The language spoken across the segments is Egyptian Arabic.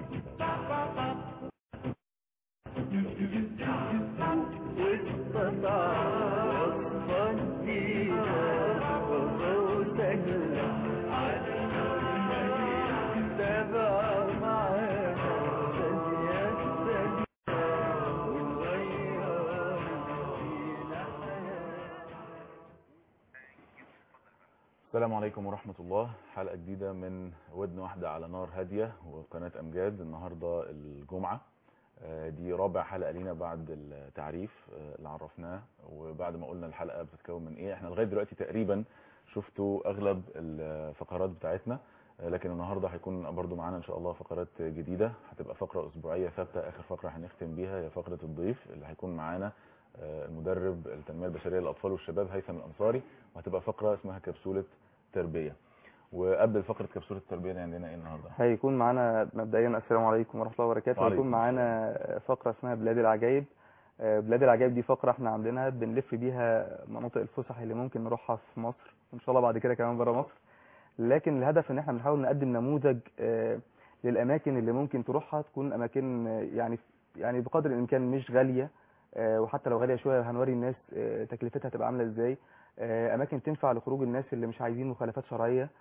السلام عليكم ورحمة الله حلقة جديدة من ودن واحدة على نار هادية وقناة أمجاد النهاردة الجمعة آه، دي رابع حلقة لينا بعد التعريف آه، اللي عرفناه وبعد ما قلنا الحلقة بتتكون من ايه احنا لغاية دلوقتي تقريبا شفتوا اغلب الفقرات بتاعتنا آه، لكن النهاردة هيكون برضو معانا ان شاء الله فقرات جديدة هتبقى فقرة اسبوعية ثابتة اخر فقرة هنختم بيها هي فقرة الضيف اللي هيكون معانا آه، المدرب التنمية البشرية للأطفال والشباب هيثم الأنصاري وهتبقى فقرة اسمها كبسولة تربية وقبل فقرة كبسولة التربية دي عندنا ايه النهاردة؟ هيكون معانا مبدئيا السلام عليكم ورحمه الله وبركاته وعليكم هيكون معانا فقره اسمها بلاد العجائب آه، بلاد العجائب دي فقره احنا عاملينها بنلف بيها مناطق الفسح اللي ممكن نروحها في مصر وان شاء الله بعد كده كمان بره مصر لكن الهدف ان احنا بنحاول نقدم نموذج آه، للاماكن اللي ممكن تروحها تكون اماكن آه، يعني يعني بقدر الامكان مش غاليه آه، وحتى لو غاليه شويه هنوري الناس آه، تكلفتها هتبقى عامله ازاي آه، اماكن تنفع لخروج الناس اللي مش عايزين مخالفات شرعيه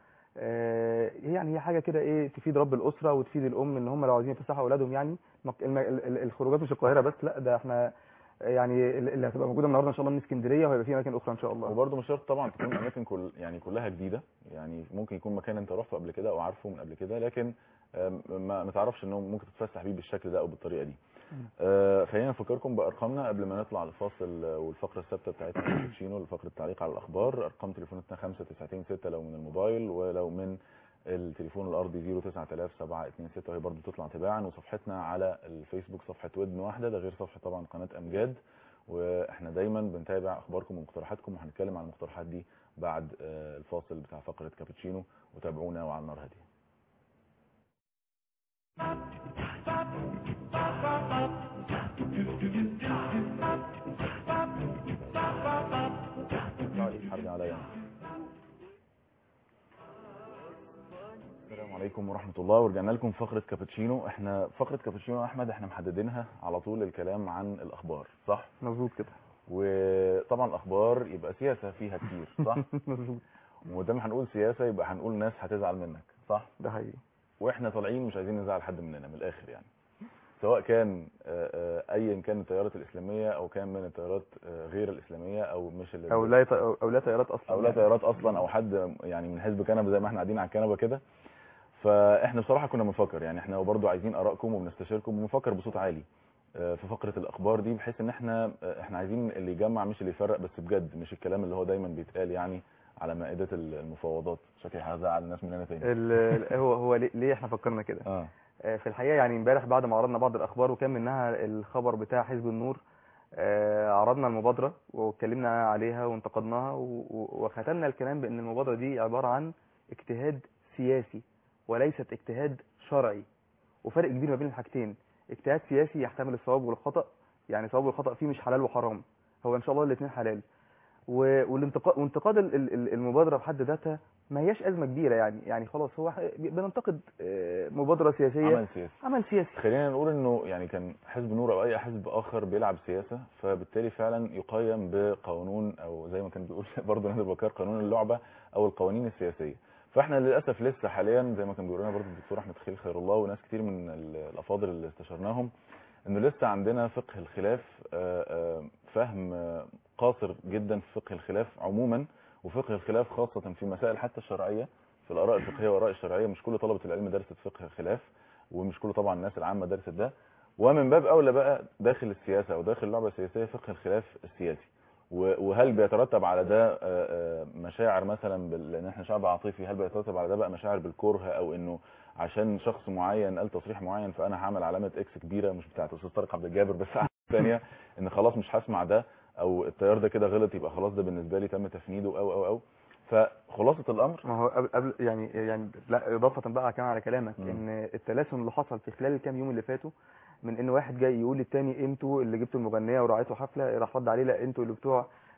آه، يعني هي حاجه كده ايه تفيد رب الاسره وتفيد الام ان هم لو عايزين يفسحوا اولادهم يعني مك- الم- ال- ال- الخروجات مش القاهره بس لا ده احنا يعني اللي هتبقى موجوده النهارده ان شاء الله من اسكندريه وهيبقى في اماكن اخرى ان شاء الله وبرضه مش شرط طبعا تكون اماكن كل يعني كلها جديده يعني ممكن يكون مكان انت رحته قبل كده او عارفه من قبل كده لكن آم، ما ما تعرفش انه ممكن تتفسح بيه بالشكل ده او بالطريقه دي آه، خلينا نفكركم بارقامنا قبل ما نطلع الفاصل والفقره الثابته بتاعتنا في الكابتشينو لفقره التعليق على الاخبار ارقام تليفوناتنا 5926 لو من الموبايل ولو من التليفون الارضي 09000 وهي برضه بتطلع تباعا وصفحتنا على الفيسبوك صفحه ودن واحده ده غير صفحه طبعا قناه امجاد واحنا دايما بنتابع اخباركم ومقترحاتكم وهنتكلم عن المقترحات دي بعد آه، الفاصل بتاع فقره كابتشينو وتابعونا وعلى النار هاديه هرجع عليا أنا. السلام عليكم ورحمة الله ورجعنا لكم فقرة كابتشينو احنا فقرة كابتشينو يا احمد احنا محددينها على طول الكلام عن الاخبار صح مظبوط كده وطبعا الاخبار يبقى سياسة فيها كتير صح مظبوط وما دام هنقول سياسة يبقى هنقول ناس هتزعل منك صح ده حقيقي واحنا طالعين مش عايزين نزعل حد مننا من الاخر يعني سواء كان آه، آه، ايا كان التيارات الاسلاميه او كان من التيارات آه، غير الاسلاميه او مش اللي او لا يط- او أو لا طيارات اصلا او لا يعني. طيارات اصلا او حد يعني من حزب كنبه زي ما احنا قاعدين على الكنبه كده فاحنا بصراحه كنا بنفكر يعني احنا برضو عايزين ارائكم وبنستشيركم وبنفكر بصوت عالي آه، في فقره الاخبار دي بحيث ان احنا آه، احنا عايزين اللي يجمع مش اللي يفرق بس بجد مش الكلام اللي هو دايما بيتقال يعني على مائده المفاوضات شكلي هزعل الناس مننا تاني ال- ال- هو هو ليه- ليه احنا فكرنا كده اه آه، في الحقيقه يعني امبارح بعد ما عرضنا بعض الاخبار وكان منها الخبر بتاع حزب النور آه، عرضنا المبادره واتكلمنا عليها وانتقدناها و- و- وختمنا الكلام بان المبادره دي عباره عن اجتهاد سياسي وليست اجتهاد شرعي وفرق كبير ما بين الحاجتين اجتهاد سياسي يحتمل الصواب والخطا يعني الصواب والخطا فيه مش حلال وحرام هو ان شاء الله الاثنين حلال و- والانتقاد وانتقاد ال- ال- ال- المبادره بحد ذاتها ما هياش ازمه كبيره يعني يعني خلاص هو ح- بننتقد آه، مبادره سياسيه عمل سياسي عمل سياسي خلينا نقول انه يعني كان حزب نور او اي حزب اخر بيلعب سياسه فبالتالي فعلا يقيم بقانون او زي ما كان بيقول برضه نادر بكار قانون اللعبه او القوانين السياسيه فاحنا للاسف لسه حاليا زي ما كان بيقول لنا برضه الدكتور احمد خليل خير الله وناس كتير من ال- الافاضل اللي استشرناهم انه لسه عندنا فقه الخلاف آه، آه، فهم آه، قاصر جدا في فقه الخلاف عموما وفقه الخلاف خاصه في مسائل حتى الشرعيه في الاراء الفقهيه والاراء الشرعيه مش كل طلبه العلم درست فقه الخلاف ومش كل طبعا الناس العامه درست ده ومن باب اولى بقى داخل السياسه او داخل اللعبه السياسيه فقه الخلاف السياسي و- وهل بيترتب على ده آه، آه، مشاعر مثلا بال- لان احنا شعب عاطفي هل بيترتب على ده بقى مشاعر بالكره او انه عشان شخص معين قال تصريح معين فانا هعمل علامه اكس كبيره مش بتاعت استاذ طارق عبد الجابر بس علامة ثانيه ان خلاص مش هسمع ده او التيار ده كده غلط يبقى خلاص ده بالنسبه لي تم تفنيده او او او فخلاصه الامر ما هو قبل قبل يعني يعني لا اضافه بقى كمان على كلامك مم. ان التلاسن اللي حصل في خلال الكام يوم اللي فاتوا من ان واحد جاي يقول للتاني انتوا اللي جبتوا المغنيه وراعيتوا حفله راح رد عليه لا انتوا اللي بتوع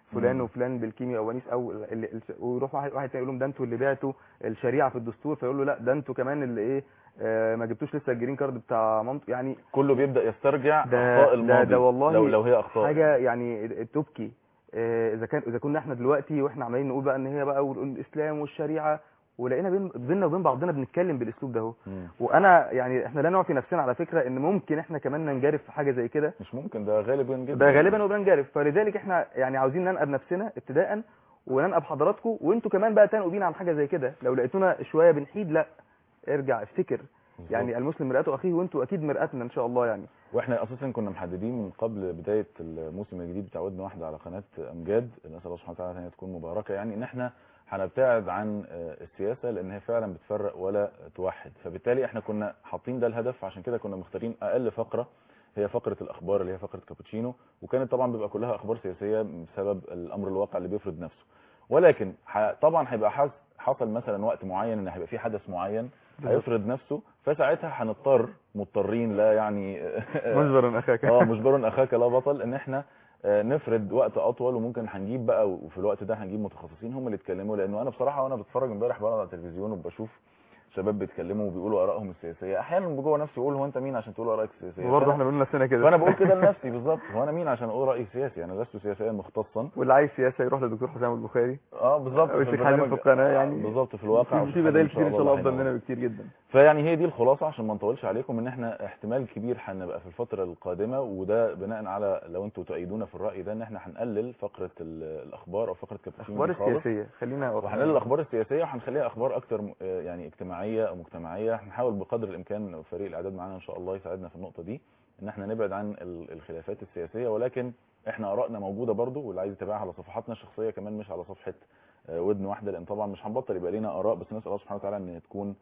فلان مم. وفلان بالكيمياء او ونيس او ال- ال- ال- ويروح واحد واحد تاني يقول لهم ده انتوا اللي بعتوا الشريعه في الدستور فيقول له لا ده انتوا كمان اللي ايه آه، ما جبتوش لسه الجرين كارد بتاع مامته يعني كله بيبدا يسترجع ده- اخطاء ده- الماضي ده والله لو لو هي اخطاء حاجه يعني تبكي آه، اذا كان اذا كنا احنا دلوقتي واحنا عمالين نقول بقى ان هي بقى ونقول الاسلام والشريعه ولقينا بين بيننا وبين بعضنا بنتكلم بالاسلوب ده اهو مم. وانا يعني احنا لا نعفي نفسنا على فكره ان ممكن احنا كمان ننجرف في حاجه زي كده مش ممكن ده غالبا جدا ده غالبا وبنجرف فلذلك احنا يعني عاوزين ننقب نفسنا ابتداء وننقب حضراتكم وانتوا كمان بقى تنقوا بينا عن حاجه زي كده لو لقيتونا شويه بنحيد لا ارجع افتكر بالظبط. يعني المسلم مرآته اخيه وانتوا اكيد مرآتنا ان شاء الله يعني واحنا اساسا كنا محددين من قبل بدايه الموسم الجديد بتاع ودن واحده على قناه امجاد نسال الله سبحانه وتعالى ان هي تكون مباركه يعني ان احنا هنبتعد عن آه، السياسه لان هي فعلا بتفرق ولا توحد فبالتالي احنا كنا حاطين ده الهدف عشان كده كنا مختارين اقل فقره هي فقره الاخبار اللي هي فقره كابوتشينو وكانت طبعا بيبقى كلها اخبار سياسيه بسبب الامر الواقع اللي بيفرض نفسه ولكن ح- طبعا هيبقى حاس- حصل مثلا وقت معين ان هيبقى في حدث معين هيفرض نفسه فساعتها هنضطر مضطرين لا يعني مجبرا اخاك اه مجبر اخاك لا بطل ان احنا آه، نفرد وقت اطول وممكن هنجيب بقى وفي الوقت ده هنجيب متخصصين هم اللي يتكلموا لانه انا بصراحه وانا بتفرج امبارح بقى على التلفزيون وبشوف شباب بيتكلموا وبيقولوا ارائهم السياسيه احيانا جوه نفسي يقول هو انت مين عشان تقول ارائك السياسيه وبرضه فأنا- احنا بنقول نفسنا كده فانا بقول كده لنفسي بالظبط هو انا مين عشان اقول رايي السياسي انا لست سياسيا مختصا واللي عايز سياسه يروح لدكتور حسام البخاري اه بالظبط أو في الشيخ حازم البرنامج- في القناه يعني بالظبط في الواقع في- وفي في الحديث بدائل إن كتير ان شاء الله افضل هينور. مننا بكتير جدا فيعني هي دي الخلاصه عشان ما نطولش عليكم ان احنا احتمال كبير هنبقى في الفتره القادمه وده بناء على لو انتوا تؤيدونا في الراي ده ان احنا هنقلل فقره ال- الاخبار او فقره كابتشينو الاخبار دي خالص السياسيه خلينا وهنقلل الاخبار السياسيه وهنخليها اخبار اكتر م- آه يعني اجتماعيه او مجتمعيه هنحاول بقدر الامكان فريق الاعداد معانا ان شاء الله يساعدنا في النقطه دي ان احنا نبعد عن ال- الخلافات السياسيه ولكن احنا ارائنا موجوده برضو واللي عايز يتابعها على صفحاتنا الشخصيه كمان مش على صفحه آه، ودن واحده لان طبعا مش هنبطل يبقى لينا اراء بس نسال الله سبحانه وتعالى ان تكون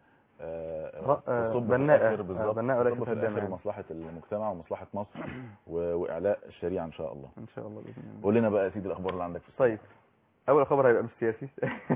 آه، رأ- آه، تصب في بناءة. الآخر آه، بالظبط بناءة وليست تصب في هدامة الاخر يعني. مصلحه المجتمع ومصلحه مصر و- واعلاء الشريعه ان شاء الله ان شاء الله باذن الله قول لنا بقى يا سيدي الاخبار اللي عندك في السنة. طيب اول خبر هيبقى مش سياسي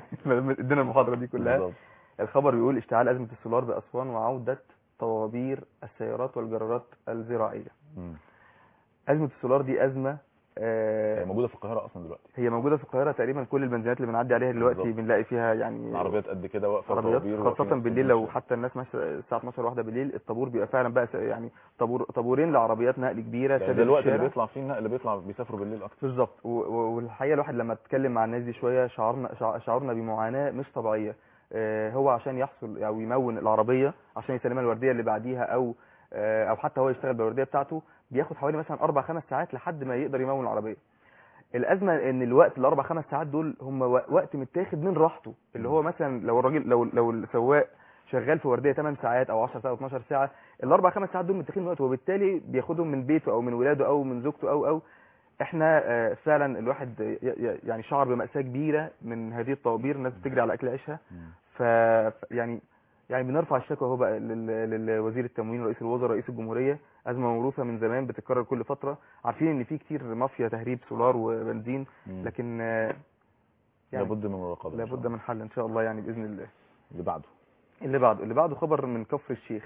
ادينا المحاضره دي كلها بالظبط. الخبر بيقول اشتعال ازمه السولار باسوان وعوده طوابير السيارات والجرارات الزراعيه مم. ازمه السولار دي ازمه آه، هي موجوده في القاهره اصلا دلوقتي هي موجوده في القاهره تقريبا كل البنزينات اللي بنعدي عليها دلوقتي بالظبط. بنلاقي فيها يعني العربيات قد كده واقفه عربيات طوابير خاصة واقفين بالليل لو ماشية. حتى الناس ماشية الساعة 12 واحدة بالليل الطابور بيبقى فعلا بقى س- يعني طابور طابورين لعربيات نقل كبيرة ده, سادة ده الوقت اللي الشارع. بيطلع فيه النقل اللي بيطلع بيسافروا بالليل اكتر بالظبط و- و- والحقيقة الواحد لما اتكلم مع الناس دي شوية شعرنا شع- شعرنا بمعاناة مش طبيعية آه، هو عشان يحصل او يمون العربية عشان يسلمها الوردية اللي بعديها او آه، او حتى هو يشتغل بالوردية بتاعته بياخد حوالي مثلا اربع خمس ساعات لحد ما يقدر يمون العربية الازمه ان الوقت الاربع خمس ساعات دول هم و- وقت متاخد من راحته اللي هو مثلا لو الراجل لو لو السواق شغال في ورديه 8 ساعات او 10 ساعات او 12 ساعه الاربع خمس ساعات دول متاخدين من وقته وبالتالي بياخدهم من بيته او من ولاده او من زوجته او او احنا آه، فعلا الواحد ي- ي- يعني شعر بمأساة كبيرة من هذه الطوابير الناس بتجري على اكل عيشها ف ف- يعني يعني بنرفع الشكوى اهو بقى لل- للوزير التموين ورئيس الوزراء رئيس الجمهوريه ازمه موروثه من زمان بتتكرر كل فتره عارفين ان في كتير مافيا تهريب سولار وبنزين مم. لكن آه، يعني لابد من مراقبه إن شاء لابد الله. من حل ان شاء الله يعني باذن الله اللي بعده اللي بعده اللي بعده خبر من كفر الشيخ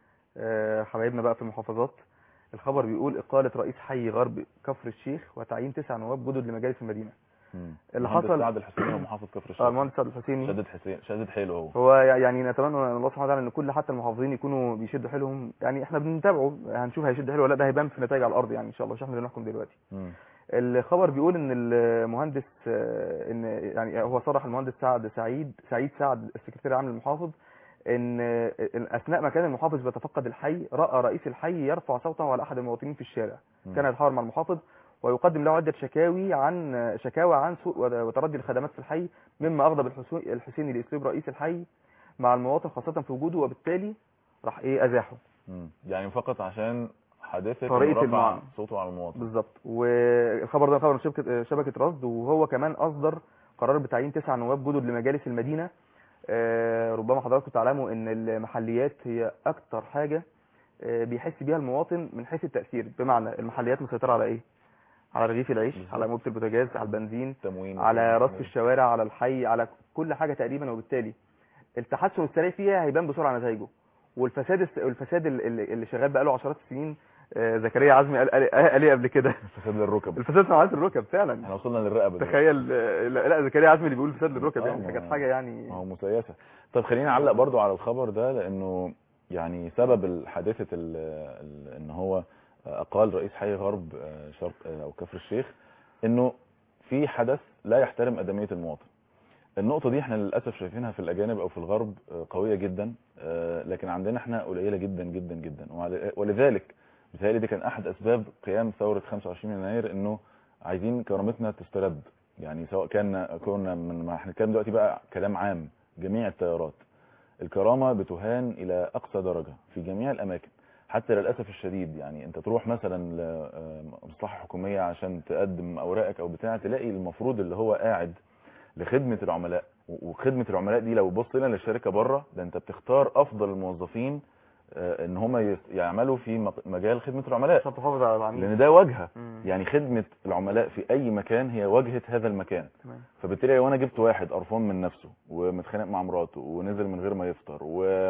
آه، حبايبنا بقى في المحافظات الخبر بيقول اقاله رئيس حي غرب كفر الشيخ وتعيين تسع نواب جدد لمجالس المدينه مم. اللي المهندس حصل- سعد الحسيني ومحافظ كفر اه الشيخ المهندس سعد الحسيني شدد حسين شدد حيله هو هو يعني نتمنى من الله سبحانه وتعالى ان كل حتى المحافظين يكونوا بيشدوا حيلهم يعني احنا بنتابعه هنشوف هيشد حيله ولا لا ده هيبان في نتائج على الارض يعني ان شاء الله مش احنا اللي نحكم دلوقتي مم. الخبر بيقول ان المهندس آه، ان يعني هو صرح المهندس سعد سعيد سعيد سعد السكرتير العام للمحافظ ان آه، إن اثناء ما كان المحافظ بيتفقد الحي راى رئيس الحي يرفع صوته على احد المواطنين في الشارع مم. كان يتحاور مع المحافظ ويقدم له عده شكاوي عن شكاوى عن سوء وتردي الخدمات في الحي مما اغضب الحسو- الحسيني لاسلوب رئيس الحي مع المواطن خاصه في وجوده وبالتالي راح ايه ازاحه مم. يعني فقط عشان حادثه طريقة إنه رفع المعاملة. صوته على المواطن بالظبط والخبر ده خبر من شبكه شبكه رصد وهو كمان اصدر قرار بتعيين تسع نواب جدد لمجالس المدينه آه، ربما حضراتكم تعلموا ان المحليات هي اكتر حاجه آه، بيحس بيها المواطن من حيث التاثير بمعنى المحليات مسيطره على ايه على رغيف العيش بالظبط. على انبوبه البوتاجاز على البنزين تموين على رصف الشوارع على الحي على كل حاجه تقريبا وبالتالي التحسن السريع فيها هيبان بسرعه نتائجه والفساد الس- والفساد ال- اللي اللي شغال بقاله عشرات السنين آه، زكريا عزمي قال قال قال ايه قبل كده فساد للركب الفساد في عمليات الركب فعلا احنا وصلنا للرقبه دلوقتي. تخيل آه، لا لا، زكريا عزمي اللي بيقول فساد للركب آه، يعني ما- كانت حاجه يعني ما هو مسيسه طب خلينا نعلق برضو على الخبر ده لانه يعني سبب الحادثه ال- ال- ان هو اقال رئيس حي غرب آه، شرق آه، او كفر الشيخ انه في حدث لا يحترم ادميه المواطن النقطه دي احنا للاسف شايفينها في الاجانب او في الغرب آه، قويه جدا آه، لكن عندنا احنا قليله جدا جدا جدا وعلى- ولذلك بيتهيألي دي كان احد اسباب قيام ثوره 25 يناير انه عايزين كرامتنا تسترد يعني سواء كان كنا من ما احنا بنتكلم دلوقتي بقى كلام عام جميع التيارات الكرامه بتهان الى اقصى درجه في جميع الاماكن حتى للاسف الشديد يعني انت تروح مثلا لمصلحه حكوميه عشان تقدم اوراقك او بتاع تلاقي المفروض اللي هو قاعد لخدمه العملاء و- وخدمه العملاء دي لو بصينا للشركه بره ده انت بتختار افضل الموظفين آه، ان هم يس- يعملوا في مق- مجال خدمه العملاء عشان تحافظ على العميل لان ده واجهه مم. يعني خدمه العملاء في اي مكان هي واجهه هذا المكان تمام فبالتالي لو انا جبت واحد قرفان من نفسه ومتخانق مع مراته ونزل من غير ما يفطر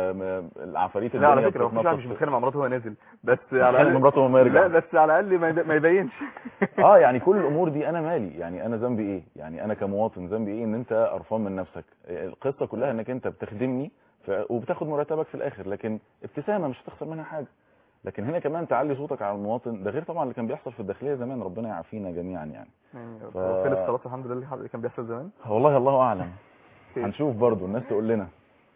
والعفاريت لا على الدنيا فكره مفيش واحد مش بتتنطط. متخانق مع مراته وهو نازل بس على متخانق الاقل مع مراته وما يرجع لا بس على الاقل ما يب- ما يبينش اه يعني كل الامور دي انا مالي يعني انا ذنبي ايه يعني انا كمواطن ذنبي ايه ان انت قرفان من نفسك القصه كلها انك انت بتخدمني ف... وبتاخد مرتبك في الاخر لكن ابتسامه مش هتخسر منها حاجه لكن هنا كمان تعلي صوتك على المواطن ده غير طبعا اللي كان بيحصل في الداخليه زمان ربنا يعافينا جميعا يعني يعني ف- خلص خلاص الحمد لله اللي كان بيحصل زمان والله الله اعلم هنشوف برضو الناس تقول لنا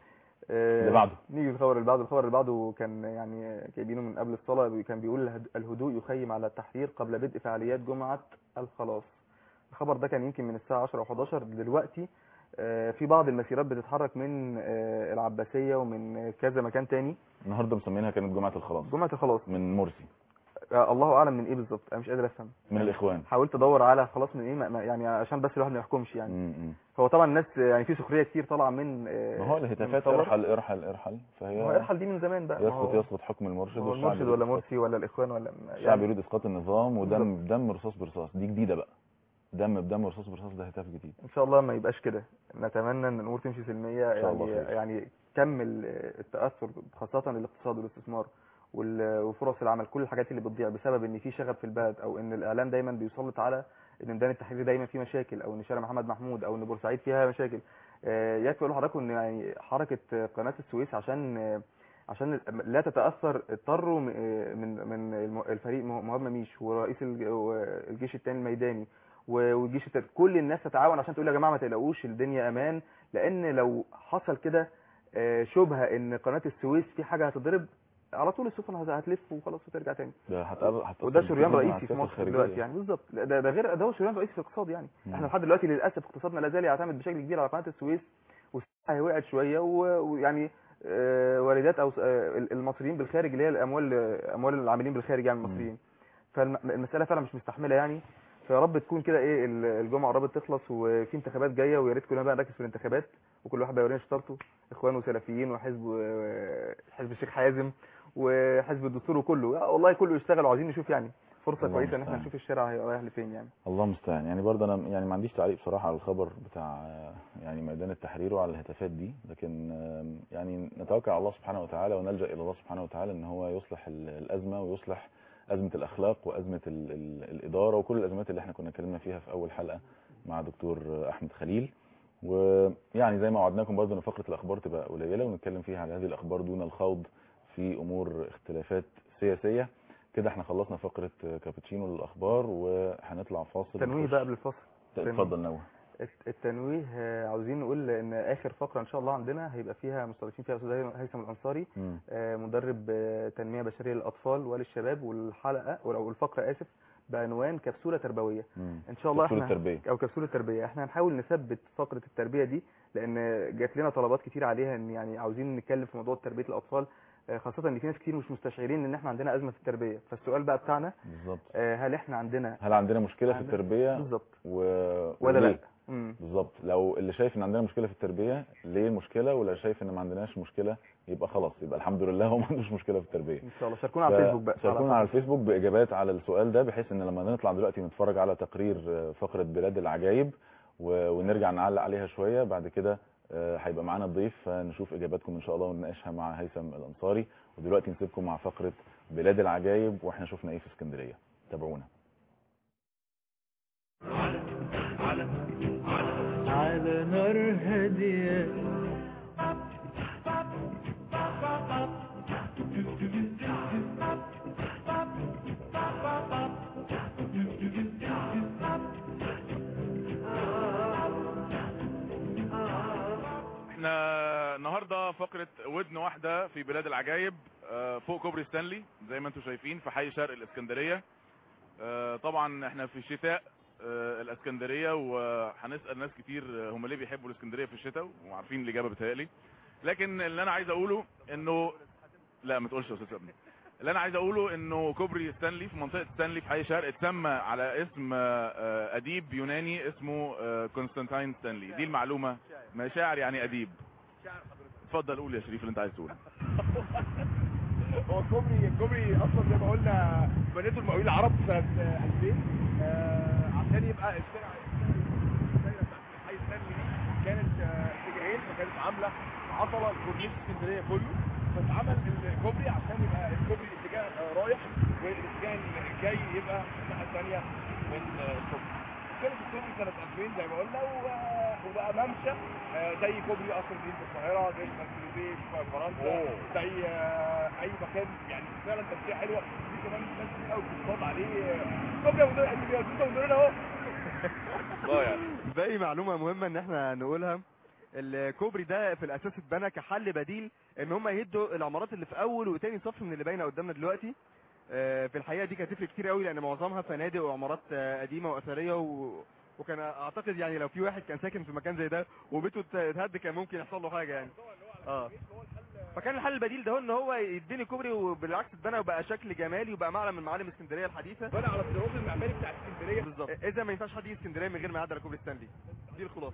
آه، اللي بعده. نيجي للخبر اللي بعده الخبر اللي بعده كان يعني جايبينه من قبل الصلاة كان بيقول الهد- الهدوء يخيم على التحرير قبل بدء فعاليات جمعة الخلاص الخبر ده كان يمكن من الساعة 10 او 11 دلوقتي آه، في بعض المسيرات بتتحرك من آه، العباسية ومن كذا مكان تاني النهارده مسمينها كانت جمعه الخلاص جمعة الخلاص من مرسي آه، الله اعلم من ايه بالظبط انا مش قادر افهم من الاخوان حاولت ادور على خلاص من ايه ما- ما- يعني عشان بس الواحد ما يحكمش يعني م- م. هو طبعا الناس يعني في سخريه كتير طالعه من آه، ما هو من الهتافات الخبر. ارحل ارحل ارحل ما هو فهي ارحل دي من زمان بقى ما يسقط هو- يسقط حكم المرشد هو والشعب المرشد يريد ولا إسقاط- مرسي ولا الاخوان ولا الشعب يريد اسقاط النظام ودم بدم رصاص برصاص دي جديده بقى دم بدم رصاص برصاص ده هتاف جديد ان شاء الله ما يبقاش كده نتمنى ان الامور تمشي سلميه إن شاء الله يعني خير. يعني كم ال- التاثر خاصه الاقتصاد والاستثمار وال- وفرص العمل كل الحاجات اللي بتضيع بسبب ان في شغب في البلد او ان الاعلام دايما بيسلط على ان ميدان التحرير دايما فيه مشاكل او ان شارع محمد محمود او ان بورسعيد فيها مشاكل آه، يكفي اقول لحضراتكم ان يعني حركه قناه السويس عشان آه، عشان لا تتاثر اضطروا م- آه، من من الم- الفريق مه- مهاب مميش ورئيس الج- الجيش الثاني الميداني و- والجيش التالت كل الناس تتعاون عشان تقول يا جماعه ما تقلقوش الدنيا امان لان لو حصل كده آه، شبهه ان قناه السويس في حاجه هتضرب على طول السفن هت- هتلف وخلاص وترجع تاني ده هتقابل هتأثر وده شريان كتير مع رئيسي في السياسة مصر الخارجية. دلوقتي يعني بالظبط لا، ده, ده غير ده هو شريان رئيسي في الاقتصاد يعني مم. احنا لحد دلوقتي للاسف اقتصادنا لا زال يعتمد بشكل كبير على قناه السويس والسعر هي وقعت شويه و- ويعني آه، واردات او آه، المصريين بالخارج اللي هي الاموال اموال العاملين بالخارج يعني المصريين فالمساله فعلا مش مستحمله يعني فيا رب تكون كده ايه ال- الجمعه قربت تخلص وفي انتخابات جايه ويا ريت كلنا بقى نركز في الانتخابات وكل واحد بقى يورينا شطارته اخوان وسلفيين وحزب آه، حزب الشيخ حازم وحزب الدستور وكله آه، والله كله يشتغل وعايزين نشوف يعني فرصه الله كويسه ان احنا المستعان. نشوف الشارع هي- رايح لفين يعني الله المستعان يعني برضه انا يعني ما عنديش تعليق بصراحه على الخبر بتاع آه، يعني ميدان التحرير وعلى الهتافات دي لكن آم، يعني نتوكل على الله سبحانه وتعالى ونلجا الى الله سبحانه وتعالى ان هو يصلح ال- الازمه ويصلح ازمه الاخلاق وازمه ال ال الاداره وكل الازمات اللي احنا كنا اتكلمنا فيها في اول حلقه مع دكتور آه، احمد خليل ويعني زي ما وعدناكم برضه ان فقره الاخبار تبقى قليله ونتكلم فيها على هذه الاخبار دون الخوض في امور اختلافات سياسيه كده احنا خلصنا فقره آه، كابتشينو للاخبار وهنطلع فاصل تنويه نخش- بقى قبل الفصل اتفضل نوه الت- التنويه آه، عاوزين نقول ان اخر فقره ان شاء الله عندنا هيبقى فيها مستضيفين فيها الاستاذ هيثم الانصاري مم. آه، مدرب آه، تنميه بشريه للاطفال وللشباب والحلقه او الفقره اسف بعنوان كبسوله تربويه مم. ان شاء الله كبسولة احنا تربية. او كبسوله تربيه احنا هنحاول نثبت فقره التربيه دي لان جات لنا طلبات كتير عليها ان يعني عاوزين نتكلم في موضوع تربيه الاطفال آه، خاصه ان في ناس كتير مش مستشعرين ان احنا عندنا ازمه في التربيه فالسؤال بقى بتاعنا بالظبط آه، هل احنا عندنا هل عندنا مشكله في عندنا- التربيه بالظبط و... ولا وليه؟ لا مم. بالظبط لو اللي شايف ان عندنا مشكله في التربيه ليه المشكله ولا شايف ان ما عندناش مشكله يبقى خلاص يبقى الحمد لله هو ما عندوش مشكله في التربيه ان شاء الله شاركونا على الفيسبوك بقى شاركونا على الفيسبوك باجابات على السؤال ده بحيث ان لما نطلع دلوقتي نتفرج على تقرير آه، فقره بلاد العجائب و... ونرجع نعلق عليها شويه بعد كده آه، هيبقى معانا الضيف فنشوف اجاباتكم ان شاء الله ونناقشها مع هيثم الانصاري ودلوقتي نسيبكم مع فقره بلاد العجايب واحنا شفنا ايه في اسكندريه تابعونا على نار هادية احنا النهارده فقره ودن واحده في بلاد العجايب آه، فوق كوبري ستانلي زي ما انتم شايفين في حي شرق الاسكندريه آه، طبعا احنا في شتاء آه، الاسكندريه وهنسال ناس كتير آه، هم ليه بيحبوا الاسكندريه في الشتاء وعارفين الاجابه بتهيألي لكن اللي انا عايز اقوله انه لا ما تقولش يا استاذ ابني اللي انا عايز اقوله انه كوبري ستانلي في منطقه ستانلي في حي شرق اتسمى على اسم آه، آه، اديب يوناني اسمه آه، كونستانتين ستانلي دي المعلومه ما شاعر يعني اديب اتفضل قول يا شريف اللي انت عايز تقوله هو الكوبري الكوبري اصلا زي ما قلنا بنيته المقاولين العرب سنه 2000 آه، عشان يبقى الشارع الدايره بتاعت حي ستانلي دي كانت آه، اتجاهين فكانت عامله عضله كورنيش اسكندريه كله فاتعمل الكوبري عشان يبقى الكوبري اتجاه آه، رايح والاتجاه الجاي يبقى الناحيه الثانيه من آه، الكوبري كانت الكوبري سنه 2000 زي ما قلنا و- وبقى ممشى آه، زي كوبري قصر الدين في القاهره زي المسجد في فرنسا زي آه، اي مكان يعني فعلا تمشيه حلوه في كمان ناس كتير قوي بتتفرج عليه آه، كوبري ابو دنيا انتوا مديرين اهو الله يعني باقي معلومة مهمة ان احنا نقولها الكوبري ده في الاساس اتبنى كحل بديل ان هم يهدوا العمارات اللي في اول وتاني صف من اللي باينه قدامنا دلوقتي آه، في الحقيقه دي كانت تفرق كتير قوي لان معظمها فنادق وعمارات آه، قديمه واثريه و... وكان اعتقد يعني لو في واحد كان ساكن في مكان زي ده وبيته ات- اتهد كان ممكن يحصل له حاجه يعني اه فكان الحل البديل ده هو ان هو يديني كوبري وبالعكس اتبنى وبقى شكل جمالي وبقى معلم من معالم اسكندريه الحديثه بنى على الصراط المعماري بتاع اسكندريه بالظبط اذا ما ينفعش حد يجي اسكندريه من غير ما يعدي على كوبري ستانلي دي الخلاصه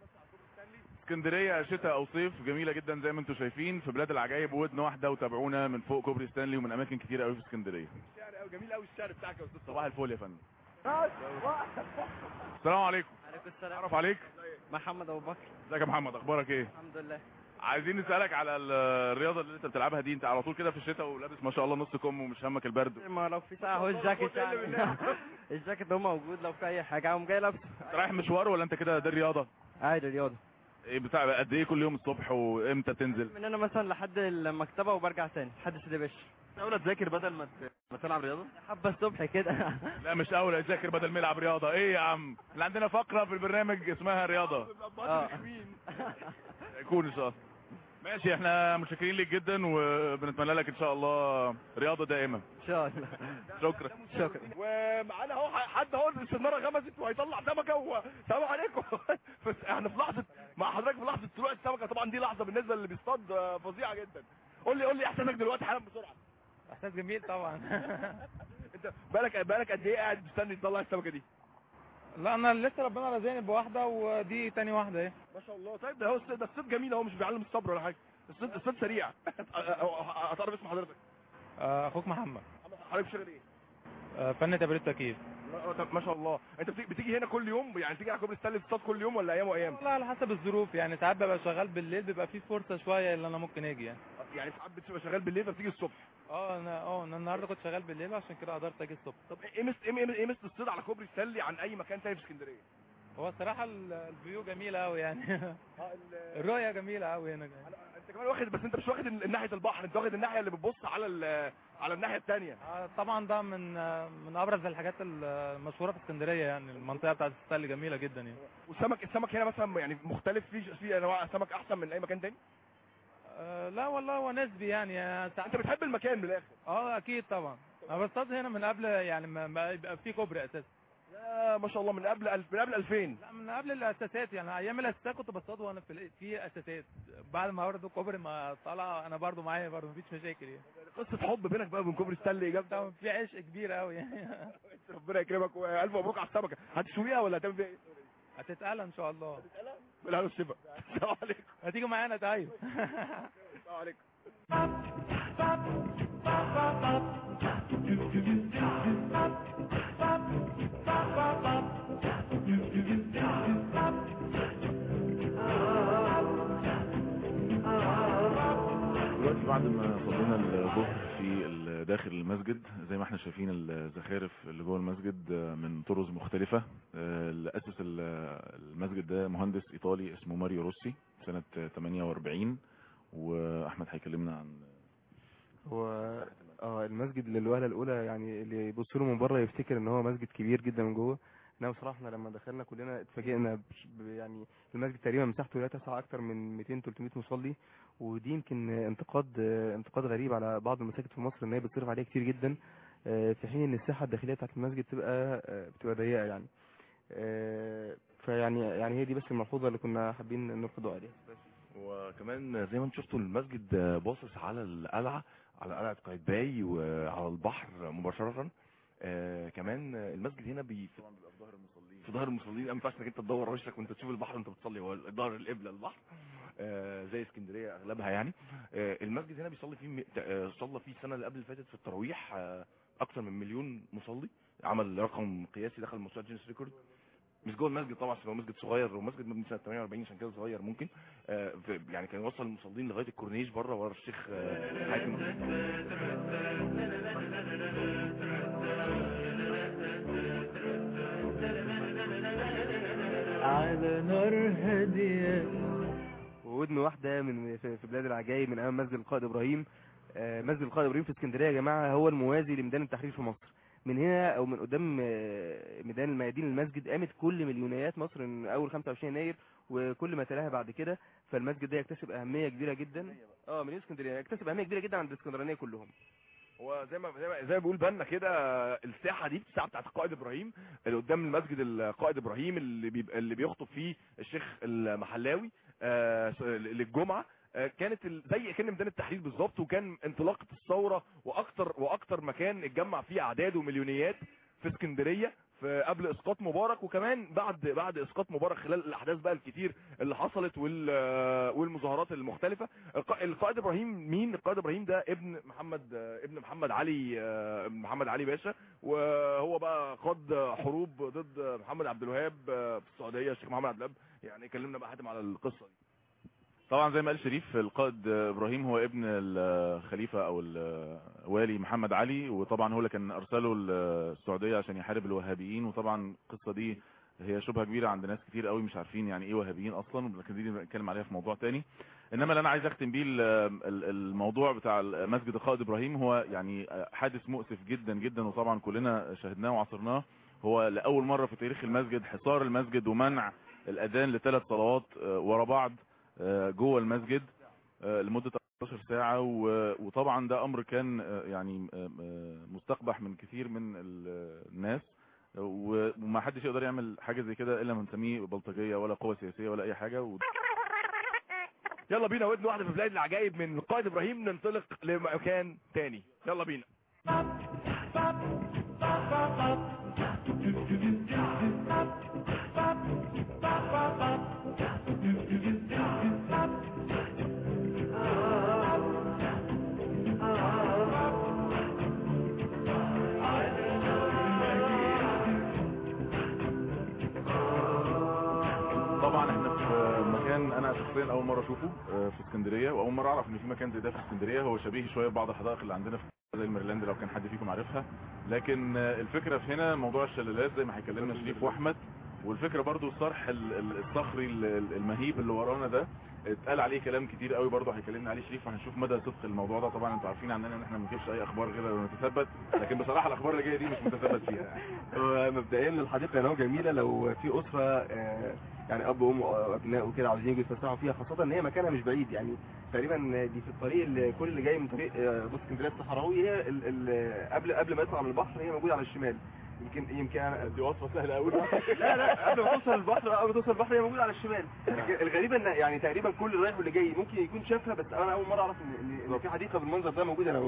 اسكندريه شتاء او صيف جميله جدا زي ما انتم شايفين في بلاد العجايب ودن واحده وتابعونا من فوق كوبري ستانلي ومن اماكن كتير قوي في اسكندريه الشعر قوي جميل قوي الشعر بتاعك يا استاذ صباح الفل يا فندم صباح السلام عليكم عليكم السلام اعرف عليك محمد ابو بكر ازيك يا محمد اخبارك ايه الحمد لله عايزين نسالك على ال- الرياضه اللي انت بتلعبها دي انت على طول كده في الشتاء ولابس ما شاء الله نص كم ومش همك البرد ما لو في ساعه هو الجاكيت إيه اللي يعني بالله؟ الجاكيت ده موجود لو في اي حاجه اقوم جاي لابسه انت رايح مشوار ولا انت كده ده الرياضه عادي رياضه ايه بتاع قد ايه كل يوم الصبح وامتى تنزل من انا مثلا لحد المكتبه وبرجع تاني لحد سيدي باشا اولى تذاكر بدل ما ت- ما تلعب رياضه حبه الصبح كده لا مش اول اذاكر بدل ما يلعب رياضه ايه يا عم احنا عندنا فقره في البرنامج اسمها رياضه اه يكون ان شاء الله ماشي احنا متشكرين ليك جدا وبنتمنى لك ان شاء الله رياضه دائمه ان شاء الله شكرا شكرا ومعانا اهو حد اهو السناره غمزت وهيطلع سمكه وسلام عليكم بس احنا في لحظه مع حضرتك في لحظه طلوع السمكه طبعا دي لحظه بالنسبه للي بيصطاد آه، فظيعه جدا قول لي قول لي احساسك دلوقتي حالا بسرعه احساس جميل طبعا انت بالك بالك قد ايه قاعد مستني تطلع السمكه دي لا انا لسه ربنا رزقني بواحده ودي تاني واحده ايه ما شاء الله طيب ده هو الصيد- ده الصيد جميل اهو مش بيعلم الصبر ولا حاجه الصيد الصيد سريع هتعرف اسم حضرتك آه، اخوك محمد حضرتك بتشتغل ايه آه، فن تبريد تكييف ما- طب ما شاء الله انت بتيجي, بتيجي هنا كل يوم يعني تيجي على كوبري ستانلي تصطاد كل يوم ولا ايام وايام والله على حسب الظروف يعني ساعات ببقى شغال بالليل بيبقى في فرصه شويه اللي انا ممكن اجي يعني يعني ساعات بتبقى شغال بالليل فبتيجي الصبح اه انا اه انا النهارده كنت شغال بالليل عشان كده قدرت اجي الصبح طب ايه مست ايه ايه مست الصيد على كوبري ستانلي عن اي مكان تاني في اسكندريه هو الصراحه ال- الفيو جميله قوي يعني اه ال- الرؤيه جميله قوي هنا انت كمان واخد بس انت مش واخد ال- ناحيه البحر انت واخد الناحيه اللي بتبص على ال- على الناحيه الثانيه آه، طبعا ده من آه، من ابرز الحاجات المشهوره في اسكندريه يعني المنطقه بتاعت السل جميله جدا يعني والسمك السمك هنا مثلا يعني مختلف في في انواع سمك احسن من اي مكان تاني آه، لا والله هو نسبي يعني آه، ساعات انت بتحب المكان من الاخر اه اكيد طبعا انا بصطاد هنا من قبل يعني ما ما يبقى في كوبري اساسا يا ما شاء الله من قبل ألف من قبل 2000 لا من قبل الاساسات يعني ايام الاساسات كنت بصطاد وانا في ال- في اساسات بعد ما برضه كوبري ما طلع انا برضه معايا برضه مفيش مشاكل يعني قصه حب بينك بقى وبين كوبري ستانلي طبعا جامده في عشق كبير قوي يعني ربنا يكرمك والف مبروك على السمكه هتشويها ولا هتعمل فيها ايه؟ هتتقلى ان شاء الله بالهنا والشفا السلام عليكم هتيجي معانا طيب السلام عليكم دلوقتي بعد بعد ما صلينا الظهر في ال- داخل المسجد زي ما احنا شايفين الزخارف اللي جوه المسجد من طرز مختلفة آه، اللي أسس ال- المسجد ده مهندس إيطالي اسمه ماريو روسي سنة 48 وأحمد هيكلمنا عن هو اه المسجد للوهله الاولى يعني اللي يبص له من بره يفتكر ان هو مسجد كبير جدا من جوه انما بصراحه احنا لما دخلنا كلنا اتفاجئنا بش- ب- يعني المسجد تقريبا مساحته لا تسع اكتر من 200 300 مصلي ودي يمكن انتقاد انتقاد غريب على بعض المساجد في مصر ان هي بتصرف عليها كتير جدا آه، في حين ان الساحه الداخليه بتاعت المسجد بتبقى آه، بتبقى ضيقه يعني آه، فيعني يعني هي دي بس الملحوظه اللي كنا حابين نلقي عليها وكمان زي ما انتم شفتوا المسجد باصص على القلعه على قلعه قايتباي وعلى البحر مباشره آه كمان المسجد هنا بي طبعا بيبقى في ظهر المصلين في ظهر المصلين ما ينفعش انك انت تدور وشك وانت تشوف البحر وانت بتصلي هو ظهر القبله البحر آه زي اسكندريه اغلبها يعني آه المسجد هنا بيصلي فيه م- آه صلى فيه السنه اللي قبل اللي فاتت في التراويح آه اكثر من مليون مصلي عمل رقم قياسي دخل موسوعه جينيس ريكورد مش جوه المسجد طبعا عشان هو مسجد صغير ومسجد مبني سنه 48 عشان كده صغير ممكن آه في- يعني كان يوصل المصلين لغايه الكورنيش بره ورا الشيخ آه حاتم على نار هادية وودن واحده من في في بلاد العجائب من امام مسجد القائد ابراهيم آه، مسجد القائد ابراهيم في اسكندريه يا جماعه هو الموازي لميدان التحرير في مصر من هنا او من قدام آه، ميدان الميادين المسجد قامت كل مليونيات مصر من اول 25 يناير وكل ما تلاها بعد كده فالمسجد ده يكتسب اهميه كبيره جدا اه مليون اسكندريه يكتسب اهميه كبيره جدا عند الاسكندرانيه كلهم هو زي ما زي ما, زي ما بيقول بنا كده الساحه دي الساحه بتاعت القائد ابراهيم اللي قدام المسجد القائد ابراهيم اللي بيبقى اللي بيخطب فيه الشيخ المحلاوي آه، للجمعه آه، كانت ال- زي كان ميدان التحرير بالظبط وكان انطلاقه الثوره واكتر واكتر مكان اتجمع فيه اعداد ومليونيات في اسكندريه في قبل اسقاط مبارك وكمان بعد بعد اسقاط مبارك خلال الاحداث بقى الكتير اللي حصلت وال والمظاهرات المختلفه الق- القائد ابراهيم مين القائد ابراهيم ده ابن محمد ابن محمد علي ابن محمد علي باشا وهو بقى قاد حروب ضد محمد عبد الوهاب في السعوديه الشيخ محمد عبد الوهاب يعني كلمنا بقى حاتم على القصه دي طبعا زي ما قال شريف القائد ابراهيم هو ابن الخليفه او الوالي محمد علي وطبعا هو اللي كان ارسله السعوديه عشان يحارب الوهابيين وطبعا القصه دي هي شبهه كبيره عند ناس كتير قوي مش عارفين يعني ايه وهابيين اصلا لكن دي نتكلم عليها في موضوع تاني انما اللي انا عايز اختم بيه ال- ال- الموضوع بتاع مسجد القائد ابراهيم هو يعني حادث مؤسف جدا جدا وطبعا كلنا شاهدناه وعصرناه هو لاول مره في تاريخ المسجد حصار المسجد ومنع الاذان لثلاث صلوات آه، ورا بعض آه، جوه المسجد آه، لمدة 13 ساعة و- وطبعا ده امر كان آه، يعني آه، آه، مستقبح من كثير من ال- الناس و- وما حدش يقدر يعمل حاجة زي كده الا من نسميه بلطجية ولا قوة سياسية ولا اي حاجة و... يلا بينا ودن واحده في بلاد العجائب من القائد ابراهيم ننطلق لمكان تاني يلا بينا طبعا احنا في مكان انا شخصيا اول مرة اشوفه آه، في اسكندرية واول مرة اعرف ان في مكان زي ده في اسكندرية هو شبيه شوية ببعض الحدائق اللي عندنا في زي الميرلاند لو كان حد فيكم عارفها لكن آه، الفكرة في هنا موضوع الشلالات زي ما هيكلمنا شريف واحمد والفكرة برضو الصرح ال- ال- الصخري ال- ال- المهيب اللي ورانا ده اتقال عليه كلام كتير قوي برضو هيكلمنا عليه شريف وهنشوف مدى صدق الموضوع ده طبعا انتوا عارفين عننا ان احنا ما بنجيبش اي اخبار غير لما نتثبت لكن بصراحة الاخبار اللي جاية دي مش متثبت فيها يعني. هو مبدئيا الحديقه هنا جميله لو في اسره آه، يعني اب وام وابناء وكده عاوزين يجوا يتفسحوا فيها خاصه ان هي مكانها مش بعيد يعني تقريبا دي في الطريق اللي كل اللي جاي من طريق آه، بص اسكندريه الصحراوي هي ال- ال- قبل قبل ما يطلع من البحر هي موجوده على الشمال يمكن يمكن انا دي وصفة سهلة قوي لا لا قبل ما توصل البحر قبل ما توصل البحر هي موجوده على الشمال لكن الغريب ان يعني تقريبا كل اللي رايح واللي جاي ممكن يكون شافها بس انا اول مره اعرف ان ان, إن في حديقه بالمنظر ده موجوده انا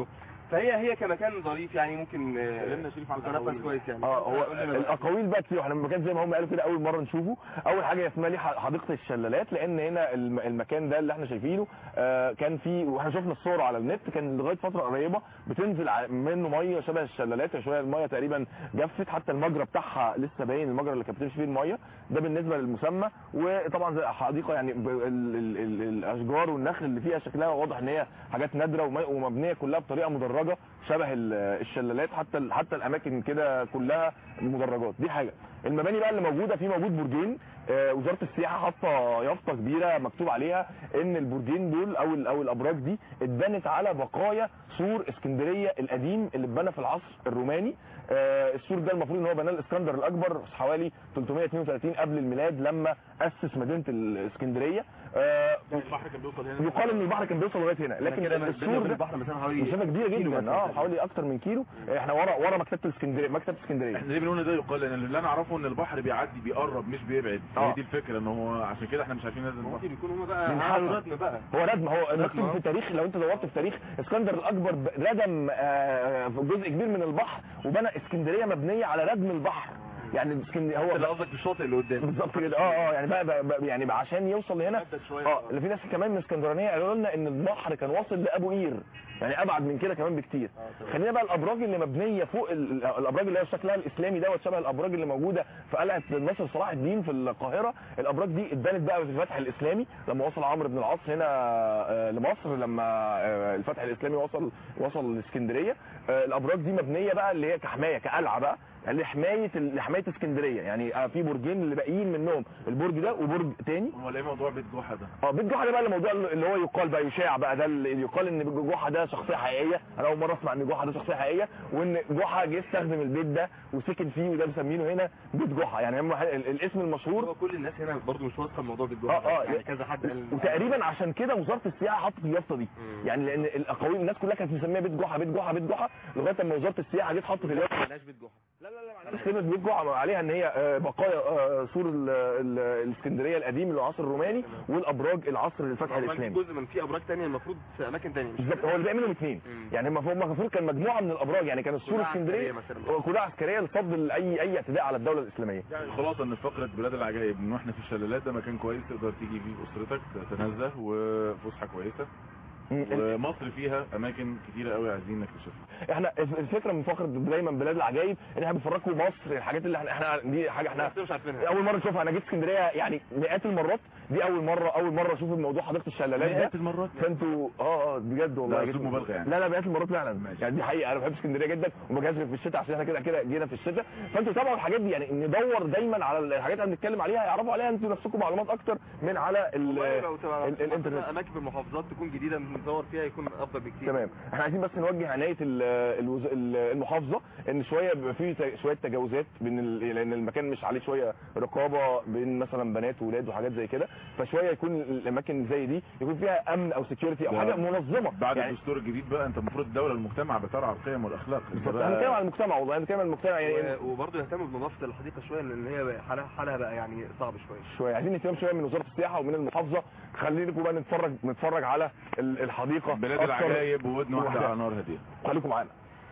فهي هي كمكان ظريف يعني ممكن آه، كلمنا شريف عن متنفس الأقاويل كويس يعني اه هو الاقاويل بقى كتير احنا المكان زي ما هم قالوا كده اول مره نشوفه اول حاجه اسمها ليه حديقه الشلالات لان هنا الم- المكان ده اللي احنا شايفينه آه، كان فيه واحنا شفنا الصور على النت كان لغايه فتره قريبه بتنزل ع- منه ميه شبه الشلالات شويه الميه تقريبا جفت حتى المجرى بتاعها لسه باين المجرى اللي كانت بتمشي فيه الميه ده بالنسبه للمسمى وطبعا زي حديقه يعني ب- ال- ال- ال- الاشجار والنخل اللي فيها شكلها واضح ان هي حاجات نادره وم- ومبنيه كلها بطريقه مدرجه شبه ال- الشلالات حتى ال- حتى الاماكن كده كلها مدرجات دي حاجه المباني بقى اللي موجوده في موجود برجين آه، وزاره السياحه حاطه يافطه كبيره مكتوب عليها ان البرجين دول او ال- او الابراج دي اتبنت على بقايا سور اسكندريه القديم اللي اتبنى في العصر الروماني آه، السور ده المفروض ان هو بناه الاسكندر الاكبر حوالي 332 قبل الميلاد لما اسس مدينه الاسكندريه آه، البحر كان بيوصل هنا يقال ان البحر كان بيوصل لغايه هنا لكن السور ده البحر مثلا حوالي مسافه كبيره جدا اه حوالي اكتر من كيلو احنا ورا ورا مكتبه الاسكندريه مكتبه اسكندريه احنا ليه بنقول ده يقال لان اللي انا اعرفه ان البحر بيعدي بيقرب مش بيبعد اه. هي دي الفكره ان هو عشان كده احنا مش عارفين ننزل البحر ممكن يكون هما بقى من عملوا حسن. ردم بقى هو ردم هو مكتوب اه. في تاريخ لو انت دورت في تاريخ اسكندر الاكبر ب- ردم آه، في جزء كبير من البحر وبنى اسكندريه مبنيه على ردم البحر يعني اسكندريه هو اللي قصدك الشاطئ اللي قدام بالظبط كده اه اه يعني بقى, بقى, بقى يعني بقى عشان يوصل هنا مدد شوية. اه اللي في ناس كمان من اسكندرانيه قالوا لنا ان البحر كان واصل لابو قير يعني ابعد من كده كمان بكتير خلينا بقى الابراج اللي مبنيه فوق ال- ال- الابراج اللي هي شكلها الاسلامي دوت شبه الابراج اللي موجوده في قلعه ناصر صلاح الدين في القاهره الابراج دي اتبنت بقى في الفتح الاسلامي لما وصل عمرو بن العاص هنا آه، لمصر لما آه، الفتح الاسلامي وصل وصل لاسكندريه آه، الابراج دي مبنيه بقى اللي هي كحمايه كقلعه بقى يعني لحمايه ال- لحمايه اسكندريه يعني آه، في برجين اللي باقيين منهم البرج ده وبرج تاني هو ليه موضوع بيت جحا ده اه بيت جحا ده بقى الموضوع اللي هو يقال بقى يشاع بقى ده اللي يقال ان بيت جحا ده شخصيه حقيقيه انا اول مره اسمع ان جحا ده شخصيه حقيقيه وان جحا جه استخدم البيت ده وسكن فيه وده مسمينه هنا بيت جحا يعني هم ال- الاسم المشهور هو كل الناس هنا برضو مش واثقه الموضوع بالجوع اه اه يعني كذا حد قال وتقريبا عشان كده وزاره السياحه حطت اليافطه دي مم. يعني لان الاقاويل الناس كلها كانت مسميه بيت جحا بيت جحا بيت جحا لغايه اما وزاره السياحه جت حطت اليافطه مالهاش بيت جحا لا لا لا كلمة بيت جحا عليها ان هي آه، بقايا آه، سور ال- ال- الاسكندريه القديم اللي هو العصر الروماني والابراج العصر الفتح في الاسلامي جزء من في ابراج تانية المفروض في اماكن تانية مش بالظبط هو اللي باقي منهم اثنين مم. يعني هم هم المفروض كان مجموعه من الابراج يعني كان السور كلها الاسكندريه عسكرية مثلا. كلها عسكريه لصد اي اي اعتداء على الدوله الاسلاميه يعني خلاص ان فقره بلاد العجائب ان احنا في الشلالات ده مكان كويس تقدر تيجي فيه باسرتك تتنزه وفسحه كويسه مم. ومصر فيها اماكن كتيره قوي عايزين نكتشفها احنا الفكره من فقره دايما بلاد العجائب ان احنا بنفرجكم مصر الحاجات اللي احنا, احنا دي حاجه احنا بس مش عارفينها اول مره نشوفها انا جيت اسكندريه يعني مئات المرات دي اول مره اول مره اشوف الموضوع حديقه الشلالات مئات ده المرات فانتوا اه اه بجد والله لا، جيت- أسلوب مبالغة يعني. لا لا مئات المرات فعلا ماشي. يعني دي حقيقه انا بحب اسكندريه جدا وبجهز في الشتاء عشان احنا كده كده جينا في الشتاء فانتوا تابعوا الحاجات دي يعني ندور دايما على الحاجات اللي بنتكلم عليها يعرفوا عليها انتوا نفسكم معلومات اكتر من على ال- والله لو تبقى ال- الانترنت اماكن في المحافظات تكون جديده ندور فيها يكون افضل بكتير تمام احنا عايزين بس نوجه عنايه ال- الوز... ال- المحافظه ان شويه بيبقى فيه ت- شويه تجاوزات بين ال... لان المكان مش عليه شويه رقابه بين مثلا بنات واولاد وحاجات زي كده فشويه يكون الاماكن زي دي يكون فيها امن او سكيورتي او ده حاجه منظمه بعد يعني الدستور الجديد بقى انت المفروض الدوله المجتمع بترعى القيم والاخلاق انت بالظبط بقى- انا بتكلم على المجتمع والله انا بتكلم على المجتمع يعني و- وبرضه يهتموا بنظافه الحديقه شويه لان هي بقى حالها حالها بقى يعني صعب شويه شويه عايزين نهتم شويه من وزاره السياحه ومن المحافظه خليكم بقى نتفرج نتفرج على ال- الحديقه بلاد أكتر. العجائب وودن واحده وحدة. على نار هديه خليكم معانا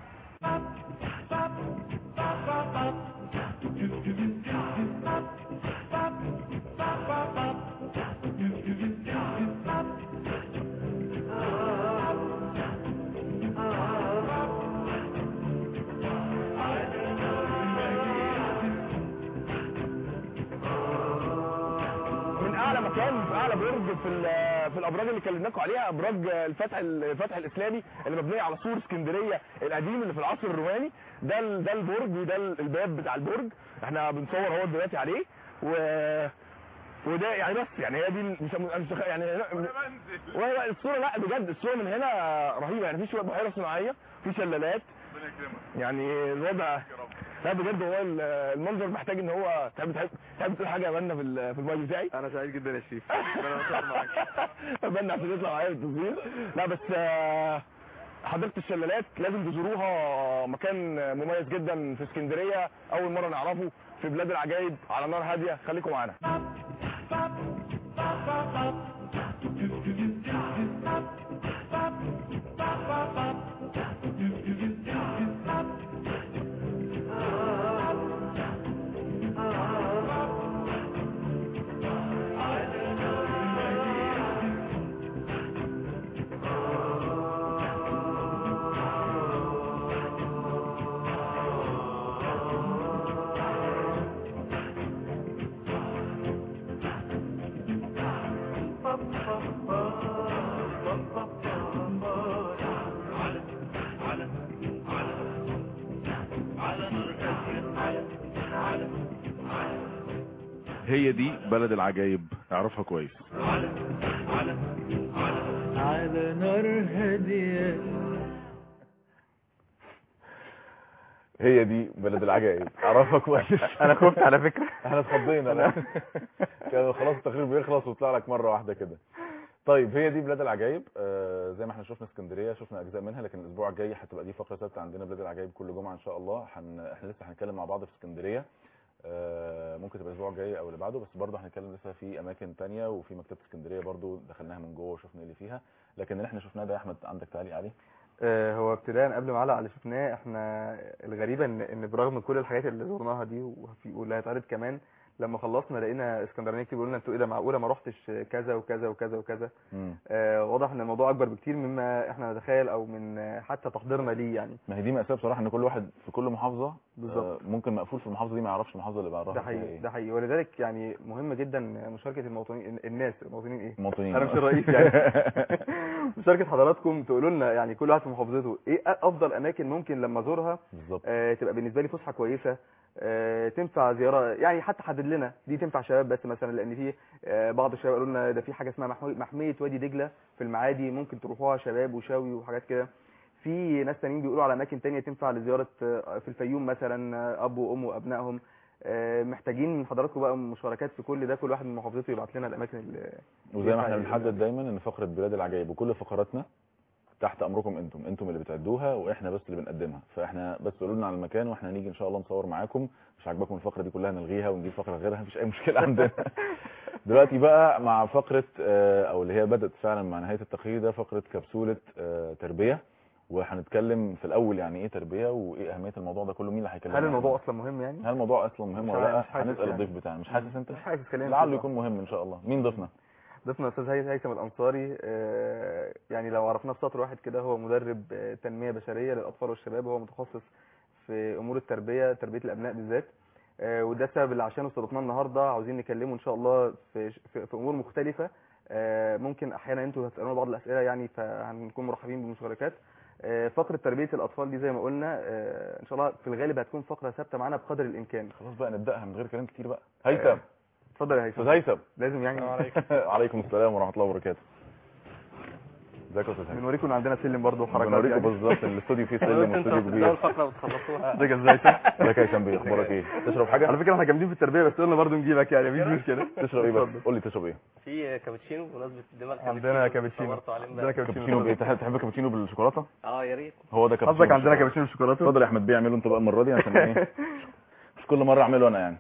من اعلى مكان في اعلى برج في ال- في الابراج اللي كلمناكم عليها ابراج الفتح الفتح الاسلامي اللي مبنيه على سور اسكندريه القديم اللي في العصر الروماني ده ال- ده البرج وده ال- الباب بتاع البرج احنا بنصور اهو دلوقتي عليه و وده يعني بس يعني هي دي ال- مش أنا مش يعني وهي الصوره لا بجد الصوره من هنا رهيبه يعني في شويه بحيره صناعيه في شلالات يعني الوضع لا بجد هو ال- المنظر محتاج ان هو تحب تحب تحب تقول حاجه يا بنا في ال- في المايك بتاعي انا سعيد جدا يا شريف انا بصور معاك بنا عشان يطلع معايا بالتصوير لا بس آه، حديقه الشلالات لازم تزوروها مكان مميز جدا في اسكندريه اول مره نعرفه في بلاد العجائب على نار هاديه خليكم معانا هي دي بلد العجايب اعرفها كويس على نار هادية هي دي بلد العجائب اعرفها كويس انا خفت على فكره احنا اتخضينا لا كان خلاص التقرير بيخلص ويطلع لك مره واحده كده طيب هي دي بلاد العجائب آه زي ما احنا شفنا اسكندريه شفنا اجزاء منها لكن الاسبوع الجاي هتبقى دي فقره ثابته عندنا بلاد العجائب كل جمعه ان شاء الله حن... احنا لسه هنتكلم مع بعض في اسكندريه آه ممكن تبقى الاسبوع الجاي او اللي بعده بس برضه هنتكلم لسه في اماكن تانية وفي مكتبه اسكندريه برضه دخلناها من جوه وشفنا ايه اللي فيها لكن اللي احنا شفناه ده يا احمد عندك تعليق عليه آه، هو ابتداء قبل ما اعلق على اللي شفناه احنا الغريبه ان ان برغم كل الحاجات اللي زرناها دي وفي واللي هيتعرض كمان لما خلصنا لقينا اسكندرانيه كتير بيقولوا لنا انتوا ايه ده معقوله ما رحتش كذا وكذا وكذا وكذا مم. آه، واضح ان الموضوع اكبر بكتير مما احنا نتخيل او من آه، حتى تحضيرنا ليه يعني ما هي دي مأساة بصراحة ان كل واحد في كل محافظة بالظبط. آه، ممكن مقفول في المحافظة دي ما يعرفش المحافظة اللي بعدها ده فيها حقيقي ايه ده حقيقي ولذلك يعني مهم جدا مشاركه المواطنين الناس المواطنين ايه مواطنين انا مش الرئيس يعني مشاركه حضراتكم تقولوا لنا يعني كل واحد في محافظته ايه افضل اماكن ممكن لما ازورها بالظبط آه، تبقى بالنسبه لي فسحه كويسه آه، تنفع زياره يعني حتى حدد لنا دي تنفع شباب بس مثلا لان في آه، بعض الشباب قالوا لنا ده في حاجه اسمها محمي- محميه وادي دجله في المعادي ممكن تروحوها شباب وشاوي وحاجات كده في ناس تانيين بيقولوا على اماكن تانية تنفع لزياره آه، في الفيوم مثلا آه، اب وام وابنائهم آه، محتاجين من حضراتكم بقى مشاركات في كل ده كل واحد من محافظته يبعت لنا الاماكن اللي وزي ما احنا ينفع بنحدد دايما ان فقرة بلاد العجائب وكل فقراتنا تحت امركم انتم انتم اللي بتعدوها واحنا بس اللي بنقدمها فاحنا بس قولوا لنا على المكان واحنا نيجي ان شاء الله نصور معاكم مش عاجباكم الفقره دي كلها نلغيها ونجيب فقره غيرها مفيش اي مشكله عندنا دلوقتي بقى مع فقره آه، او اللي هي بدات فعلا مع نهايه التقرير ده فقره كبسوله آه، تربيه وهنتكلم في الاول يعني ايه تربيه وايه اهميه الموضوع ده كله مين اللي هيكلمنا هل الموضوع عنه؟ اصلا مهم يعني هل الموضوع اصلا مهم مش ولا عارف- لا مش حاسس هنسال يعني. الضيف بتاعنا مش حاسس انت مش حاسس خلينا لعله نشوف. يكون مهم ان شاء الله مين ضيفنا ضيفنا استاذ هي- هيثم الانصاري آه، يعني لو عرفناه في سطر واحد كده هو مدرب آه، تنميه بشريه للاطفال والشباب هو متخصص في امور التربيه تربيه الابناء بالذات آه، وده السبب اللي عشانه استضفناه النهارده عاوزين نكلمه ان شاء الله في في, في امور مختلفه آه، ممكن احيانا انتوا هتسالونا بعض الاسئله يعني فهنكون مرحبين بالمشاركات آه، فقره تربيه الاطفال دي زي ما قلنا آه، ان شاء الله في الغالب هتكون فقره ثابته معانا بقدر الامكان خلاص بقى نبداها من غير كلام كتير بقى هيثم اتفضل يا هيثم استاذ هيثم لازم يعني عليكم السلام ورحمه الله وبركاته ازيك يا استاذ هيثم بنوريكم ان عندنا سلم برضه وحركات بنوريكم يعني. بالظبط الاستوديو فيه سلم انتوا واستوديو بتبداوا كبير الفقره وتخلصوها ازيك يا أستاذ هيثم ازيك يا هيثم بيه اخبارك ايه تشرب حاجه على فكره احنا جامدين في التربيه بس قلنا برضه نجيبك يعني مفيش مشكله تشرب ايه بس اتفضل. قول لي تشرب ايه في كابتشينو بمناسبه الدماغ عندنا كابتشينو صورتوا عليه عندنا امبارح. كابتشينو كابتشينو بايه تحب تحب كابتشينو بالشوكولاته اه يا ريت هو ده كابتشينو قصدك عندنا بالشوكولاتة. كابتشينو بالشوكولاته اتفضل يا احمد بيه اعمله انت بقى المره دي عشان ايه مش كل مره اعمله انا يعني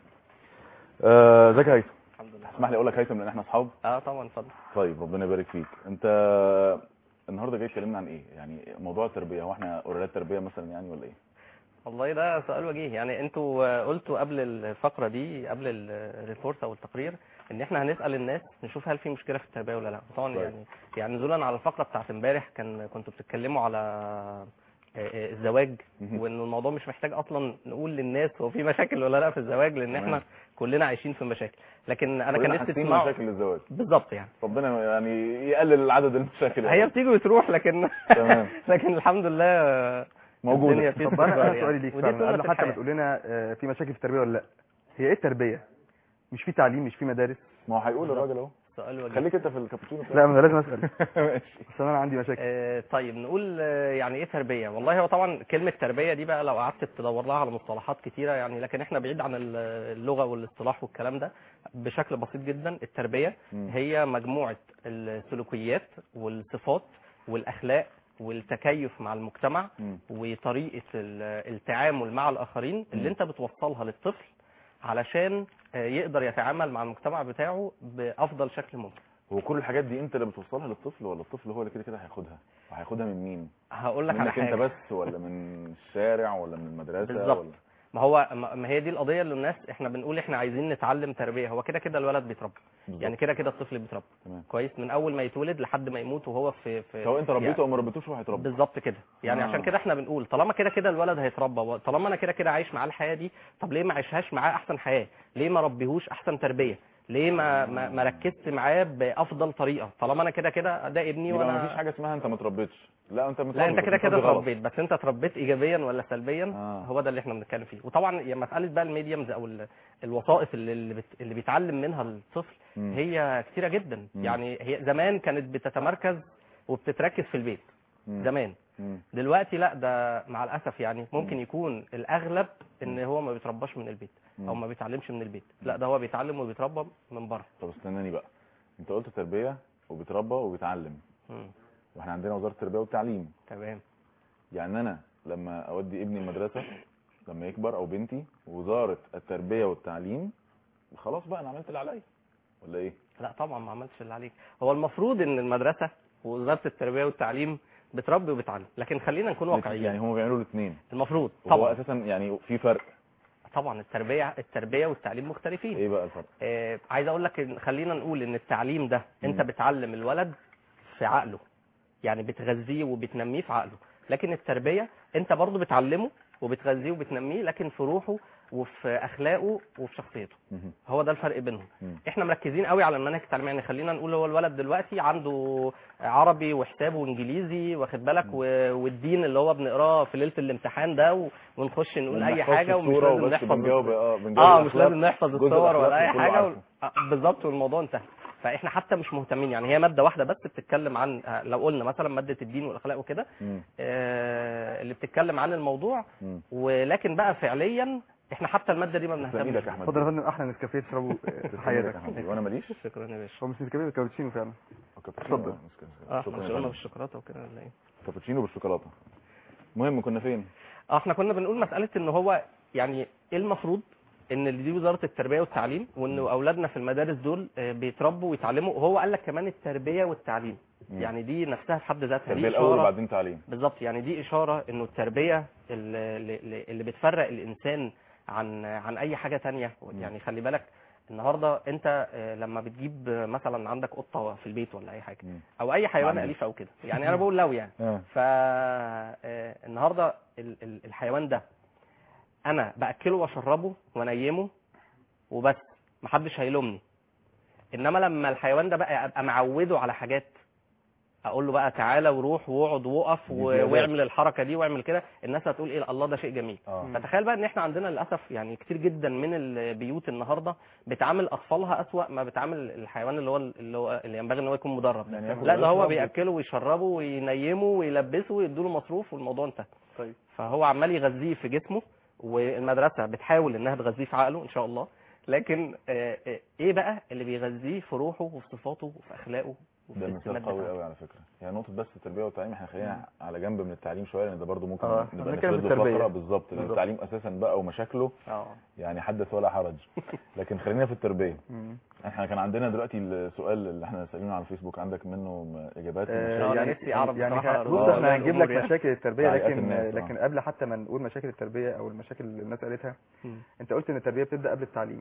آه، ازيك يا هيثم الحمد لله اسمح لي اقول لك هيثم لان احنا اصحاب اه طبعا اتفضل طيب ربنا يبارك فيك انت النهارده جاي تكلمنا عن ايه يعني موضوع التربيه هو احنا اوريدات تربيه مثلا يعني ولا ايه والله ده سؤال وجيه يعني انتوا آه، قلتوا قبل الفقره دي قبل ال- الريبورت او التقرير ان احنا هنسال الناس نشوف هل في مشكله في التربيه ولا لا طبعا طيب. يعني يعني نزولا على الفقره بتاعت امبارح كان كنتوا بتتكلموا على آه، آه، الزواج مهم. وان الموضوع مش محتاج اصلا نقول للناس هو في مشاكل ولا لا في الزواج لان تمام. احنا كلنا عايشين في مشاكل لكن انا كان كلنا نفسي حاسين تسمعوا مشاكل الزواج بالظبط يعني ربنا يعني يقلل عدد المشاكل هي يعني. بتيجي وتروح لكن تمام. لكن الحمد لله آه، موجودة. الدنيا فيه طب انا استقرار انا يعني. سؤالي ليك ودي فعلا سنة قبل حتى ما الحياة. تقول لنا آه، في مشاكل في التربيه ولا لا هي ايه التربيه مش في تعليم مش في مدارس ما هو هيقول الراجل اهو سؤال وجيه خليك انت في الكابتشينو لا ما انا لازم اسال ماشي بس انا عندي مشاكل آه، طيب نقول آه، يعني ايه تربيه والله هو طبعا كلمه تربيه دي بقى لو قعدت تدور لها على مصطلحات كتيره يعني لكن احنا بعيد عن ال- اللغه والاصطلاح والكلام ده بشكل بسيط جدا التربيه مم. هي مجموعه السلوكيات والصفات والاخلاق والتكيف مع المجتمع مم. وطريقه ال- التعامل مع الاخرين اللي مم. انت بتوصلها للطفل علشان آه، يقدر يتعامل مع المجتمع بتاعه بافضل شكل ممكن هو كل الحاجات دي انت اللي بتوصلها للطفل ولا الطفل هو اللي كده كده هياخدها وهياخدها من مين هقول لك على منك انت حاجه بس ولا من الشارع ولا من المدرسه بالظبط. ولا ما هو ما ما هي دي القضيه اللي الناس احنا بنقول احنا عايزين نتعلم تربيه هو كده كده الولد بيتربى بالظبط. يعني كده كده الطفل بيتربى تمام كويس من اول ما يتولد لحد ما يموت وهو في في سواء انت ربيته يعني او ما ربيتوش هو هيتربى بالظبط كده يعني آه. عشان كده احنا بنقول طالما كده كده الولد هيتربى طالما انا كده كده عايش معاه الحياه دي طب ليه ما عيشهاش معاه احسن حياه ليه ما ربيهوش احسن تربيه ليه ما ما, ما ركزت معاه بافضل طريقه طالما انا كده كده ده ابني يبقى ما وانا فيش حاجه اسمها انت ما تربيتش لا انت متربي لا انت بس كده كده بتربي غلط. اتربيت بس انت اتربيت ايجابيا ولا سلبيا آه. هو ده اللي احنا بنتكلم فيه وطبعا يا مساله بقى الميديمز او ال- الوسائط اللي اللي, بت... اللي بيتعلم منها الطفل مم. هي كتيره جدا مم. يعني هي زمان كانت بتتمركز وبتتركز في البيت مم. زمان مم. دلوقتي لا ده مع الاسف يعني ممكن يكون الاغلب ان هو ما بيترباش من البيت او مم. ما بيتعلمش من البيت لا ده هو بيتعلم وبيتربى من بره طب استناني بقى انت قلت تربيه وبيتربى وبيتعلم مم. واحنا عندنا وزاره التربيه والتعليم تمام يعني انا لما اودي ابني المدرسه لما يكبر او بنتي وزاره التربيه والتعليم خلاص بقى انا عملت اللي عليا ولا ايه لا طبعا ما عملتش اللي عليك هو المفروض ان المدرسه ووزاره التربيه والتعليم بتربي وبتعلم لكن خلينا نكون واقعيين يعني هم بيعملوا الاثنين المفروض طبعا طبعا اساسا يعني في فرق طبعا التربيه التربيه والتعليم مختلفين ايه بقى الفرق آه عايز اقول لك إن خلينا نقول ان التعليم ده انت مم. بتعلم الولد في عقله يعني بتغذيه وبتنميه في عقله لكن التربيه انت برضو بتعلمه وبتغذيه وبتنميه لكن في روحه وفي اخلاقه وفي شخصيته مهم. هو ده الفرق بينهم مم. احنا مركزين قوي على المناهج التعليميه يعني خلينا نقول هو الولد دلوقتي عنده عربي وحساب وانجليزي واخد بالك و- والدين اللي هو بنقراه في ليله الامتحان ده و- ونخش نقول ما اي بنحفظش حاجه ومش الصورة لازم وبس نحفظ بنجاوب اه بنجاوب اه مش الأخلاق. لازم نحفظ جزء الصور الأخلاق ولا اي كله حاجه عارفه. و... آه، بالظبط والموضوع انتهى فاحنا حتى مش مهتمين يعني هي ماده واحده بس بتتكلم عن آه، لو قلنا مثلا ماده الدين والاخلاق وكده مم. آه، اللي بتتكلم عن الموضوع مم. ولكن بقى فعليا احنا حتى الماده دي ما تسلم بنهتمش ايدك يا احمد اتفضل يا فندم احلى نسكافيه تشربه في تسلم ايدك حياتك يا احمد وانا ماليش شكرا يا باشا هو مش نسكافيه بالكابتشينو فعلا كابتشينو اتفضل. مسكين. اه شكرا احنا يا شغلنا فندم. بالشوكولاته وكده ولا ايه كابتشينو بالشوكولاته المهم كنا فين اه احنا كنا بنقول مساله ان هو يعني ايه المفروض ان اللي دي وزاره التربيه والتعليم وان اولادنا في المدارس دول آه، بيتربوا ويتعلموا وهو قال لك كمان التربيه والتعليم مم. يعني دي نفسها في حد ذاتها التربيه دي الاول اشاره وبعدين تعليم بالظبط يعني دي اشاره انه التربيه اللي, اللي- اللي بتفرق الانسان عن عن اي حاجه تانية يعني خلي بالك النهارده انت آه، لما بتجيب آه، مثلا عندك قطه في البيت ولا اي حاجه مم. او اي حيوان عندي. اليف او كده يعني انا بقول لو يعني اه فالنهارده الحيوان ده انا باكله واشربه وانيمه وبس محدش هيلومني انما لما الحيوان ده بقى ابقى معوده على حاجات اقول له بقى تعالى وروح واقعد وقف دي و- زيادات. واعمل الحركه دي واعمل كده الناس هتقول ايه الله ده شيء جميل اه فتخيل بقى ان احنا عندنا للاسف يعني كتير جدا من البيوت النهارده بتعامل اطفالها اسوأ ما بتعامل الحيوان اللي هو اللي هو اللي ينبغي ان هو يكون مدرب يعني ياخد لا ده هو ويشرب بياكله ويشربه وينيمه ويلبسه ويديله مصروف والموضوع انتهى طيب. فهو عمال يغذيه في جسمه والمدرسه بتحاول انها تغذيه في عقله ان شاء الله لكن آه، آه، ايه بقى اللي بيغذيه في روحه وفي صفاته وفي اخلاقه وفي ده السمات مثال قوي بتاعته. قوي على فكره يعني نقطه بس التربيه والتعليم احنا خلينا على جنب من التعليم شويه لان ده برضو ممكن اه، نبقى هنتكلم نفرد في له التربية. فقره بالظبط لان بالظبط. التعليم اساسا بقى ومشاكله اه يعني حدث ولا حرج لكن خلينا في التربيه مم. احنا كان عندنا دلوقتي السؤال اللي احنا سالينه على الفيسبوك عندك منه م- اجابات آه، أنا يعني نفسي أعرف يعني بصراحة بص رد احنا هنجيب الأمور لك يعني. مشاكل التربيه تعليقات لكن الناس، آه. لكن قبل حتى ما نقول مشاكل التربيه او المشاكل اللي الناس قالتها مم. انت قلت ان التربيه بتبدا قبل التعليم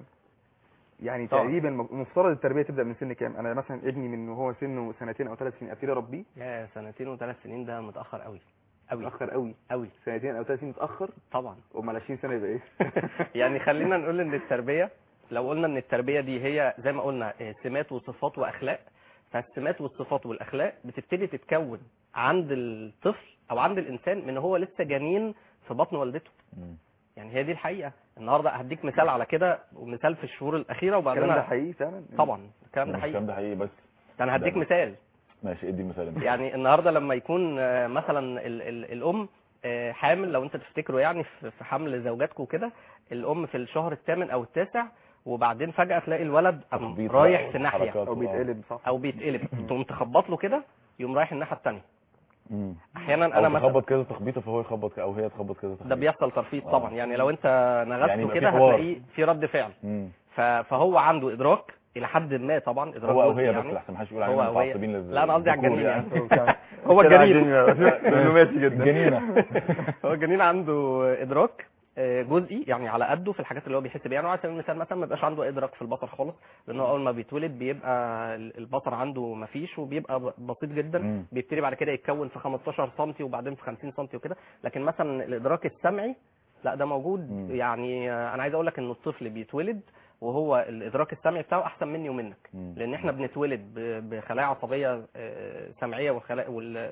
يعني طبعا. تقريبا مفترض التربيه تبدا من سن كام انا مثلا ابني من وهو سنه سنتين او ثلاث سنين ابتدي اربيه يا سنتين وثلاث سنين ده متاخر قوي قوي متاخر قوي قوي سنتين او ثلاث سنين متاخر طبعا امال 20 سنه يبقى ايه يعني خلينا نقول ان التربيه لو قلنا ان التربيه دي هي زي ما قلنا آه، سمات وصفات واخلاق فالسمات والصفات والاخلاق بتبتدي تتكون عند الطفل او عند الانسان من هو لسه جنين في بطن والدته مم. يعني هي دي الحقيقه النهارده هديك مثال على كده ومثال في الشهور الاخيره وبعدين الكلام ده أنا- حقيقي فعلا طبعا الكلام ده مش حقيقي الكلام ده حقيقي بس ده انا هديك ده- مثال ماشي ادي مثال انت يعني النهارده لما يكون آه، مثلا ال ال الام آه، حامل لو انت تفتكروا يعني في في حمل زوجاتكم وكده الام في الشهر الثامن او التاسع وبعدين فجاه تلاقي الولد قام تخبيط رايح بقى في ناحيه وحركات او و- بيتقلب صح او بيتقلب تقوم تخبط له كده يقوم رايح الناحيه الثانيه مم. احيانا او انا مثلا تخبط كذا تخبيطه فهو يخبط ك- او هي تخبط كذا ده تخبيط بيحصل ترفيض آه. طبعا يعني لو انت نغزته يعني يبقى في كده حوار. هتلاقيه في رد فعل مم. ف- فهو عنده ادراك الى حد ما طبعا ادراك هو او جزئي هي بس يعني. لحسن ما حدش يقول هو علينا أو هي. متعصبين لل- لا، أنا قصدي على للذكور الجنين يعني هو كده جنين دبلوماسي جدا جنينه هو الجنين عنده ادراك آه، جزئي يعني على قده في الحاجات اللي هو بيحس بيها يعني على سبيل المثال مثلا ما بيبقاش عنده ادراك في البصر خالص لان هو اول ما بيتولد بيبقى ال- البصر عنده ما فيش وبيبقى ب- بسيط جدا مم. بيبتدي بعد كده يتكون في 15 سم وبعدين في 50 سم وكده لكن مثلا الادراك السمعي لا ده موجود مم. يعني آه، انا عايز اقول لك ان الطفل بيتولد وهو الادراك السمعي بتاعه احسن مني ومنك مم. لان احنا بنتولد ب- بخلايا عصبيه آه، سمعيه والخلايا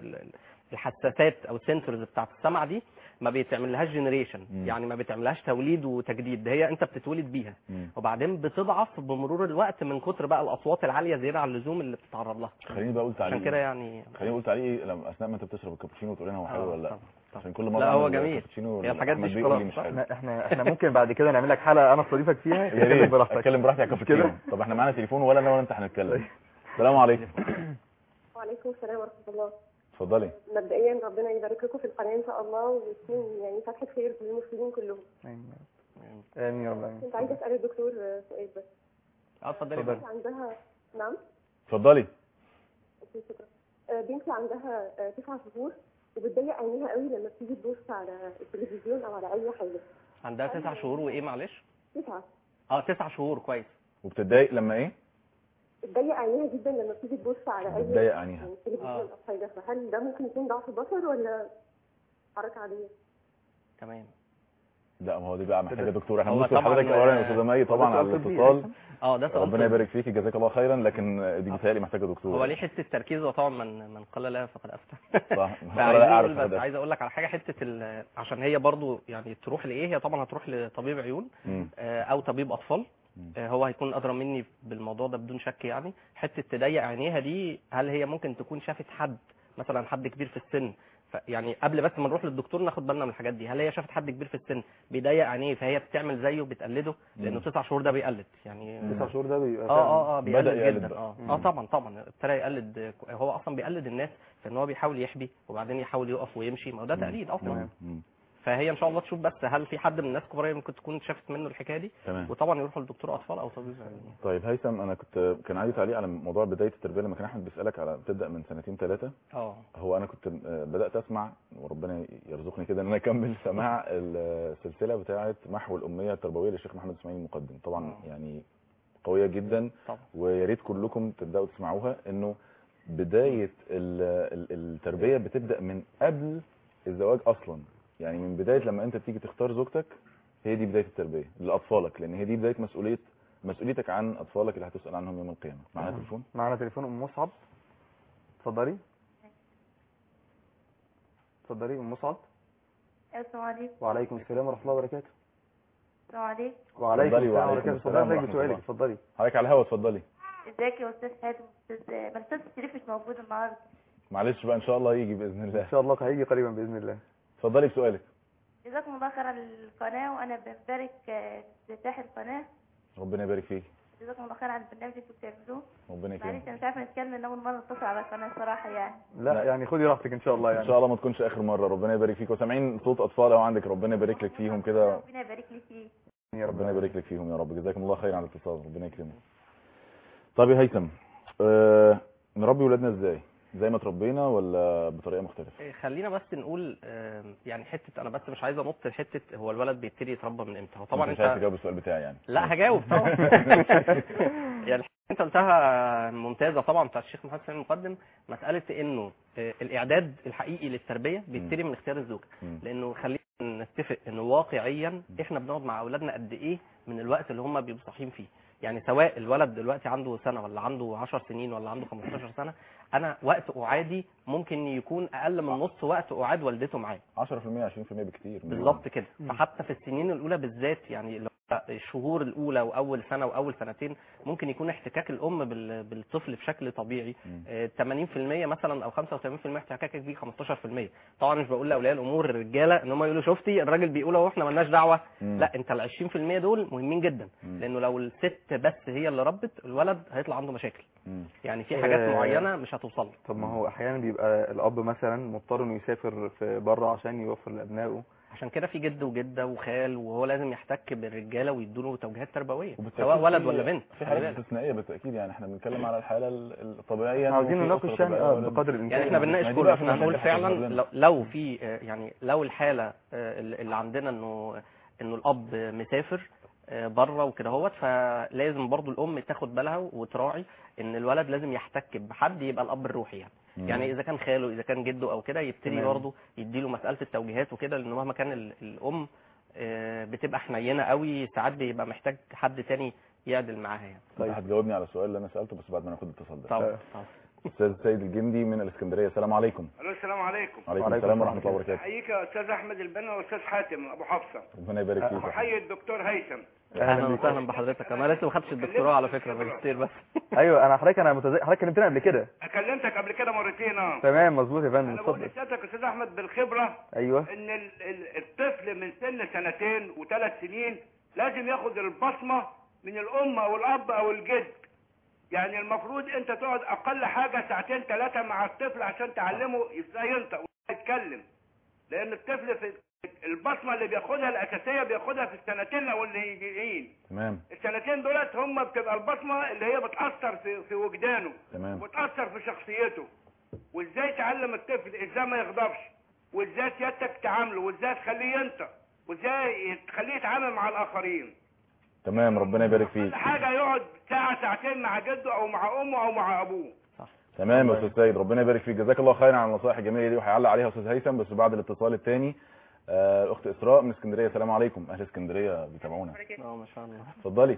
والحساسات او السنسورز بتاعت السمع دي ما بيتعملهاش جنريشن مم. يعني ما بيتعملهاش توليد وتجديد ده هي انت بتتولد بيها مم. وبعدين بتضعف بمرور الوقت من كتر بقى الاصوات العاليه زياده عن اللزوم اللي بتتعرض لها خليني بقى اقول تعليق عشان كده يعني خليني اقول تعليق لما اثناء ما انت بتشرب الكابتشينو وتقول لنا هو حلو آه، ولا لا طبعا، طبعا. عشان كل مره لا، هو أعمل جميل. كابتشينو هي الحاجات دي أحمد بيقول لي شوكولاتة، مش صح؟ حلو احنا احنا احنا ممكن بعد كده نعمل لك حلقه انا استضيفك فيها يا تتكلم ريت براحتك اتكلم براحتي على الكابتشينو كده؟ طب احنا معانا تليفون ولا انا ولا انت هنتكلم السلام عليكم وعليكم السلام ورحمة الله اتفضلي مبدئيا ربنا يبارك لكم في القناة إن شاء الله وتكون يعني فتحة خير للمسلمين كلهم امين امين يا رب العالمين كنت عايزة أسأل الدكتور سؤال بس اه اتفضلي اتفضل. بقى. بنتي عندها نعم اتفضلي أوكي، شكرا آه، بنتي عندها آه، تسعة شهور وبتضيق عينيها قوي لما بتيجي تبص على التلفزيون أو على أي حاجة عندها تسع شهور وايه معلش تسعة اه تسع شهور كويس وبتتضايق لما ايه بتضيق عينيها جدا لما بتيجي تبص على أي بتضيق عينيها. يعني تلفزيون آه. أو حاجة فهل ده ممكن يكون ضعف بصر ولا حركة عادية؟ تمام لا ما هو دي بقى محتاجه دكتور احنا هو بنشكر طبعاً، حضرتك اولا يا آه، استاذه مي طبعا على سؤال طبي الاتصال اه ده سؤال ربنا طبي. يبارك فيكي جزاك الله خيرا لكن دي بتهيألي محتاجه دكتور هو ليه حته تركيز وطبعا من من قال لا فقد افتى صح فعايز لا اقول اعرف بس عايز اقول لك على حاجه حته ال- عشان هي برضو يعني تروح لايه هي طبعا هتروح لطبيب عيون مم. آه، او طبيب اطفال مم. آه، هو هيكون ادرى مني بالموضوع ده بدون شك يعني حته تضيق عينيها دي هل هي ممكن تكون شافت حد مثلا حد كبير في السن ف- يعني قبل بس ما نروح للدكتور ناخد بالنا من الحاجات دي هل هي شافت حد كبير في السن بيضيق عينيه فهي بتعمل زيه بتقلده لانه مم. تسع شهور ده بيقلد يعني تسع شهور ده بيبقى اه فعلاً اه اه بدأ بيقلد يقلد جدا بقى. اه مم. اه طبعا طبعا ابتدى يقلد هو اصلا بيقلد الناس في ان هو بيحاول يحبي وبعدين يحاول يقف ويمشي ما هو ده مم. تقليد اصلا تمام. مم. فهي ان شاء الله تشوف بس هل في حد من الناس كبار ممكن تكون شافت منه الحكايه دي تمام وطبعا يروحوا لدكتور اطفال او طبيب عيون طيب هيثم انا كنت كان عندي تعليق على موضوع بدايه التربيه لما كان احمد بيسالك على بتبدا من سنتين ثلاثه اه هو انا كنت آه، بدات اسمع وربنا يرزقني كده ان انا اكمل سماع السلسله بتاعه محو الاميه التربويه للشيخ محمد اسماعيل المقدم طبعا آه. يعني قويه جدا طبعا ويا ريت كلكم تبداوا تسمعوها انه بدايه ال- ال- التربيه بتبدا من قبل الزواج اصلا يعني من بدايه لما انت بتيجي تختار زوجتك هي دي بدايه التربيه لاطفالك لان هي دي بدايه مسؤوليه مسؤوليتك عن اطفالك اللي هتسال عنهم يوم القيامه معانا تمام. تليفون معانا تليفون ام مصعب اتفضلي اتفضلي ام مصعب السلام عليكم وعليكم السلام ورحمه الله وبركاته السلام عليكم وعليكم اتفضلي السلام وعليكم وبركاته السلام اتفضلي ورحمة بسؤالك الله. اتفضلي حضرتك على الهوا اتفضلي ازيك يا استاذ حاتم استاذ ما الاستاذ شريف مش موجود النهارده معلش بقى ان شاء الله يجي باذن ان الله شاء الله هيجي قريبا باذن الله اتفضلي بسؤالك جزاكم الله خير على القناه وانا ببارك آه، في افتتاح القناه ربنا يبارك فيك جزاكم الله خير على البرنامج اللي انتوا بتعملوه ربنا معلش يكرمك انا مش عارفه نتكلم من اول مره اتصل على القناه الصراحه يعني لا لا. يعني خدي راحتك ان شاء الله ان يعني شاء الله ما تكونش اخر مره ربنا يبارك فيك وسامعين صوت اطفال اهو عندك ربنا يبارك لك فيهم كده ربنا يبارك لي فيه يا رب ربنا يبارك لك فيهم يا رب جزاكم الله خير على الاتصال ربنا يكرمك طب يا هيثم آه نربي ولادنا ازاي زي ما تربينا ولا بطريقه مختلفه إيه، خلينا بس نقول آم، يعني حته انا بس مش عايز انط حته هو الولد بيبتدي يتربى من امتى هو طبعا أنت مش عايز انت تجاوب السؤال بتاعي يعني لا هجاوب طبعا يعني الحاجة انت قلتها ممتازه طبعا بتاعت الشيخ محمد سليم المقدم مساله انه آه، الاعداد الحقيقي للتربيه بيبتدي من اختيار الزوجه مم. لانه خلينا نتفق انه واقعيا احنا بنقعد مع اولادنا قد ايه من الوقت اللي هم بيبقوا صاحيين فيه يعني سواء الولد دلوقتي عنده سنه ولا عنده 10 سنين ولا عنده 15 سنه انا وقت اعادي ممكن يكون اقل من نص وقت اعاد والدته معاه 10% 20% بكتير بالظبط كده فحتى في السنين الاولى بالذات يعني لو الشهور الاولى واول سنه واول سنتين ممكن يكون احتكاك الام بال- بالطفل بشكل طبيعي مم. آه، 80% مثلا او 85% احتكاكك بيه 15% طبعا مش بقول لاولياء الامور الرجاله ان هم يقولوا شفتي الراجل بيقول اهو احنا مالناش دعوه مم. لا انت ال 20% دول مهمين جدا مم. لانه لو الست بس هي اللي ربت الولد هيطلع عنده مشاكل مم. يعني في حاجات آه. معينه مش هتوصل له طب ما هو احيانا بيبقى الاب مثلا مضطر انه يسافر في بره عشان يوفر لابنائه عشان كده في جد وجده وخال وهو لازم يحتك بالرجاله ويدوا توجيهات تربويه وبالتأكيد سواء ولد في- ولا بنت في خلي حالات بالك. استثنائيه بالتاكيد يعني احنا بنتكلم على الحاله ال- الطبيعيه احنا عاوزين إنه في نناقش أسرة يعني طبيعية آه، ولد. بقدر الامكان يعني احنا ما بنناقش دي كله بقى في احنا هنقول المشاكل فعلا اللي لو, لو في آه، يعني لو الحاله آه، اللي عندنا انه انه الاب مسافر بره وكده اهوت فلازم برضو الام تاخد بالها وتراعي ان الولد لازم يحتك بحد يبقى الاب الروحي يعني مم. يعني اذا كان خاله اذا كان جده او كده يبتدي تمام. برضه يديله مساله التوجيهات وكده لان مهما كان ال- الام آه، بتبقى حنينه قوي ساعات بيبقى محتاج حد تاني يعدل معاها يعني طيب هتجاوبني على السؤال اللي انا سالته بس بعد ما ناخد الاتصال ده طبعا طبعا استاذ سيد الجندي من الاسكندريه السلام عليكم الو السلام عليكم وعليكم السلام ورحمه الله وبركاته احييك يا استاذ احمد البنا واستاذ حاتم ابو حفصه ربنا يبارك فيك واحيي الدكتور هيثم اهلا وسهلا بحضرتك انا لسه ما خدتش الدكتوراه على فكره ماجستير بس ايوه انا حضرتك انا متز... حضرتك كلمتني قبل كده كلمتك قبل كده مرتين اه تمام مظبوط يا فندم انا بقول اتفضل لسيادتك يا استاذ احمد بالخبره ايوه ان ال- ال- الطفل من سن سنتين وثلاث سنين لازم ياخد البصمه من الام او الاب او الجد يعني المفروض انت تقعد اقل حاجه ساعتين ثلاثه مع الطفل عشان تعلمه ازاي ينطق ويتكلم لان الطفل في البصمه اللي بياخدها الاساسيه بياخدها في السنتين الاولانيين تمام السنتين دولت هم بتبقى البصمه اللي هي بتاثر في في وجدانه تمام وتاثر في شخصيته وازاي تعلم الطفل ازاي ما يغضبش وازاي سيادتك تعامله وازاي تخليه ينطق وازاي تخليه يتعامل مع الاخرين تمام ربنا يبارك فيك حاجه يقعد ساعه ساعتين مع جده او مع امه او مع ابوه تمام يا استاذ سيد ربنا يبارك فيك جزاك الله خيرا على النصائح الجميله دي وهيعلق عليها استاذ هيثم بس بعد الاتصال الثاني اخت اسراء من اسكندريه السلام عليكم اهل اسكندريه بيتابعونا اه ما شاء الله اتفضلي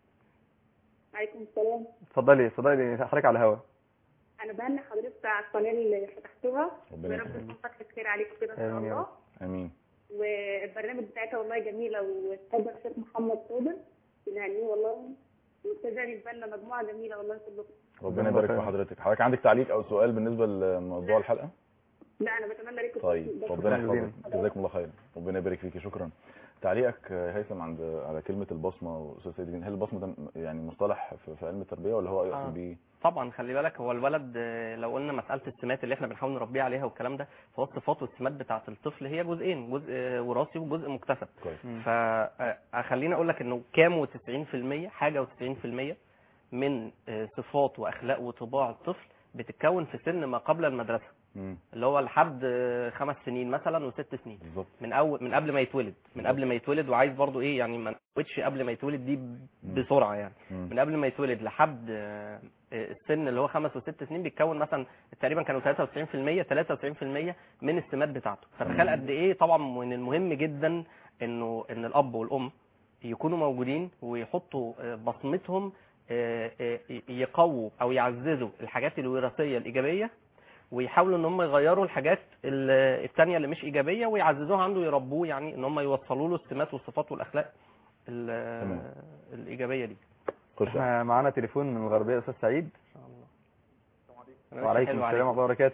عليكم السلام اتفضلي اتفضلي حضرتك على الهوا انا بهني حضرتك على القناه اللي فتحتوها ربنا ويا رب يخليك. تكون فتحة خير عليكم كده ان شاء آمين يا الله رب. امين والبرنامج بتاعتها والله جميله واتفضل الشيخ محمد صابر بنهنيه والله والاستاذه البنا مجموعه جميله والله كلكم ربنا يبارك في حضرتك حضرتك عندك تعليق او سؤال بالنسبه لموضوع الحلقه لا انا بتمنى لكم طيب التوفيق. ربنا شكراً يحفظك جزاكم الله خير ربنا يبارك فيك شكرا تعليقك آه، هيثم عند على كلمه البصمه واستاذ سيد الدين هل البصمه ده يعني مصطلح في في علم التربيه ولا هو آه. يقصد بيه طبعا خلي بالك هو الولد آه، لو قلنا مساله السمات اللي احنا بنحاول نربيه عليها والكلام ده فهو الصفات والسمات بتاعه الطفل هي جزئين جزء آه، وراثي وجزء مكتسب كويس فخلينا اقول لك انه كام و90% حاجه و90% من آه، صفات واخلاق وطباع الطفل بتتكون في سن ما قبل المدرسه مم. اللي هو لحد آه، خمس سنين مثلا وست سنين بالظبط من اول من قبل ما يتولد من قبل ما يتولد وعايز برضو ايه يعني ما نقولش قبل ما يتولد دي ب- بسرعه يعني مم. من قبل ما يتولد لحد آه، آه، السن اللي هو خمس وست سنين بيتكون مثلا تقريبا كانوا 93% 93% من السمات بتاعته فتخيل قد ايه طبعا من المهم جدا انه ان الاب والام يكونوا موجودين ويحطوا آه، بصمتهم آه، آه، يقووا او يعززوا الحاجات الوراثيه الايجابيه ويحاولوا ان هم يغيروا الحاجات ال- التانية اللي مش ايجابيه ويعززوها عنده يربوه يعني ان هم يوصلوا له السمات والصفات والاخلاق ال- تمام. الايجابيه دي خش احنا معانا تليفون من الغربيه يا استاذ سعيد وعليكم حلو السلام عليكم. ورحمه الله وبركاته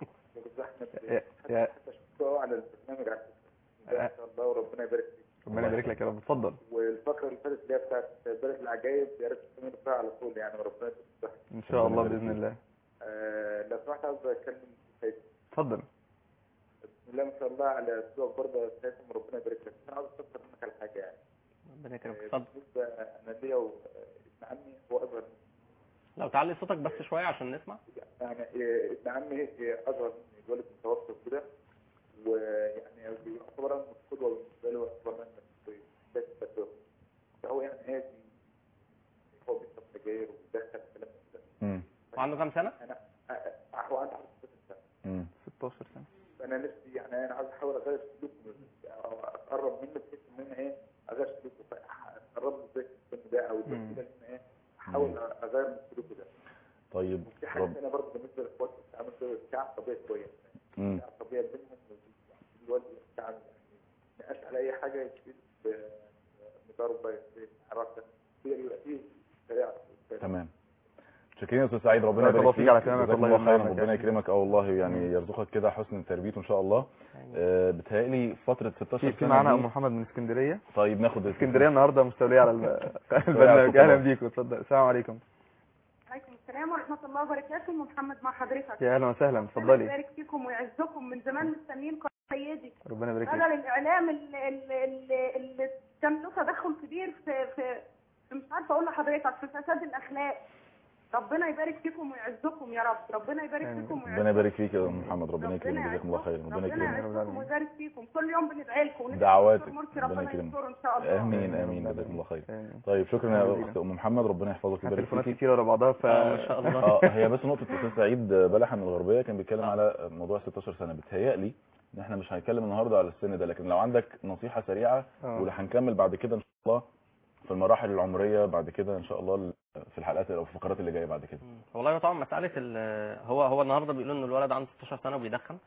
يا- يا- شكرا على البرنامج على ان شاء الله وربنا يبارك فيك ربنا يبارك لك يا رب اتفضل والفقره اللي فاتت اللي هي بتاعت بلد العجائب يا ريت تستمر فيها على طول يعني وربنا يديك الصحه ان شاء الله باذن الله آه، لو سمحت عاوز اتكلم في اتفضل بسم الله ما شاء الله على اسلوبك برضه يا استاذ وربنا يبارك لك انا عاوز استفسر منك على حاجه يعني ربنا يكرمك آه، اتفضل بالنسبه انا ليا وابن عمي هو اصغر مني. لو تعلي صوتك بس شويه عشان نسمع يعني آه، ابن عمي آه، اصغر مني الولد متوسط كده ويعني يعتبر انا قدوه بالنسبه له اكبر مني في بدايه الفتوى فهو يعني هادي هو بيشرب سجاير وبيدخل كلام من ده مم. وعنده كام سنه؟ انا آه، آه، هو عنده حوالي 16 سنه مم. 16 سنه فانا نفسي يعني انا عاوز احاول اغير سلوكه او اقرب منه بحيث ان انا ايه اغير سلوكه اقرب له زي السن ده او مم. زي كده ان ايه احاول اغير من سلوكه ده طيب في حاجه رب ثانيه برضه بالنسبه لاخواتي بتتعامل كده في عصبيه شويه مم. في عصبيه بينهم الوالد بتاع يعني نقاش على اي حاجه يشيل مضاربه يشيل حركه كده بيبقى فيه سريع تمام شاكرين يا استاذ سعيد ربنا بارك الله يبارك فيك فيك على كلامك، جزاكم الله الله خيرا يرحمك ربنا يعني. يكرمك اه والله يعني يرزقك كده حسن تربيته ان شاء الله آه بتهيألي فتره 16 في سنه في معانا دي- ام محمد من اسكندريه طيب ناخد اسكندريه النهارده مستوليه على ال- البرنامج اهلا بيكم اتفضل السلام عليكم عليكم السلام ورحمة الله وبركاته محمد مع حضرتك يا اهلا وسهلا ربنا اتفضلي يبارك فيكم ويعزكم من زمان مستنيين قناة سيدي ربنا يبارك بدل لك الإعلام اللي, اللي, اللي, اللي كان له تدخل كبير في, في, في مش عارفة أقول لحضرتك في فساد الأخلاق ربنا يبارك فيكم ويعزكم يا رب ربنا يبارك آمين. فيكم ربنا يبارك فيك يا أم محمد ربنا يكرمك ربنا جزاكم الله خير ربنا ربنا يكرمك يعزكم ويبارك فيكم كل يوم بندعي لكم وندعي دعواتك لدكتور مرسي ربنا ربنا يكرمك يستر إن شاء الله امين امين جزاكم الله خير طيب شكرا يا اخت ام محمد ربنا يحفظك ويبارك تليفونات فيك كتير ورا بعضها ف اه هي بس نقطه الاستاذ سعيد بلحه من الغربيه كان بيتكلم على موضوع 16 سنه بتهيألي ان احنا مش هنتكلم النهارده على السن ده لكن لو عندك نصيحه سريعه آه. واللي هنكمل بعد كده ان شاء الله في المراحل العمريه بعد كده ان شاء الله في الحلقات او في الفقرات اللي جايه بعد كده والله طبعا مساله ال- هو هو النهارده بيقولوا ان الولد عنده 16 سنه وبيدخن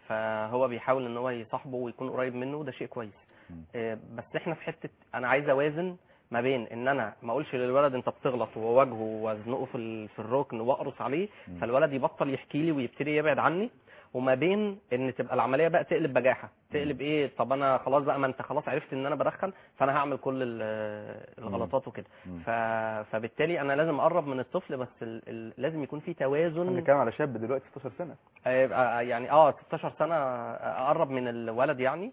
فهو بيحاول ان هو يصاحبه ويكون قريب منه وده شيء كويس آه، بس احنا في حته انا عايز اوازن ما بين ان انا ما اقولش للولد انت بتغلط وواجهه وازنقه في ال- في الركن واقرص عليه فالولد يبطل يحكي لي ويبتدي يبعد عني وما بين ان تبقى العمليه بقى تقلب بجاحه تقلب ايه طب انا خلاص بقى ما انت خلاص عرفت ان انا بدخن فانا هعمل كل ال- الغلطات وكده ف... فبالتالي انا لازم اقرب من الطفل بس ال... ال... لازم يكون في توازن بنتكلم على شاب دلوقتي 16 سنه آه، آه، يعني اه 16 سنه اقرب من الولد يعني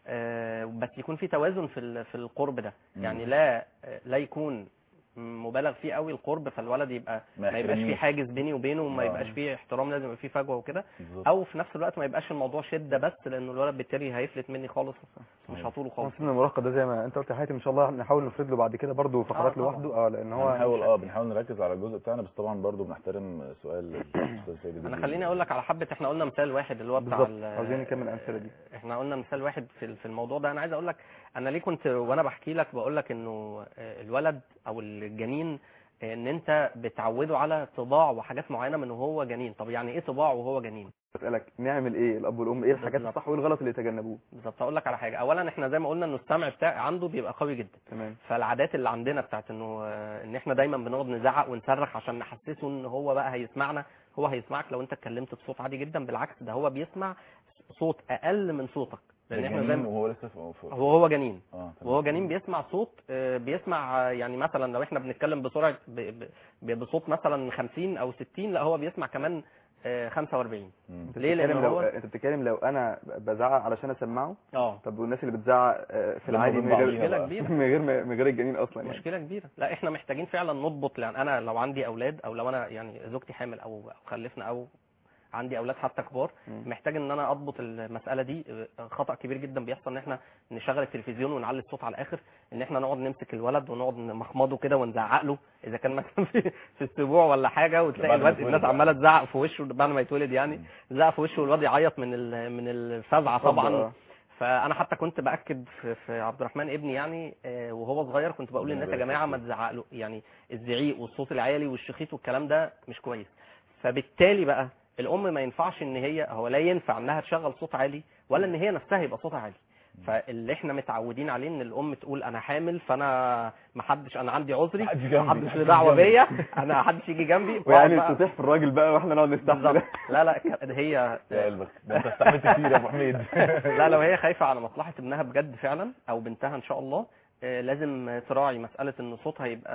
آه، بس يكون في توازن في ال- في القرب ده مم. يعني لا لا يكون مبالغ فيه قوي القرب فالولد يبقى ما ما يبقاش فيه يحترمنيش. حاجز بيني وبينه وما آه. يبقاش فيه احترام لازم يبقى فيه فجوه وكده بالظبط. او في نفس الوقت ما يبقاش الموضوع شده بس لانه الولد بالتالي هيفلت مني خالص مش هطوله خالص سن المراهقه ده زي ما انت قلت يا حاتم ان شاء الله نحاول نفرد له بعد كده برضه فقرات آه، طبعاً. لوحده اه لان هو بنحاول اه بنحاول نركز على الجزء بتاعنا بس طبعا برضو بنحترم سؤال الاستاذ سيد انا خليني اقول لك على حبه احنا قلنا مثال واحد اللي هو بتاع بالظبط ال- عاوزين نكمل الامثله دي احنا قلنا مثال واحد في في الموضوع ده انا عايز اقول لك انا ليه كنت وانا بحكي لك بقول لك انه آه، الولد او الجنين آه، ان انت بتعوده على طباع وحاجات معينه من وهو جنين طب يعني ايه طباع وهو جنين بسالك نعمل ايه الاب والام ايه الحاجات بالظبط. الصح وايه الغلط اللي يتجنبوه بالظبط اقول لك على حاجه اولا احنا زي ما قلنا انه السمع بتاع عنده بيبقى قوي جدا تمام فالعادات اللي عندنا بتاعت انه آه، ان احنا دايما بنقعد نزعق ونصرخ عشان نحسسه ان هو بقى هيسمعنا هو هيسمعك لو انت اتكلمت بصوت عادي جدا بالعكس ده هو بيسمع صوت اقل من صوتك لان احنا زي الجنين ما وهو لسه في في- هو هو جنين اه تمام. وهو جنين بيسمع صوت آه، بيسمع آه، يعني مثلا لو احنا بنتكلم بسرعه ب- ب- بصوت مثلا 50 او 60 لا هو بيسمع كمان آه، 45 انت ليه لان بتتكلم لو هو انت بتتكلم لو انا بزعق علشان اسمعه اه طب والناس اللي بتزعق آه، في لما العادي من بنضع غير بيها مشكله بقى. كبيره من غير ما- من غير الجنين اصلا يعني مشكله كبيره لا احنا محتاجين فعلا نضبط لان انا لو عندي اولاد او لو انا يعني زوجتي حامل او أو خلفنا او عندي اولاد حتى كبار مم. محتاج ان انا اضبط المساله دي آه، خطا كبير جدا بيحصل ان احنا نشغل التلفزيون ونعلي الصوت على الاخر ان احنا نقعد نمسك الولد ونقعد نمخمضه كده ونزعق له اذا كان مثلا في, في السبوع ولا حاجه وتلاقي بعد ما الواد يتولد الناس بقى. عماله تزعق في وشه بعد ما يتولد يعني تزعق في وشه والواد يعيط من ال- من الفزعه طبعا آه. فانا حتى كنت باكد في, في عبد الرحمن ابني يعني آه، وهو صغير كنت بقول ربنا للناس يا يبارك جماعه فيك. ما تزعق له يعني الزعيق والصوت العالي والشخيط والكلام ده مش كويس فبالتالي بقى الام ما ينفعش ان هي هو لا ينفع انها تشغل صوت عالي ولا ان هي نفسها يبقى صوتها عالي فاللي احنا متعودين عليه ان الام تقول انا حامل فانا ما حدش انا عندي عذري محدش جنبي، ما حدش محدش له دعوه جنبي. بيا انا حدش يجي جنبي ويعني وأقعد بقى- تطيح في الراجل بقى واحنا نقعد نستحمل بالظبط لا لا ك- هي يا قلبك ده انت استحملت كتير يا ابو حميد لا لو هي خايفه على مصلحه ابنها بجد فعلا او بنتها ان شاء الله آه، لازم تراعي مساله ان صوتها يبقى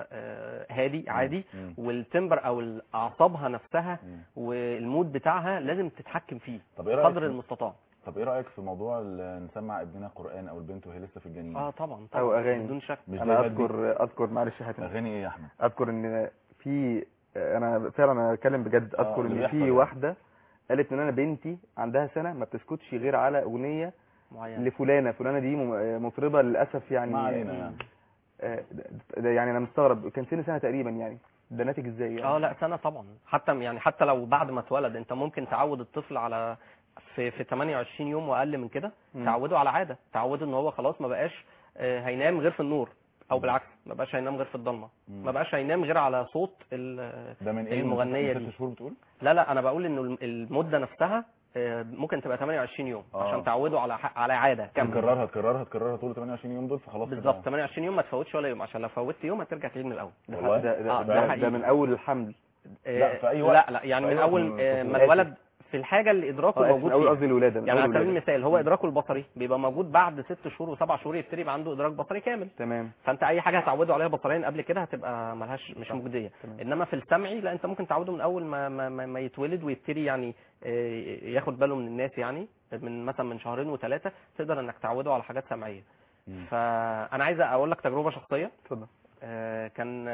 آه، هادي عادي مم. والتمبر او اعصابها نفسها مم. والمود بتاعها لازم تتحكم فيه طب ايه رايك قدر في- المستطاع طب ايه رايك في موضوع ال- نسمع ابننا قران او البنت وهي لسه في الجنين اه طبعا طبعا او اغاني بدون شك مش انا زي ما اذكر اذكر معلش يا حاتم اغاني ايه يا احمد اذكر ان في انا فعلا انا بتكلم بجد آه، اذكر اللي ان بيحصل في يعني. واحده قالت ان انا بنتي عندها سنه ما بتسكتش غير على اغنيه معين لفلانه فلانه دي مم- مطربه للاسف يعني ما علينا يعني آه، ده- ده يعني انا مستغرب كان سن سنه تقريبا يعني ده ناتج ازاي يعني اه لا سنه طبعا حتى يعني حتى لو بعد ما اتولد انت ممكن تعود الطفل على في في 28 يوم واقل من كده مم. تعوده على عاده تعوده ان هو خلاص ما بقاش آه، هينام غير في النور او بالعكس ما بقاش هينام غير في الضلمه مم. ما بقاش هينام غير على صوت ال- ده من ايه المغنيه من دي ست شهور بتقول لا لا انا بقول انه المده نفسها آه، ممكن تبقى 28 يوم آه. عشان تعوده على ح- على عاده كامله تكررها تكررها تكررها طول 28 يوم دول فخلاص كده. بالظبط 28 يوم ما تفوتش ولا يوم عشان لو فوتت يوم هترجع تعيد من الاول ده والله؟ ده, ده, آه، ده, ده ده, حقيقي. من اول الحمل آه، لا، في أي وقت. لا لا يعني في أي من وقت اول من آه، ما الطفولة. الولد في الحاجه اللي ادراكه اه آسف، موجود من اول فيها قصدي الولاده من يعني اول على سبيل الولاده المثال هو ادراكه البصري بيبقى موجود بعد ست شهور وسبع شهور يبتدي يبقى عنده ادراك بصري كامل تمام فانت اي حاجه هتعوده عليها بصريا قبل كده هتبقى ملهاش مش مجديه تمام. انما في السمعي لا انت ممكن تعوده من اول ما ما, ما, ما يتولد ويبتدي يعني آه، ياخد باله من الناس يعني من مثلا من شهرين وثلاثه تقدر انك تعوده على حاجات سمعيه مم. فانا عايز اقول لك تجربه شخصيه اتفضل آه، كان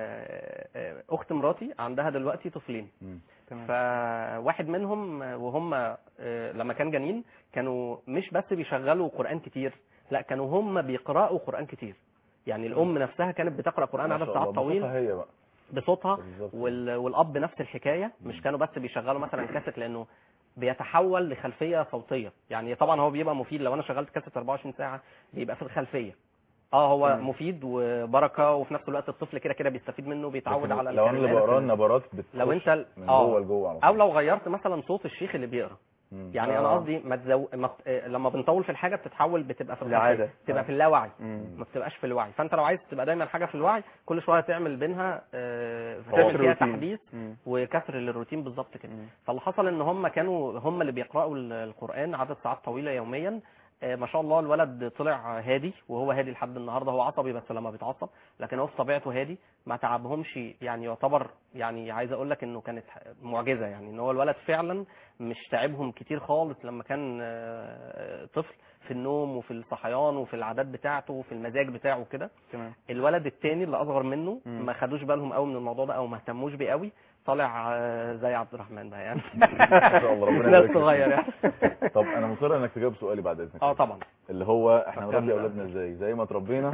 آه، آه، اخت مراتي عندها دلوقتي طفلين مم. تمام فواحد منهم وهم آه، لما كان جنين كانوا مش بس بيشغلوا قرآن كتير لا كانوا هم بيقرأوا قرآن كتير يعني الأم نفسها كانت بتقرأ قرآن ما عدد شاء ساعات الله، طويل بصوتها هي بقى بصوتها بالظبط. وال... والأب نفس الحكاية مش كانوا بس بيشغلوا مثلا كاسيت لأنه بيتحول لخلفية صوتية يعني طبعا هو بيبقى مفيد لو أنا شغلت كاسيت 24 ساعة بيبقى في الخلفية اه هو مم. مفيد وبركه وفي نفس الوقت الطفل كده كده بيستفيد منه بيتعود لكن على لو انا اللي الكلمات. بقراه النبرات بتخش لو انت من اه جوه لجوه على او طول لو غيرت مثلا صوت الشيخ اللي بيقرا مم. يعني انا آه. قصدي ما تزو... ما... ت- آه، لما بنطول في الحاجه بتتحول بتبقى في العادة. الخلفية، بتبقى آه. في اللاوعي مم. ما بتبقاش في الوعي فانت لو عايز تبقى دايما حاجه في الوعي كل شويه تعمل بينها آه، كسر تعمل فيها روتين. تحديث مم. وكسر للروتين بالظبط كده مم. فاللي حصل ان هم كانوا هم اللي بيقراوا ال- القران عدد ساعات طويله يوميا آه، ما شاء الله الولد طلع هادي وهو هادي لحد النهارده هو عصبي بس لما بيتعصب لكن هو في طبيعته هادي ما تعبهمش يعني يعتبر يعني عايز اقول لك انه كانت معجزه يعني ان هو الولد فعلا مش تعبهم كتير خالص لما كان آه، طفل في النوم وفي الصحيان وفي العادات بتاعته وفي المزاج بتاعه كده تمام الولد التاني اللي اصغر منه مم. ما خدوش بالهم قوي من الموضوع ده او ما اهتموش بيه قوي طالع آه، زي عبد الرحمن ده يعني ما شاء الله ربنا لا يبارك فيك. صغير يعني طب انا مصر انك تجاوب سؤالي بعد اذنك اه طبعا اللي هو احنا فكرني بنربي بقى. اولادنا ازاي زي ما تربينا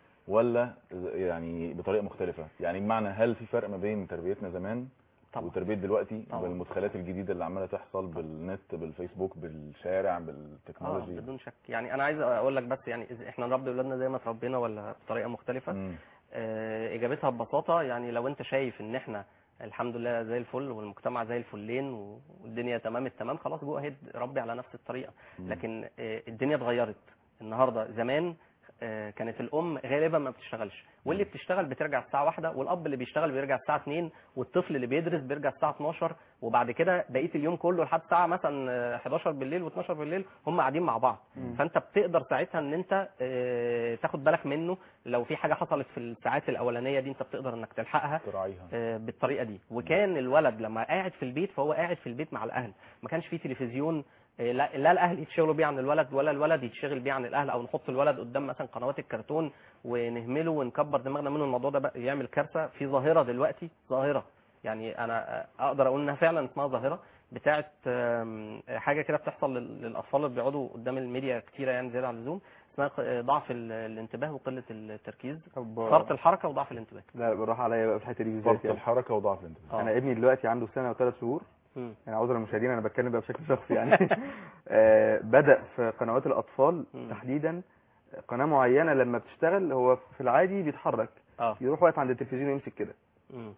ولا يعني بطريقه مختلفه يعني بمعنى هل في فرق ما بين تربيتنا زمان طبعا وتربيه دلوقتي طبعا. بالمدخلات الجديده اللي عماله تحصل بالنت بالفيسبوك بالشارع اه بالتكنولوجي بدون شك يعني انا عايز اقول لك بس يعني إذا احنا نربي اولادنا زي ما تربينا ولا بطريقه مختلفه مم. آه، اجابتها ببساطه يعني لو انت شايف ان احنا الحمد لله زي الفل والمجتمع زي الفلين والدنيا تمام التمام خلاص جو اهيد ربي على نفس الطريقه مم. لكن آه، الدنيا اتغيرت النهارده زمان آه، كانت الام غالبا ما بتشتغلش واللي بتشتغل بترجع الساعه واحدة والاب اللي بيشتغل بيرجع الساعه 2 والطفل اللي بيدرس بيرجع الساعه 12 وبعد كده بقيه اليوم كله لحد الساعه مثلا آه، 11 بالليل و12 بالليل هم قاعدين مع بعض مم. فانت بتقدر ساعتها ان انت آه، تاخد بالك منه لو في حاجه حصلت في الساعات الاولانيه دي انت بتقدر انك تلحقها تراعيها آه، بالطريقه دي وكان الولد لما قاعد في البيت فهو قاعد في البيت مع الاهل ما كانش فيه تلفزيون آه، لا, لا الاهل يتشغلوا بيه عن الولد ولا الولد يتشغل بيه عن الاهل او نحط الولد قدام مثلا قنوات الكرتون ونهمله ونكبر دماغنا منه الموضوع ده بقى يعمل كارثه في ظاهره دلوقتي ظاهره يعني انا آه، اقدر اقول انها فعلا اسمها ظاهره بتاعه آم، حاجه كده بتحصل لل- للاطفال اللي بيقعدوا قدام الميديا كتيره يعني زياده عن اللزوم اسمها آه، ضعف ال- الانتباه وقله التركيز طب فرط الحركه وضعف الانتباه لا بالراحه عليا بقى في الحته دي بالذات فرط يعني الحركه وضعف الانتباه آه. انا ابني دلوقتي عنده سنه وثلاث شهور مم. يعني عذر المشاهدين انا بتكلم بقى بشكل شخصي يعني آه، بدا في قنوات الاطفال مم. تحديدا قناه معينه لما بتشتغل هو في العادي بيتحرك اه يروح واقف عند التلفزيون يمسك كده مم.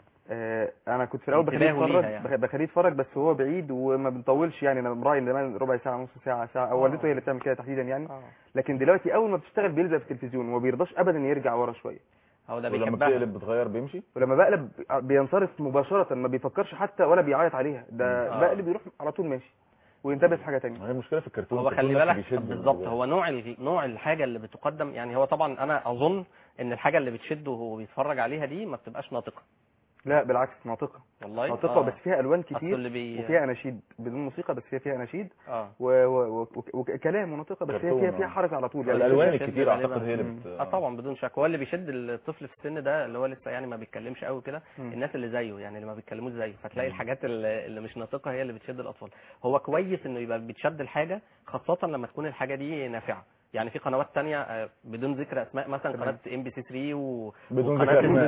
آه، انا كنت في الاول بخليه انتباهه يتفرج ليها يعني. بخ- بخليه يتفرج بس هو بعيد وما بنطولش يعني انا مراعي ان زمان ربع ساعه نص ساعه ساعه او آه. والدته هي اللي بتعمل كده تحديدا يعني اه لكن دلوقتي اول ما بتشتغل بيلزق في التلفزيون وما بيرضاش ابدا يرجع ورا شويه هو ده ولما بيحبها بتقلب بتغير بيمشي ولما بقلب بينصرف مباشره ما بيفكرش حتى ولا بيعيط عليها ده آه. بقلب يروح على طول ماشي وينتبه في حاجه تانية هي المشكله في الكرتون هو الكرتون خلي نفسه بالك بيشد بالظبط الانتباه. هو نوع ال- نوع الحاجه اللي بتقدم يعني هو طبعا انا اظن ان الحاجه اللي بتشده وهو بيتفرج عليها دي ما بتبقاش ناطقه لا بالعكس ناطقه والله ناطقه آه. بس فيها الوان أصل كتير اللي بي... وفيها اناشيد بدون موسيقى بس هي فيها اناشيد اه و- و- و- وكلام وناطقه بس هي كرتون، فيها آه. فيها حركه على طول يعني الالوان بيشد الكتير غالباً. اعتقد هي اللي مم. بت... اه طبعا بدون شك هو اللي بيشد الطفل في السن ده اللي هو لسه يعني ما بيتكلمش قوي كده مم. الناس اللي زيه يعني اللي ما بيتكلموش زيه فتلاقي مم. الحاجات اللي اللي مش ناطقه هي اللي بتشد الاطفال هو كويس انه يبقى بيتشد الحاجه خاصه لما تكون الحاجه دي نافعه يعني في قنوات تانية آه، بدون ذكر اسماء مثلا تمام. قناه ام بي سي 3 و بدون وقناة ذكر أسماء.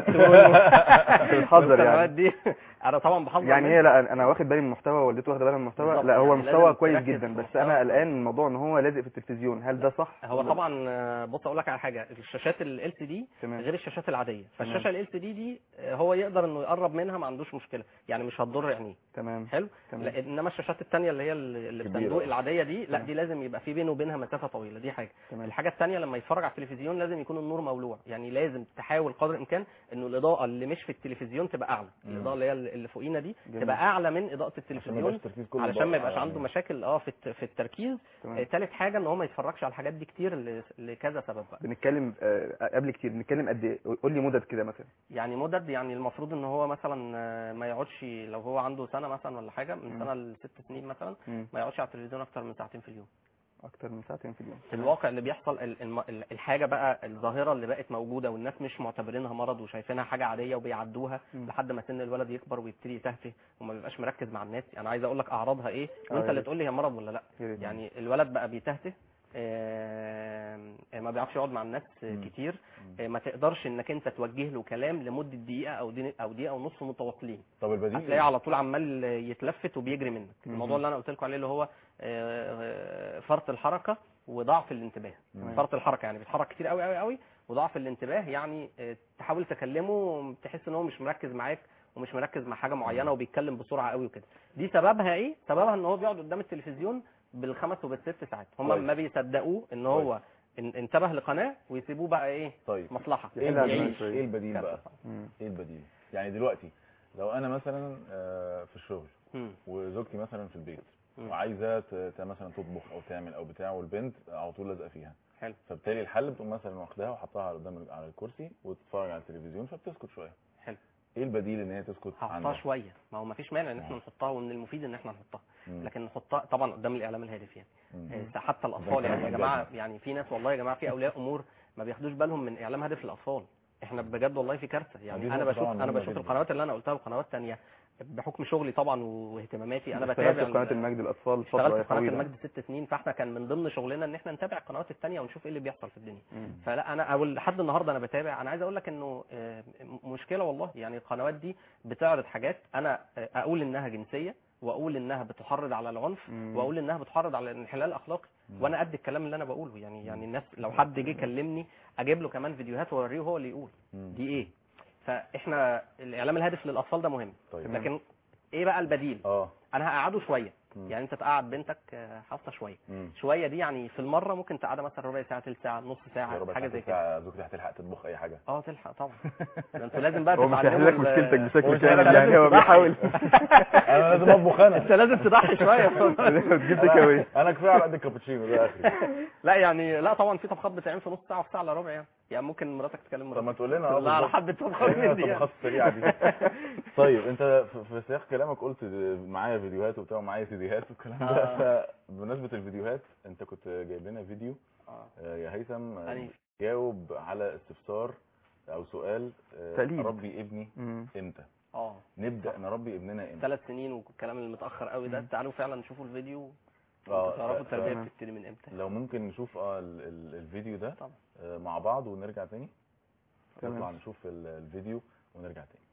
النبتون بتحذر والقنوات يعني. دي انا طبعا بحذر يعني منها. هي لا انا واخد بالي من المحتوى والدته واخده بالها من المحتوى بالظبط، لا هو يعني المحتوى لازم كويس تركز جدا في بس المحتوى. انا قلقان من الموضوع ان هو لازق في التلفزيون هل ده صح هو ولا- طبعا آه، بص اقول لك على حاجه الشاشات ال سي دي تمام غير الشاشات العاديه تمام. فالشاشه ال سي دي دي آه، هو يقدر انه يقرب منها ما عندوش مشكله يعني مش هتضر عينيه تمام حلو تمام لا انما الشاشات الثانيه اللي هي ال- اللي كبيرة. بصندوق العاديه دي لا تمام. دي لازم يبقى في بينه وبينها مسافه طويله دي حاجه تمام الحاجه الثانيه لما يتفرج على التلفزيون لازم يكون النور مولوع يعني لازم تحاول قدر الامكان انه الاضاءه اللي مش في التلفزيون تبقى اعلى مم. الاضاءه اللي هي اللي فوقينا دي جميل. تبقى اعلى من اضاءه عشان ما التلفزيون يبقاش التركيز كله علشان ما بقى يبقاش على- عنده مشاكل اه في الت- في التركيز تمام ثالث حاجه ان هو ما يتفرجش على الحاجات دي كتير ل- لكذا سبب بقى بنتكلم آه، قبل كتير بنتكلم قد ايه قول لي مدد كده مثلا يعني مدد يعني المفروض ان هو مثلا آه، ما يقعدش لو هو عنده سنه مثلا ولا حاجه من مم. سنه لست سنين مثلا مم. ما يقعدش على التلفزيون اكتر من ساعتين في اليوم اكتر من ساعتين في اليوم في الواقع اللي بيحصل ال- الم- ال- الحاجه بقى الظاهره اللي بقت موجوده والناس مش معتبرينها مرض وشايفينها حاجه عاديه وبيعدوها مم. لحد ما سن الولد يكبر ويبتدي يتهته وما بيبقاش مركز مع الناس انا عايز اقول لك اعراضها ايه آه، وانت يا اللي ريت. تقول لي هي مرض ولا لا يا ريت. يعني الولد بقى بيتهته آم، ما بيعرفش يقعد مع الناس مم. كتير آه، ما تقدرش انك انت توجه له كلام لمده دقيقه او دي او دقيقه ونص متواصلين طب البديل هتلاقيه على طول عمال يتلفت وبيجري منك مم. الموضوع اللي انا قلت لكم عليه اللي هو آه، آه، فرط الحركه وضعف الانتباه مم. فرط الحركه يعني بيتحرك كتير قوي قوي قوي وضعف الانتباه يعني آه، تحاول تكلمه تحس ان هو مش مركز معاك ومش مركز مع حاجه معينه وبيتكلم بسرعه قوي وكده دي سببها ايه سببها ان هو بيقعد قدام التلفزيون بالخمس وبالست ساعات هم كويس. ما بيصدقوه ان هو ان- انتبه لقناه ويسيبوه بقى ايه طيب مصلحه ايه البديل يعيش. ايه البديل كارثة. بقى ايه البديل يعني دلوقتي لو انا مثلا آه، في الشغل مم. وزوجتي مثلا في البيت مم. وعايزه ت- ت- مثلا تطبخ او تعمل او بتاع والبنت على طول لازقه فيها حلو فبالتالي الحل بتقوم مثلا واخداها وحطها على قدام على الكرسي وتتفرج على التلفزيون فبتسكت شويه حلو ايه البديل ان هي تسكت هحطها عنه شويه ما هو ما فيش مانع ان احنا نحطها ومن المفيد ان احنا نحطها مم. لكن نحطها طبعا قدام الاعلام الهادف يعني مم. آه، حتى الاطفال ده يعني يا كلام جماعه بجد. يعني في ناس والله يا جماعه في اولياء امور ما بياخدوش بالهم من اعلام هادف للاطفال احنا بجد والله في كارثه دي يعني انا نقطة بشوف طبعاً انا مهمة بشوف جداً. القنوات اللي انا قلتها وقنوات تانية بحكم شغلي طبعا واهتماماتي انا اشتغلت بتابع في قناه ال- المجد الاطفال اشتغلت فتره في قناه طويله المجد ست سنين فاحنا كان من ضمن شغلنا ان احنا نتابع القنوات التانية ونشوف ايه اللي بيحصل في الدنيا مم. فلا انا او لحد النهارده انا بتابع انا عايز اقول لك انه آه، م- مشكله والله يعني القنوات دي بتعرض حاجات انا آه، اقول انها جنسيه واقول انها بتحرض على العنف مم. واقول انها بتحرض على الانحلال الاخلاقي مم. وانا قد الكلام اللي انا بقوله يعني يعني الناس لو حد جه يكلمني اجيب له كمان فيديوهات واوريه هو اللي يقول مم. دي ايه فاحنا الاعلام الهادف للاطفال ده مهم طيب لكن ايه بقى البديل اه انا هقعده شويه مم. يعني انت تقعد بنتك آه، حافظه شويه مم. شويه دي يعني في المره ممكن تقعدها مثلا ربع ساعه ثلث ساعه نص ساعه ربع حاجه ساعة، زي تلت كده ساعة زوجتي هتلحق تطبخ اي حاجه اه تلحق طبعا ده انتوا لازم بقى هو مش تتعلموا هيحل لك ال- مشكلتك هو بشكل مش كامل هيحل يعني هو لازم بيحاول انا لازم اطبخ انا انت لازم تضحي شويه تجيب لك ايه انا انا كفايه على قد الكابتشينو ده اخري لا يعني لا طبعا في طبخات بتتعمل في نص ساعه وفي ساعه الا ربع يعني يعني ممكن مراتك تكلم طب ما مراتك تقول لنا تقول لها على بالظبط. حبه طبخات خلينا من دي يعني. الطبخات السريعه دي طيب انت في- في سياق كلامك قلت معايا فيديوهات وبتاع ومعايا سيديهات والكلام ده آه. فبمناسبه الفيديوهات انت كنت جايب لنا فيديو آه. آه، يا هيثم آه، أنهي؟ جاوب على استفسار او سؤال آه، تقليد. اربي ابني مم. امتى اه نبدا نربي ابننا امتى ثلاث سنين والكلام اللي متاخر قوي ده مم. تعالوا فعلا نشوفوا الفيديو آه، وانتوا تعرفوا ف- التربيه ف- بتبتدي من امتى لو ممكن نشوف اه ال- ال- الفيديو ده طبعا آه، مع بعض ونرجع تاني تمام. نطلع نشوف ال- الفيديو ونرجع تاني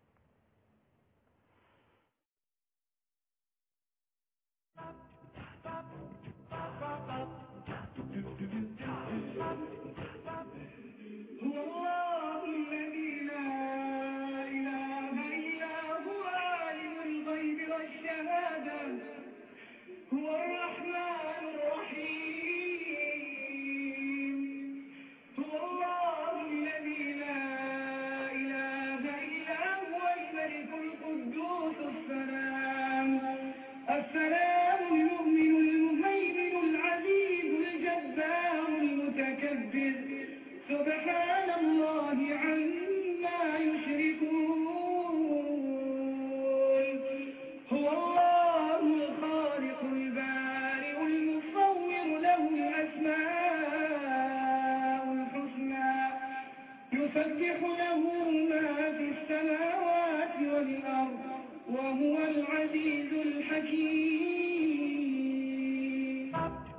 هو الله الذي لا إله إلا هو عالم الغيب والشهادة هو الرحمن الرحيم هو الله الذي لا إله إلا هو الملك القدوس السلام السلام المؤمن المهيمن العزيز الجبار المتكبر سبحان الله عما يشركون هو الله الخالق البارئ المصور له الأسماء الحسنى يسبح له ما في السماوات والأرض وهو العزيز الحكيم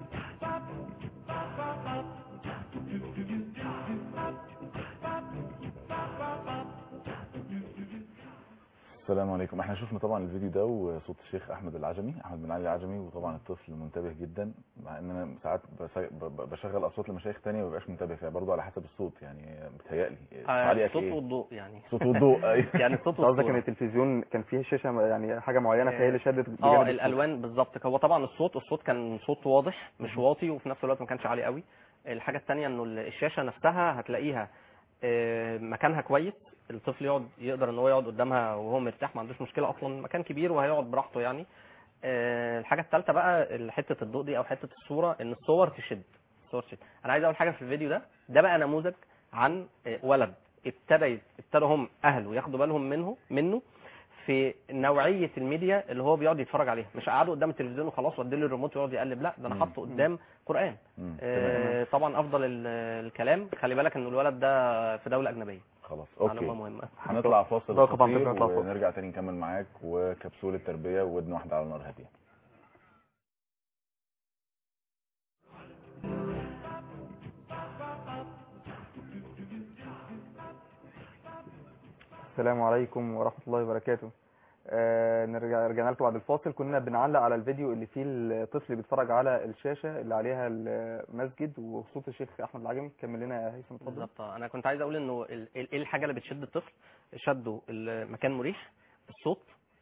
السلام عليكم احنا شفنا طبعا الفيديو ده وصوت الشيخ احمد العجمي احمد بن علي العجمي وطبعا الطفل منتبه جدا مع ان انا ساعات بس- ب- ب- بشغل اصوات لمشايخ تانية ما ببقاش منتبه فيها برضه على حسب الصوت يعني بتهيألي آه، تعليقك الصوت ايه والضوء يعني الصوت والضوء ايوه يعني الصوت انت قصدك ان والصورة. التلفزيون كان فيه شاشه يعني حاجه معينه فهي اللي شدت بجانب اه الصوت. الالوان بالظبط هو طبعا الصوت الصوت كان صوت واضح مش واطي وفي نفس الوقت ما كانش عالي قوي الحاجه الثانيه انه الشاشه نفسها هتلاقيها آه، مكانها كويس الطفل يقعد يقدر ان هو يقعد قدامها وهو مرتاح ما عندوش مشكله اصلا مكان كبير وهيقعد براحته يعني آه، الحاجه الثالثه بقى حته الضوء دي او حته الصوره ان الصور تشد الصور تشد انا عايز اول حاجه في الفيديو ده ده بقى نموذج عن آه، ولد ابتدى ابتدوا هم اهله ياخدوا بالهم منه منه في نوعيه الميديا اللي هو بيقعد يتفرج عليها مش قعده قدام التلفزيون وخلاص واديله الريموت ويقعد يقلب لا ده انا مم. حاطه قدام قران مم. تمام. آه، طبعا افضل ال- الكلام خلي بالك ان الولد ده في دوله اجنبيه خلاص معلومه اوكي مهمه هنطلع فاصل ده طبعاً قصير نطلع فاصل. ونرجع تاني نكمل معاك وكبسولة تربية ودن واحدة على نار هادية السلام عليكم ورحمة الله وبركاته آه نرجع رجعنا لكم بعد الفاصل كنا بنعلق على الفيديو اللي فيه الطفل بيتفرج على الشاشه اللي عليها المسجد وصوت الشيخ احمد العجمي كمل لنا يا هيثم اتفضل بالظبط آه. انا كنت عايز اقول انه ال- ال- ايه الحاجه اللي بتشد الطفل شده المكان مريح الصوت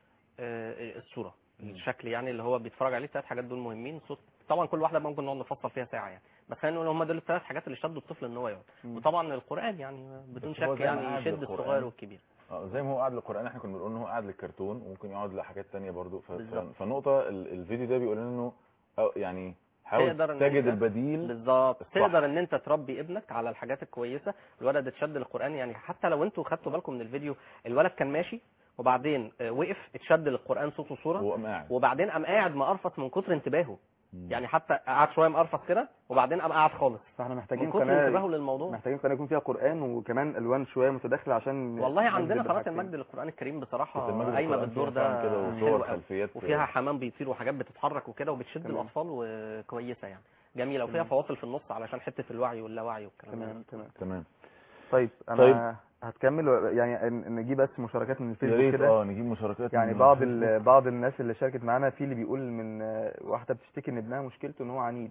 آه، الصوره الشكل يعني اللي هو بيتفرج عليه الثلاث حاجات دول مهمين الصوت طبعا كل واحده ممكن نقعد نفصل فيها ساعه يعني بس خلينا نقول هم دول الثلاث حاجات اللي شدوا الطفل ان هو يقعد مم. وطبعا القران يعني بدون بس هو شك زي ما يعني قعد يشد للقرآن. الصغير والكبير اه زي ما هو قاعد للقران احنا كنا بنقول ان هو قاعد للكرتون وممكن يقعد لحاجات تانية برضو ف... ف... بالظبط. فالنقطه ال- الفيديو ده بيقول لنا انه أو يعني حاول تقدر إن تجد أنت- البديل بالظبط الصح. تقدر ان انت تربي ابنك على الحاجات الكويسه الولد اتشد للقران يعني حتى لو انتوا خدتوا بالكم من الفيديو الولد كان ماشي وبعدين آه، وقف اتشد للقران صوت وصوره وقام قاعد وبعدين قام قاعد مقرفص من كتر انتباهه يعني حتى قعد شويه مقرفص كده وبعدين قام قاعد خالص فاحنا محتاجين من كتر انتباهه قناه للموضوع محتاجين قناه يكون فيها قران وكمان الوان شويه متداخله عشان والله نجذب عندنا قناه الحاجتين. المجد للقران الكريم كانت بصراحه المجد قايمه للقرآن بالدور فيها فعلا كده ده وصور حلو قوي. خلفيات وفيها حمام بيطير وحاجات بتتحرك وكده وبتشد تمام. الاطفال وكويسه يعني جميله وفيها تمام. فواصل في النص علشان حته الوعي واللاوعي والكلام ده تمام تمام تمام طيب انا طيب. هتكمل و- يعني ن- نجيب بس مشاركات من يا الفيسبوك ريت كده اه نجيب مشاركات يعني من بعض الفيسبوك. ال- بعض الناس اللي شاركت معانا في اللي بيقول من آه، واحده بتشتكي ان ابنها مشكلته ان هو عنيد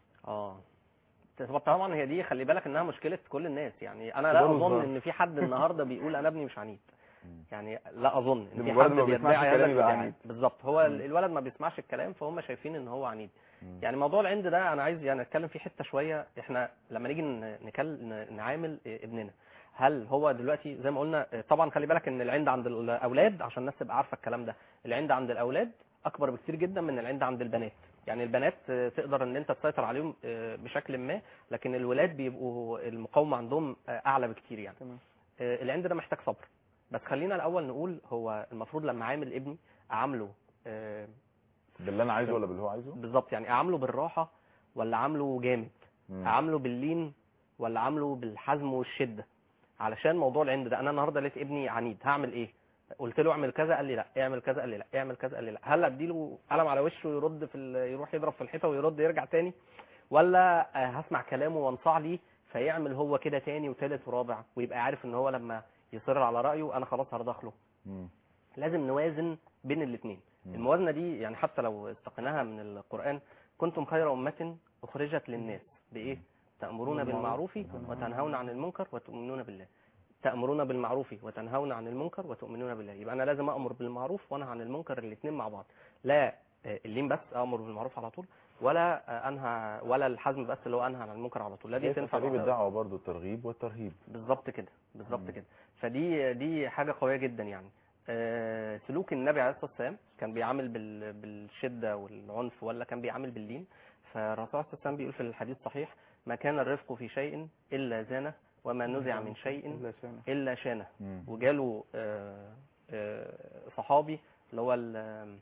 اه طب طبعا هي دي خلي بالك انها مشكله كل الناس يعني انا لا كبار اظن وصغار. ان في حد النهارده بيقول انا ابني مش عنيد يعني لا اظن ان في لمجرد حد ما بيسمعش بيدعي هذا الكلام يبقى الادعاء عنيد. بالظبط هو ال- الولد ما بيسمعش الكلام فهم شايفين ان هو عنيد يعني موضوع العند ده انا عايز يعني اتكلم فيه حته شويه احنا لما نيجي ن- نكل ن- نعامل ابننا هل هو دلوقتي زي ما قلنا طبعا خلي بالك ان العند عند الاولاد عشان الناس تبقى عارفه الكلام ده العند عند الاولاد اكبر بكتير جدا من العند عند البنات يعني البنات آه، تقدر ان انت تسيطر عليهم آه، بشكل ما لكن الولاد بيبقوا المقاومه عندهم آه، اعلى بكتير يعني تمام. آه، العند ده محتاج صبر بس خلينا الاول نقول هو المفروض لما عامل ابني اعامله آه، باللي انا عايزه ولا باللي هو عايزه بالظبط يعني اعامله بالراحه ولا عامله جامد مم. اعامله باللين ولا عامله بالحزم والشده علشان موضوع العند ده انا النهارده لقيت ابني عنيد هعمل ايه قلت له اعمل كذا قال لي لا اعمل كذا قال لي لا اعمل كذا قال لي لا هل اديله قلم على وشه يرد في ال... يروح يضرب في الحيطه ويرد يرجع تاني ولا آه، هسمع كلامه وانصاع ليه فيعمل هو كده تاني وتالت ورابع ويبقى عارف ان هو لما يصر على رايه انا خلاص هرضخ له مم. لازم نوازن بين الاثنين مم. الموازنه دي يعني حتى لو استقيناها من القران كنتم خير امه اخرجت للناس بايه تامرون بالمعروف وتنهون عن المنكر وتؤمنون بالله تامرون بالمعروف وتنهون عن المنكر وتؤمنون بالله يبقى انا لازم امر بالمعروف وانهى عن المنكر الاثنين مع بعض لا آه، اللين بس امر بالمعروف على طول ولا آه، انهى ولا الحزم بس اللي هو انهى عن المنكر على طول لا دي كيف تنفع ترغيب واحدة. الدعوه برضو الترغيب والترهيب بالظبط كده بالظبط مم. كده فدي دي حاجه قويه جدا يعني آه، سلوك النبي عليه الصلاه والسلام كان بيعامل بال- بالشده والعنف ولا كان بيعامل باللين فالرسول عليه الصلاه والسلام بيقول في الحديث الصحيح ما كان الرفق في شيء الا زانه وما نزع من شيء إلا شانه. الا شانه مم. وجاله آه، آه، صحابي اللي هو ال-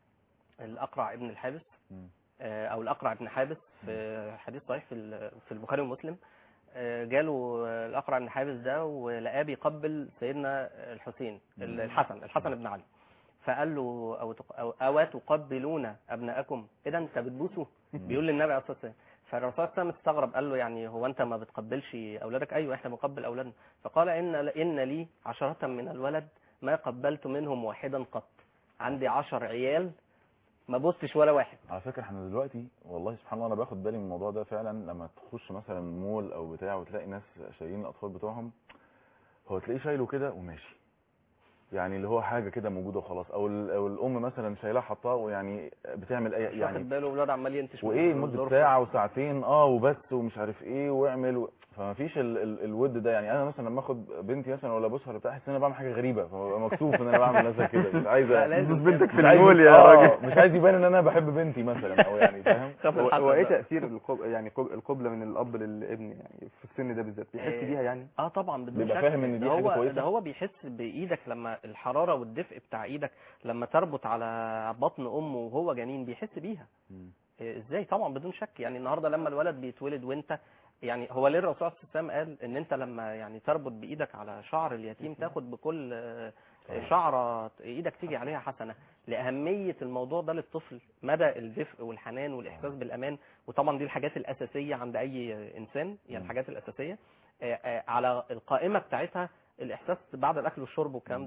الاقرع ابن الحابس مم. آه، او الاقرع ابن حابس في حديث صحيح في ال- في البخاري ومسلم آه، جاله آه، الاقرع بن حابس ده ولقاه بيقبل سيدنا الحسين ال- الحسن الحسن بن علي فقال له او تق- او أو تقبلون ابناءكم ايه ده انت بتبوسه بيقول للنبي عليه الصلاه والسلام فالرسول صلى الله عليه وسلم استغرب قال له يعني هو انت ما بتقبلش اولادك ايوه احنا بنقبل اولادنا فقال ان ان لي عشرة من الولد ما قبلت منهم واحدا قط عندي عشر عيال ما بوستش ولا واحد على فكره احنا دلوقتي والله سبحان الله انا باخد بالي من الموضوع ده فعلا لما تخش مثلا مول او بتاع وتلاقي ناس شايلين الاطفال بتوعهم هو تلاقيه شايله كده وماشي يعني اللي هو حاجه كده موجوده وخلاص او ال- او الام مثلا شايلاه حطاه ويعني بتعمل اي مش يعني واخد باله الولاد عمال ينتش من وايه الظروف. لمده ساعه وساعتين اه وبس ومش عارف ايه واعمل و... فما فيش ال... ال... الود ده يعني انا مثلا لما اخد بنتي مثلا ولا ابوسها ولا بتاع احس ان انا بعمل حاجه غريبه فببقى مكسوف ان انا بعمل نفسي كده مش عايز لا، لازم. بوس بنتك في مش عايز- المول يا آه، راجل مش عايز يبان ان انا بحب بنتي مثلا او يعني فاهم خاف هو الحسن هو ايه ده. تاثير القب... يعني قب... القبله من الاب للابن يعني في السن ده بالذات بيحس آه، بيها يعني اه طبعا بدون بيبقى شك. فاهم إن دي ده حاجة هو كويسة؟ ده هو بيحس بايدك لما الحراره والدفء بتاع ايدك لما تربط على بطن امه وهو جنين بيحس بيها مم. إيه، ازاي طبعا بدون شك يعني النهارده لما الولد بيتولد وانت يعني هو ليه الرسول صلى الله عليه وسلم قال ان انت لما يعني تربط بايدك على شعر اليتيم تاخد بكل آه، شعره ايدك تيجي عليها حسنه لاهميه الموضوع ده للطفل مدى الدفء والحنان والاحساس بالامان وطبعا دي الحاجات الاساسيه عند اي انسان يعني مم. الحاجات الاساسيه آه، آه، على القائمه بتاعتها الاحساس بعد الاكل والشرب والكلام ده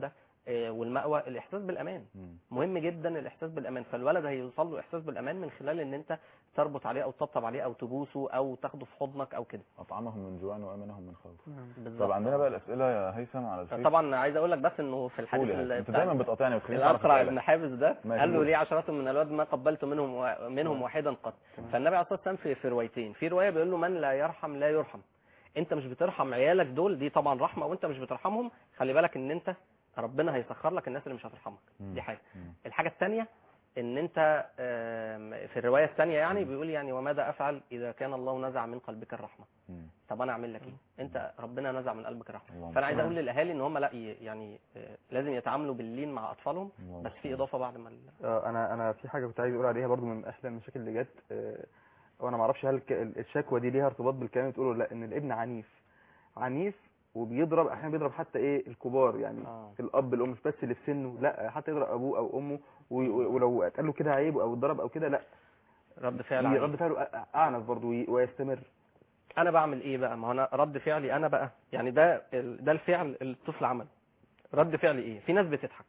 آه، والمأوى الاحساس بالامان مهم جدا الاحساس بالامان فالولد هيوصل له احساس بالامان من خلال ان انت تربط عليه او تطبطب عليه او تبوسه او تاخده في حضنك او كده اطعمهم من جوع وامنهم من خوف بالظبط. طب عندنا بقى الاسئله يا هيثم على الفيس طبعا عايز اقول لك بس انه في الحديث قول يا ال- هيثم. انت بتاع دايما بتقاطعني وتخليني أعرف الاقرع أسألك. ابن حابس ده ماشي، قال له قول. لي عشرات من الولد ما قبلت منهم و... منهم واحدا قط فالنبي عليه الصلاه والسلام في في روايتين في روايه بيقول له من لا يرحم لا يرحم انت مش بترحم عيالك دول دي طبعا رحمه وانت مش بترحمهم خلي بالك ان انت ربنا هيسخر لك الناس اللي مش هترحمك دي حاجه الحاجه الثانيه ان انت آم، في الروايه الثانيه يعني بيقول يعني وماذا افعل اذا كان الله نزع من قلبك الرحمه طب انا اعمل لك ايه انت ربنا نزع من قلبك الرحمه اللهم فانا عايز صل. اقول للاهالي ان هم لا ي- يعني آه، لازم يتعاملوا باللين مع اطفالهم اللهم بس في اضافه بعد ما ال- آه، انا انا في حاجه كنت عايز اقول عليها برضو من احلى المشاكل اللي جت آه، وانا ما اعرفش هل ك- الشكوى دي ليها ارتباط بالكلام اللي بتقوله ولا لا ان الابن عنيف عنيف وبيضرب احيانا بيضرب حتى ايه الكبار يعني آه. الاب الام مش بس اللي في سنه لا حتى يضرب ابوه او امه و- و- ولو اتقال له كده عيب او اتضرب او كده لا رد فعل ي- عنيف. رد فعله أ- اعنف برضو وي- ويستمر انا بعمل ايه بقى ما هو انا رد فعلي انا بقى يعني ده ال- ده الفعل اللي الطفل عمله رد فعلي ايه في ناس بتضحك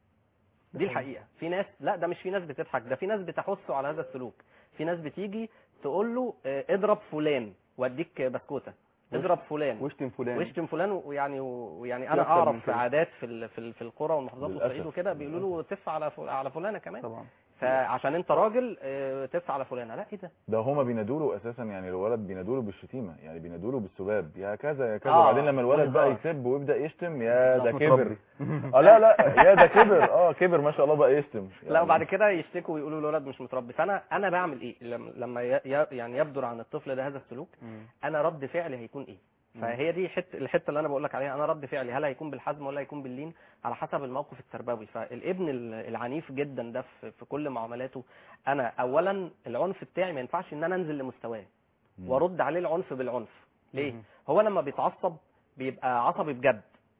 دي الحقيقه في ناس لا ده مش في ناس بتضحك ده في ناس بتحثه على هذا السلوك في ناس بتيجي تقول له آه، اضرب فلان واديك بسكوته اضرب فلان واشتم فلان واشتم فلان ويعني ويعني في انا أكتر من اعرف في كده. عادات في ال- في ال- في القرى والمحافظات للأسف. والصعيد وكده بيقولوا له تف على ف- على فلانه كمان طبعا فعشان انت راجل آه، تف على فلانه لا ايه ده ده هما بينادوا له اساسا يعني الولد بينادوا له بالشتيمه يعني بينادوا له بالسباب يا كذا يا كذا آه، وبعدين لما الولد بقى بالظبط. يسب ويبدا يشتم يا ده لا، كبر متربي. اه لا لا يا ده كبر اه كبر ما شاء الله بقى يشتم لا وبعد كده يشتكوا ويقولوا الولد مش متربي فانا انا بعمل ايه لما لما ي- ي- يعني يبدر عن الطفل ده هذا السلوك انا رد فعلي هيكون ايه فهي دي حته الحته اللي انا بقول لك عليها انا رد فعلي هل هيكون بالحزم ولا هيكون باللين على حسب الموقف التربوي فالابن ال- العنيف جدا ده في في كل معاملاته انا اولا العنف بتاعي ما ينفعش ان انا انزل لمستواه وارد عليه العنف بالعنف ليه هو لما بيتعصب بيبقى عصبي بجد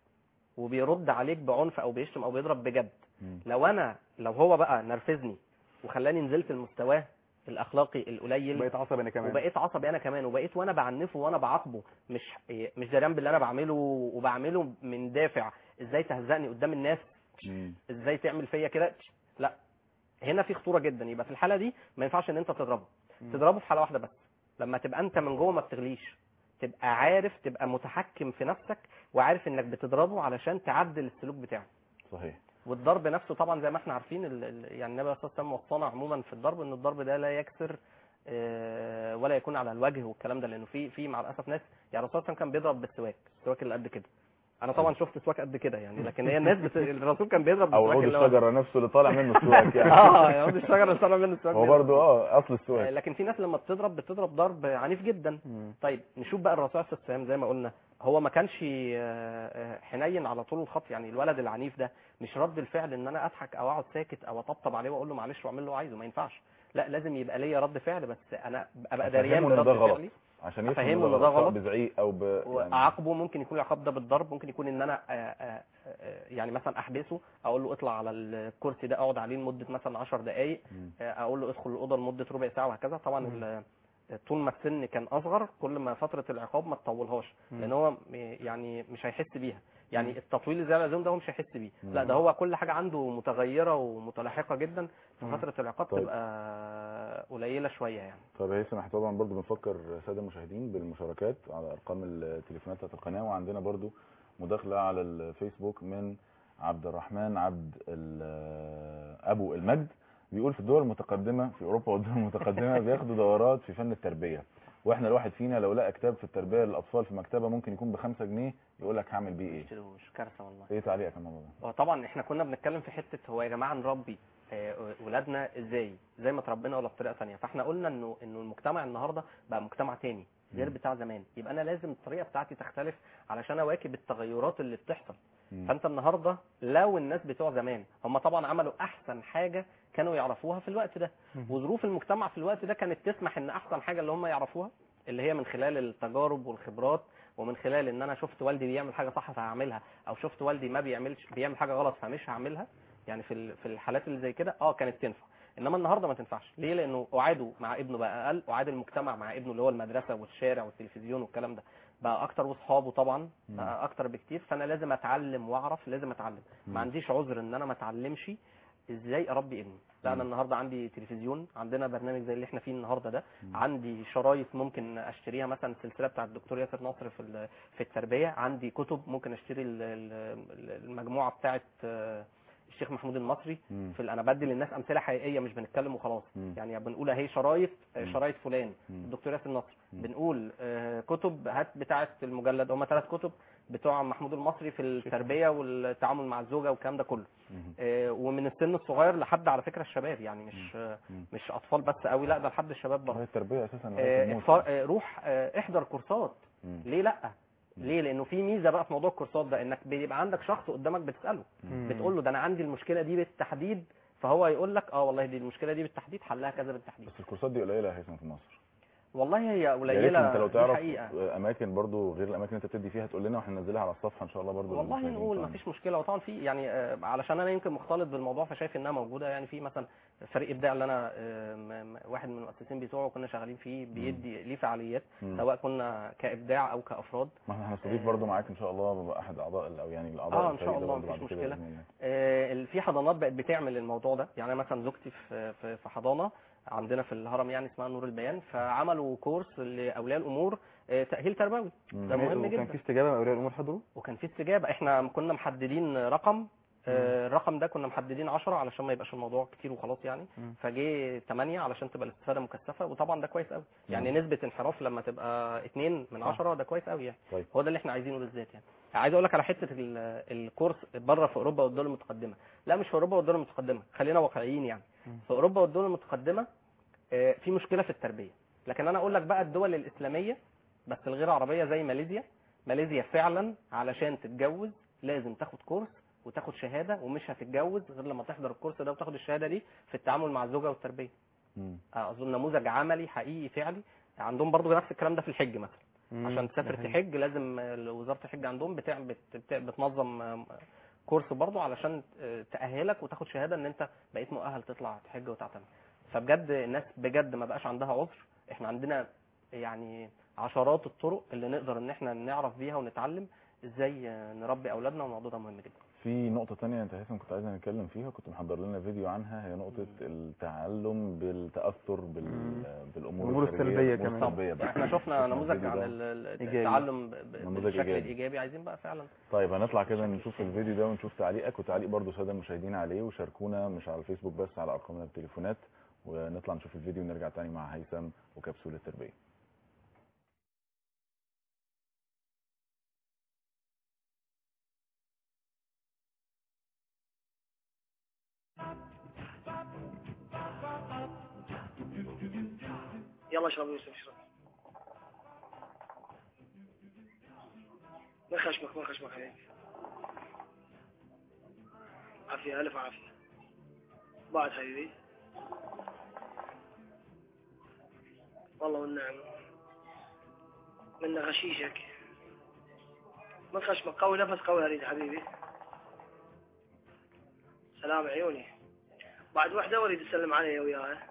وبيرد عليك بعنف او بيشتم او بيضرب بجد لو انا لو هو بقى نرفزني وخلاني نزلت لمستواه الاخلاقي القليل بقيت عصبي انا كمان وبقيت عصبي انا كمان وبقيت وانا بعنفه وانا بعاقبه مش مش دريان باللي انا بعمله وبعمله من دافع ازاي تهزقني قدام الناس ازاي تعمل فيا كده لا هنا في خطوره جدا يبقى في الحاله دي ما ينفعش ان انت تضربه تضربه في حاله واحده بس لما تبقى انت من جوه ما بتغليش تبقى عارف تبقى متحكم في نفسك وعارف انك بتضربه علشان تعدل السلوك بتاعه صحيح والضرب نفسه طبعا زي ما احنا عارفين ال- ال- يعني النبي صلى الله عليه وسلم وصانا عموما في الضرب ان الضرب ده لا يكسر آه، ولا يكون على الوجه والكلام ده لانه في في مع الاسف ناس يعني الرسول صلى الله عليه وسلم كان بيضرب بالسواك السواك اللي قد كده انا طبعا شفت سواك قد كده يعني لكن هي الناس بت... الرسول كان بيضرب او بالسواك عود اللي هو- الشجره نفسه اللي طالع منه السواك يعني اه يا عود الشجره اللي طالع منه السواك هو بيضرب. برضه اه اصل آه، السواك لكن في ناس لما بتضرب بتضرب ضرب عنيف جدا طيب نشوف بقى الرسول عليه الصلاه والسلام زي ما قلنا هو ما كانش آه، آه، حنين على طول الخط يعني الولد العنيف ده مش رد الفعل ان انا اضحك او اقعد ساكت او اطبطب عليه واقول له معلش واعمل له عايزه ما ينفعش لا لازم يبقى ليا رد فعل بس انا ابقى دريان أفهمه إن برد ده غلط فعلي عشان يفهم أفهمه إن إن ده سواء غلط. بزعيق او ب يعني واعاقبه ممكن يكون العقاب ده بالضرب ممكن يكون ان انا آه، آه، آه، يعني مثلا احبسه اقول له اطلع على الكرسي ده اقعد عليه لمده مثلا 10 دقائق اقول له ادخل الاوضه لمده ربع ساعه وهكذا طبعا ال- طول ما السن كان اصغر كل ما فتره العقاب ما تطولهاش مم. لان هو م- يعني مش هيحس بيها يعني مم. التطويل اللي زي اللزوم ده هو مش هيحس بيه مم. لا ده هو كل حاجه عنده متغيره ومتلاحقه جدا مم. ففتره العقاب طيب. تبقى قليله شويه يعني طب يا هيثم احنا طبعا برضو بنفكر الساده المشاهدين بالمشاركات على ارقام التليفونات بتاعت القناه وعندنا برضو مداخله على الفيسبوك من عبد الرحمن عبد ال- ابو المجد بيقول في الدول المتقدمه في اوروبا والدول المتقدمه بياخدوا دورات في فن التربيه واحنا الواحد فينا لو لقى كتاب في التربيه للاطفال في مكتبه ممكن يكون بخمسة جنيه يقول لك هعمل بيه ايه مش كارثه والله ايه تعليقك على الموضوع ده وطبعا احنا كنا بنتكلم في حته هو يا جماعه نربي آه، ولادنا ازاي زي ما تربينا ولا بطريقه ثانيه فاحنا قلنا انه انه المجتمع النهارده بقى مجتمع تاني غير مم. بتاع زمان يبقى انا لازم الطريقه بتاعتي تختلف علشان اواكب التغيرات اللي بتحصل مم. فانت النهارده لو الناس بتوع زمان هم طبعا عملوا احسن حاجه كانوا يعرفوها في الوقت ده وظروف المجتمع في الوقت ده كانت تسمح ان احسن حاجه اللي هم يعرفوها اللي هي من خلال التجارب والخبرات ومن خلال ان انا شفت والدي بيعمل حاجه صح فهعملها او شفت والدي ما بيعملش بيعمل حاجه غلط فمش هعملها يعني في ال- في الحالات اللي زي كده اه كانت تنفع انما النهارده ما تنفعش ليه لانه اعاده مع ابنه بقى اقل اعاد المجتمع مع ابنه اللي هو المدرسه والشارع والتلفزيون والكلام ده بقى اكتر واصحابه طبعا بقى اكتر بكتير فانا لازم اتعلم واعرف لازم اتعلم مم. ما عنديش عذر ان انا ما اتعلمش ازاي اربي ابني لا انا مم. النهارده عندي تلفزيون عندنا برنامج زي اللي احنا فيه النهارده ده مم. عندي شرايط ممكن اشتريها مثلا السلسله بتاعه الدكتور ياسر نصر في ال- في التربيه عندي كتب ممكن اشتري ال- ال- المجموعه بتاعه آه، الشيخ محمود المصري مم. في ال- انا بدي للناس امثله حقيقيه مش بنتكلم وخلاص مم. يعني بنقول اهي شرايط آه، مم. شرايط فلان مم. الدكتور ياسر نصر مم. بنقول آه، كتب هات بتاعه المجلد هم ثلاث كتب بتوع محمود المصري في التربيه والتعامل مع الزوجه والكلام ده كله مم. آه، ومن السن الصغير لحد على فكره الشباب يعني مش آه، مم. مش اطفال بس قوي لا ده لحد الشباب هي برضه التربيه اساسا آه، لغاية الموت. اتفر- آه، روح آه، احضر كورسات مم. ليه لا ليه لانه في ميزه بقى في موضوع الكورسات ده انك بيبقى عندك شخص قدامك بتساله مم. بتقول له ده انا عندي المشكله دي بالتحديد فهو يقول لك اه والله دي المشكله دي بالتحديد حلها كذا بالتحديد بس الكورسات دي قليله يا هيثم في مصر والله هي يا ريت قليله انت لو دي تعرف حقيقه اماكن برضو غير الاماكن اللي انت بتدي فيها تقول لنا واحنا ننزلها على الصفحه ان شاء الله برضو والله للمشاهدين نقول طبعاً. مفيش مشكله وطبعا في يعني آه، علشان انا يمكن مختلط بالموضوع فشايف انها موجوده يعني في مثلا فريق ابداع اللي انا آه، م- م- واحد من المؤسسين بتوعه كنا شغالين فيه بيدي ليه فعاليات مم. سواء كنا كابداع او كافراد ما احنا هنستضيف آه، برضو معاك ان شاء الله ببقى احد اعضاء او يعني الاعضاء اه ان شاء الفريق ده الله برضو بعد مفيش كده مشكله بإذن الله. آه، ال- في حضانات بقت بتعمل الموضوع ده يعني أنا مثلا زوجتي في في في حضانه عندنا في الهرم يعني اسمها نور البيان فعملوا كورس لاولياء الامور آه، تاهيل تربوي مم. ده مهم وكان جدا في استجابه من اولياء الامور حضروا وكان في استجابه احنا كنا محددين رقم آه، الرقم ده كنا محددين 10 علشان ما يبقاش الموضوع كتير وخلاص يعني مم. فجه 8 علشان تبقى الاستفاده مكثفه وطبعا ده كويس قوي يعني مم. نسبه انحراف لما تبقى 2 من 10 ده كويس قوي يعني طيب هو ده اللي احنا عايزينه بالذات يعني عايز اقول لك على حته ال- الكورس بره في اوروبا والدول المتقدمه لا مش في اوروبا والدول المتقدمه خلينا واقعيين يعني مم. في اوروبا والدول المتقدمه آه، في مشكله في التربيه لكن انا اقول لك بقى الدول الاسلاميه بس الغير عربيه زي ماليزيا ماليزيا فعلا علشان تتجوز لازم تاخد كورس وتاخد شهاده ومش هتتجوز غير لما تحضر الكورس ده وتاخد الشهاده دي في التعامل مع الزوجه والتربيه مم. آه، اظن نموذج عملي حقيقي فعلي عندهم برضو نفس الكلام ده في الحج مثلا عشان تسافر تحج لازم آه، وزاره الحج عندهم بتاع بت بت بتنظم آه، كورس برضو علشان آه، تاهلك وتاخد شهاده ان انت بقيت مؤهل تطلع تحج وتعتمر فبجد الناس بجد ما بقاش عندها عذر احنا عندنا يعني عشرات الطرق اللي نقدر ان احنا نعرف بيها ونتعلم ازاي آه، نربي اولادنا والموضوع ده مهم جدا في نقطة تانية انت هيثم كنت عايزنا نتكلم فيها كنت محضر لنا فيديو عنها هي نقطة التعلم بالتأثر بال... مم. بالأمور الأمور الخارجية، السلبية الأمور كمان. السلبية بقى. احنا شفنا شفنا نموذج الفيديو عن ده. ال- ال- إيجابي. التعلم ب- ب- نموذج بالشكل إيجابي. الايجابي عايزين بقى فعلا طيب هنطلع كده نشوف الفيديو ده ونشوف تعليقك وتعليق برضو سادة المشاهدين عليه وشاركونا مش على الفيسبوك بس على أرقامنا التليفونات ونطلع نشوف الفيديو ونرجع تاني مع هيثم وكبسولة التربية يلا اشرب يوسف اشرب ما خشمك ما خشمك عليك عافية ألف عافية بعد حبيبي والله والنعم من غشيشك من خشمك قوي نفس قوي أريد حبيبي سلام عيوني بعد وحدة أريد أسلم عليها وياها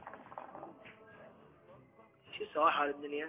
شو سوى حال الدنيا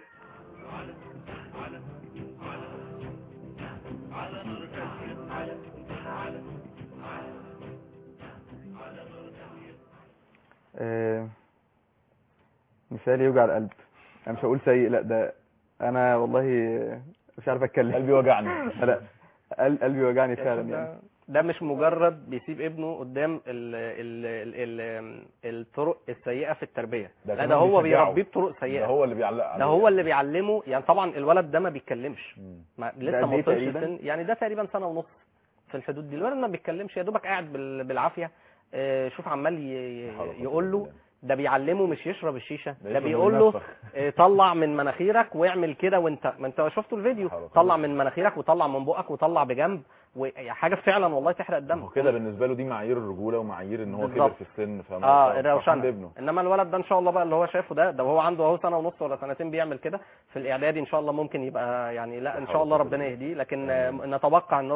آه، مثال يوجع القلب انا مش هقول سيء لا ده انا والله مش عارف اتكلم قلبي وجعني لا قل- قلبي وجعني فعلا يعني ده, ده مش مجرد بيسيب ابنه قدام ال ال ال ال الطرق السيئه في التربيه ده لا كمان ده هو بيشجعه. بيربيه بطرق ده سيئه هو اللي بيعلق عليه ده هو اللي بيعلمه يعني طبعا الولد ده ما بيتكلمش مم. ما ده لسه قد ما إيه وصلش تقريباً؟ سن يعني ده تقريبا سنه ونص في الحدود دي الولد ما بيتكلمش يا دوبك قاعد بال- بالعافيه آه، شوف عمال ي- ي- حركات يقول له بالله. ده بيعلمه مش يشرب الشيشه ده ده يشرب بيقول له وينفخ. آه، طلع من مناخيرك واعمل كده وانت ما انت شفتوا الفيديو حركات. طلع من مناخيرك وطلع من بقك وطلع بجنب وحاجه فعلا والله تحرق الدم هو كده بالنسبة له دي معايير الرجولة ومعايير ان هو كبر بالظبط. في السن فما اه فرحان الروشنه بابنه انما الولد ده ان شاء الله بقى اللي هو شايفه ده ده وهو عنده اهو سنه ونص ولا سنتين بيعمل كده في الاعدادي ان شاء الله ممكن يبقى يعني لا ان شاء الله ربنا يهديه لكن آه، نتوقع ان هو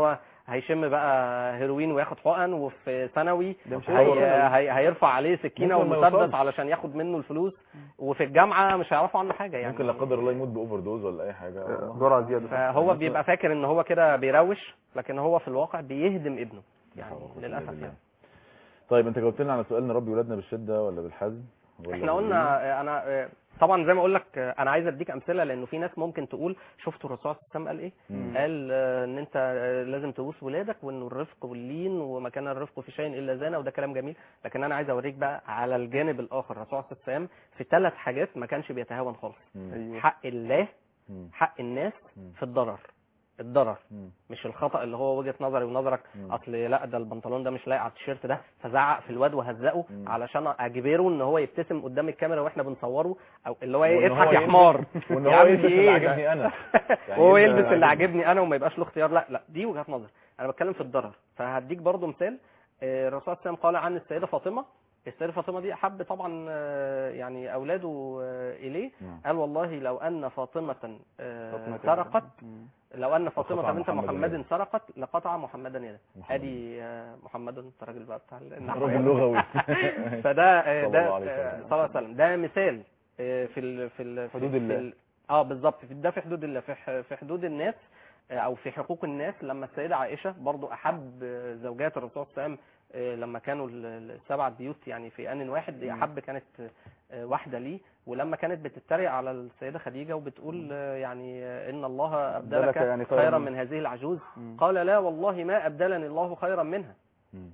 هيشم بقى هيروين وياخد حقن وفي ثانوي ده مش هي هيوصل. هي هيرفع عليه سكينه ممكن ما ومسدس يوصلش. علشان ياخد منه الفلوس وفي الجامعه مش هيعرفوا عنه حاجه يعني ممكن لا قدر الله يموت باوفر دوز ولا اي حاجه جرعه زياده فهو بيبقى فاكر ان هو كده بيروش لكن هو في الواقع بيهدم ابنه يعني للاسف يعني طيب انت جاوبت لنا على سؤال نربي ولادنا بالشده ولا بالحزم ولا احنا قلنا آه، انا آه، طبعا زي ما اقول لك آه، انا عايز اديك امثله لانه في ناس ممكن تقول شفتوا الرسول صلى الله عليه وسلم قال ايه مم. قال آه، ان انت آه، لازم تبوس ولادك وانه الرفق واللين وما كان الرفق في شيء الا زانه وده كلام جميل لكن انا عايز اوريك بقى على الجانب الاخر الرسول صلى الله عليه وسلم في ثلاث حاجات ما كانش بيتهاون خالص ايوه حق الله مم. حق الناس مم. في الضرر الضرر مم. مش الخطا اللي هو وجهه نظري ونظرك مم. اصل لا ده البنطلون ده مش لايق على التيشيرت ده فزعق في الواد وهزقه مم. علشان اجبره ان هو يبتسم قدام الكاميرا واحنا بنصوره او اللي هو وإن ايه هو اضحك يا يلبس- حمار وإن يا هو عم يلبس في اللي ايه عاجبني ده؟ أنا. يعني وهو يلبس يلبس اللي اللي عاجبني. عاجبني انا وما يبقاش له اختيار لا لا دي وجهه نظر انا بتكلم في الضرر فهديك برضو مثال آه، الرسول صلى الله عليه وسلم قال عن السيده فاطمه السيده فاطمه دي احب طبعا آه، يعني اولاده آه، اليه نعم. قال والله لو ان فاطمه آه، فاطمة سرقت مم. لو ان فاطمه لقطع بنت محمد محمد يده. سرقت لقطع محمدا يده محمد. ادي آه، محمد انت راجل بقى بتاع النحو راجل يعني. لغوي فده آه، صلى ده الله عليه آه، وسلم. صلى الله عليه وسلم ده مثال آه، في ال في ال في حدود في الله. ال- اه بالظبط في- ده في حدود الله في ح- في حدود الناس آه، او في حقوق الناس لما السيده عائشه برضو احب آه، زوجات الرسول صلى الله عليه وسلم آه، لما كانوا ال- ال- السبع بيوت يعني في ان واحد دي احب كانت آه، واحده ليه ولما كانت بتتريق على السيده خديجه وبتقول آه، يعني آه، ان الله أبدلك ابدلك يعني خيرا خيرا منها. من هذه العجوز مم. قال لا والله ما ابدلني الله خيرا منها مم.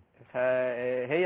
فهي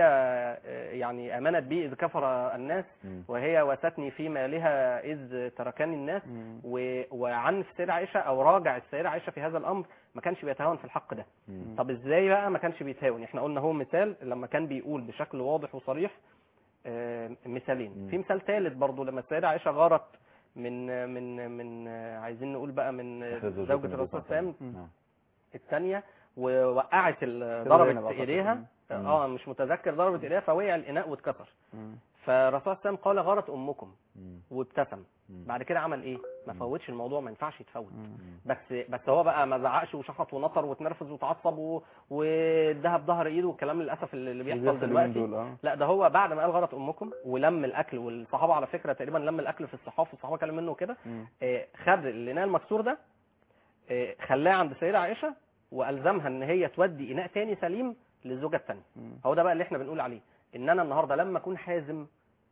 يعني امنت بي اذ كفر الناس مم. وهي وستني في مالها اذ تركني الناس مم. و- وعن السيده عائشه او راجع السيده عائشه في هذا الامر ما كانش بيتهاون في الحق ده مم. طب ازاي بقى ما كانش بيتهاون احنا قلنا هو مثال لما كان بيقول بشكل واضح وصريح آه، مثالين مم. في مثال ثالث برضو لما السيده عائشه غارت من من من آه، عايزين نقول بقى من آه، إحدى زوجات زوجة النبي الرسول صلى الله عليه صلى الله عليه وسلم وسلم. نعم. الثانيه ووقعت ال- زينب ضربت أعتقد. ايديها مم. اه مش متذكر ضربت ايديها فوقع الاناء واتكسر مم. فالرسول صلى الله عليه وسلم قال غارت امكم مم. وابتسم مم. بعد كده عمل ايه ما مم. فوتش الموضوع ما ينفعش يتفوت مم. بس بس هو بقى ما زعقش وشخط ونطر واتنرفز وتعصب و- واداها بظهر ايده والكلام للاسف اللي اللي بيحصل بيحصل اليومين دلوقتي دول اه لا ده هو بعد ما قال غلط امكم ولم الاكل والصحابه على فكره تقريبا لم الاكل في الصحاف والصحابه كلام منه كده مم. آه، خد الاناء المكسور ده آه، خلاه عند السيده عائشه والزمها ان هي تودي اناء تاني سليم للزوجه الثانيه مم. هو ده بقى اللي احنا بنقول عليه ان انا النهارده لما اكون حازم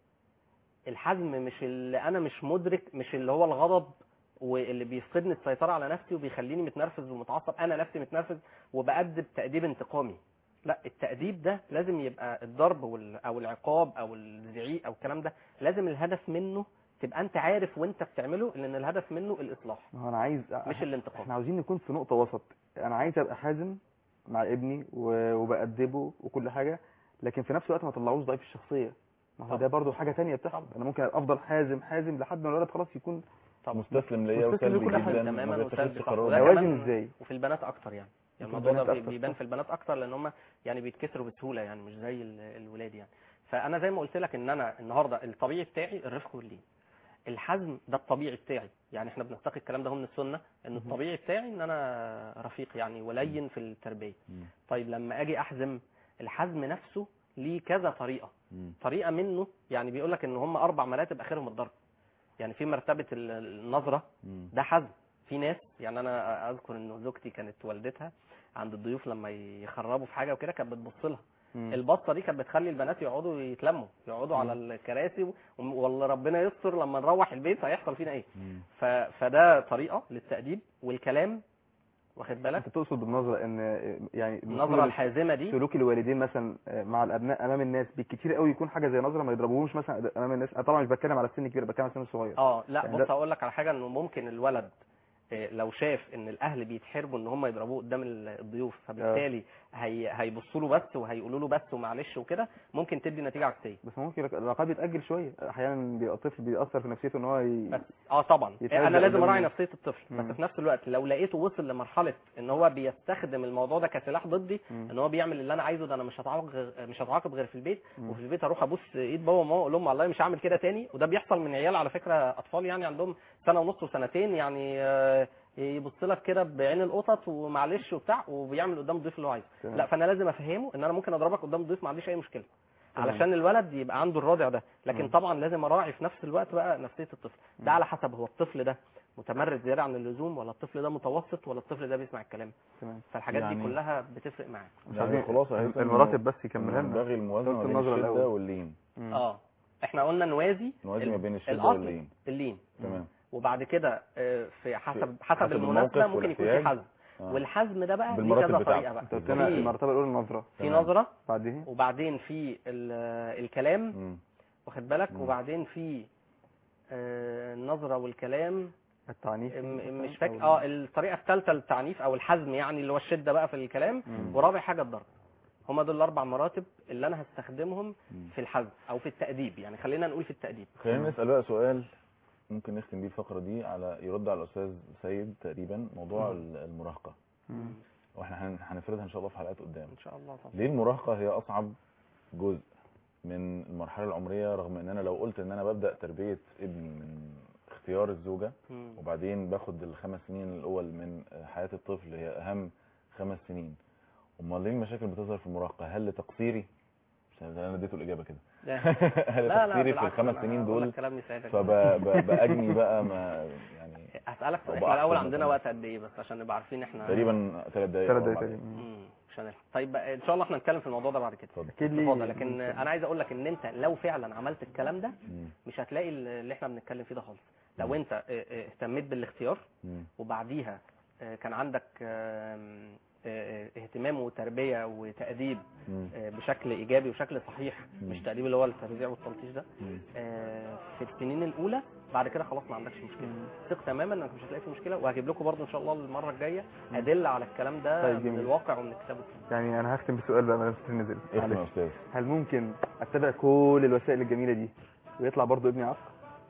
الحزم مش اللي انا مش مدرك مش اللي هو الغضب واللي بيفقدني السيطره على نفسي وبيخليني متنرفز ومتعصب انا نفسي متنرفز وبأدب تأديب انتقامي لا التأديب ده لازم يبقى الضرب وال- او العقاب او الزعيق او الكلام ده لازم الهدف منه تبقى انت عارف وانت بتعمله لان الهدف منه الاصلاح ما هو انا عايز مش الانتقام احنا عاوزين نكون في نقطة وسط انا عايز ابقى حازم مع ابني و- وبأدبه وكل حاجة لكن في نفس الوقت ما طلعوش ضعيف الشخصية ما هو طبعا. ده برضو حاجة تانية بتحصل انا ممكن افضل حازم حازم لحد ما الولد خلاص يكون طبعا مستسلم ليا مستسلم وسلبي لكل حاجة. جدا تماما ما بيتخذش وسلبي صح. قرار وده اوازن كمان ازاي وفي البنات اكتر يعني يعني وفي الموضوع ده البنات بي- أكتر، بيبان صح. في البنات اكتر لان هم يعني بيتكسروا بسهوله يعني مش زي ال- الولاد يعني فانا زي ما قلت لك ان انا النهارده الطبيعي بتاعي الرفق واللين الحزم ده الطبيعي بتاعي يعني احنا بنستقي الكلام ده هو من السنه ان الطبيعي بتاعي ان انا رفيق يعني ولين في التربيه مم. طيب لما اجي احزم الحزم نفسه ليه كذا طريقه مم. طريقه منه يعني بيقول لك ان هم اربع مراتب اخرهم الضرب يعني في مرتبه ال- النظره مم. ده حزم في ناس يعني انا اذكر ان زوجتي كانت والدتها عند الضيوف لما يخربوا في حاجه وكده كانت بتبص لها مم. البصه دي كانت بتخلي البنات يقعدوا يتلموا يقعدوا على الكراسي و- والله ربنا يستر لما نروح البيت هيحصل فينا ايه مم. ف... فده طريقه للتاديب والكلام واخد بالك انت تقصد بالنظرة ان يعني النظره الحازمه دي سلوك الوالدين مثلا مع الابناء امام الناس بالكتير قوي يكون حاجه زي نظره ما يضربوهمش مثلا امام الناس انا طبعا مش بتكلم على السن الكبير بتكلم على السن الصغير اه لا يعني بص ده- هقول لك على حاجه انه ممكن الولد آه، لو شاف ان الاهل بيتحرجوا ان هم يضربوه قدام ال- الضيوف فبالتالي هي هيبصوا له بس وهيقولوا له بس ومعلش وكده ممكن تدي نتيجه عكسيه بس ممكن العقاب يتاجل شويه احيانا بيبقى الطفل بيأثر في نفسيته ان هو ي... بس اه طبعا يتهزأ انا لازم قدام اراعي الناس. نفسيه الطفل مم. بس في نفس الوقت لو لقيته وصل لمرحله ان هو بيستخدم الموضوع ده كسلاح ضدي مم. ان هو بيعمل اللي انا عايزه ده انا مش هتعاقب غير مش هتعاقب غير في البيت مم. وفي البيت اروح ابوس ايد بابا وماما اقول لهم والله مش هعمل كده تاني وده بيحصل من عيال على فكره اطفال يعني عندهم سنه ونص وسنتين يعني آه، يبص لك كده بعين القطط ومعلش وبتاع وبيعمل قدام الضيف اللي هو عايزه تمام. لا فانا لازم افهمه ان انا ممكن اضربك قدام الضيف ما عنديش اي مشكله تمام. علشان الولد يبقى عنده الرادع ده لكن مم. طبعا لازم اراعي في نفس الوقت بقى نفسيه الطفل ده على حسب هو الطفل ده متمرد زياده عن اللزوم ولا الطفل ده متوسط ولا الطفل ده بيسمع الكلام تمام فالحاجات يعني- دي كلها بتفرق معاه مش يعني عايزين- خلاصة هيثم المراتب بس يكملها لنا. ينبغي الموازنة ما صورة بين النظرة الشدة الأول. واللين اه احنا قلنا نوازي نوازي ال- ما بين الشدة الأصل واللين. اللين تمام وبعد كده آه، في حسب حسب حسب المناسبه الموقف ممكن يكون في والاحتياج. حزم آه. والحزم ده بقى ليه بالمراتب كذا بتاعته. طريقه بقى انت قلت لنا في- المرتبه الاولى النظره في نظره بعدين وبعدين في ال- الكلام مم. واخد بالك مم. وبعدين في آه، النظره والكلام التعنيف م- مش فاكر اه الطريقه الثالثه للتعنيف او الحزم يعني اللي هو الشده بقى في الكلام مم. ورابع حاجه الضرب هما دول الاربع مراتب اللي انا هستخدمهم مم. في الحزم او في التاديب يعني خلينا نقول في التاديب خلينا نسأل بقى سؤال ممكن نختم بيه الفقرة دي على يرد على الأستاذ سيد تقريبا موضوع ال- المراهقة مم. واحنا هن- هنفردها إن شاء الله في حلقات قدام ان شاء الله طبعا ليه المراهقة هي أصعب جزء من المرحلة العمرية رغم إن أنا لو قلت إن أنا ببدأ تربية ابني من اختيار الزوجة مم. وبعدين باخد الخمس سنين الأول من حياة الطفل هي أهم خمس سنين أمال ليه المشاكل بتظهر في المراهقة هل لتقصيري مش عارف، أنا اديته الإجابة كده لا هل لا لا تقصيري في بالعكس، الخمس أنا سنين هقول دول لك كلام يسعدك فبأجني بقى ما يعني هسألك سؤال أو احنا الاول بأحسن عندنا مثلاً. وقت قد ايه بس عشان نبقى عارفين احنا تقريبا ثلاث دقايق ثلاث أو دقايق أربع تقريبا مم، مش هنلحق طيب بقى ان شاء الله احنا نتكلم في الموضوع ده بعد كده اتفضل. اكيد ليه اتفضل لكن انا عايز اقول لك ان انت لو فعلا عملت الكلام ده مم. مش هتلاقي اللي احنا بنتكلم فيه ده خالص لو انت اه، اه، اهتميت بالاختيار مم. وبعديها اه، كان عندك آم، اه، اه، اهتمام وتربيه وتاديب مم. اه، بشكل ايجابي وشكل صحيح مم. مش تاديب اللي هو الترزيع والتلطيش ده مم. اه، في السنين الاولى بعد كده خلاص ما عندكش مشكله ثق تماما انك مش هتلاقي في مشكله وهجيب لكم برضو ان شاء الله المره الجايه ادله على الكلام ده طيب، من جميل. الواقع ومن الكتاب والسنة. يعني انا هختم بسؤال بقى ما نزل اسم يا معلش. أستاذ هل ممكن اتبع كل الوسائل الجميله دي ويطلع برضه ابني عاق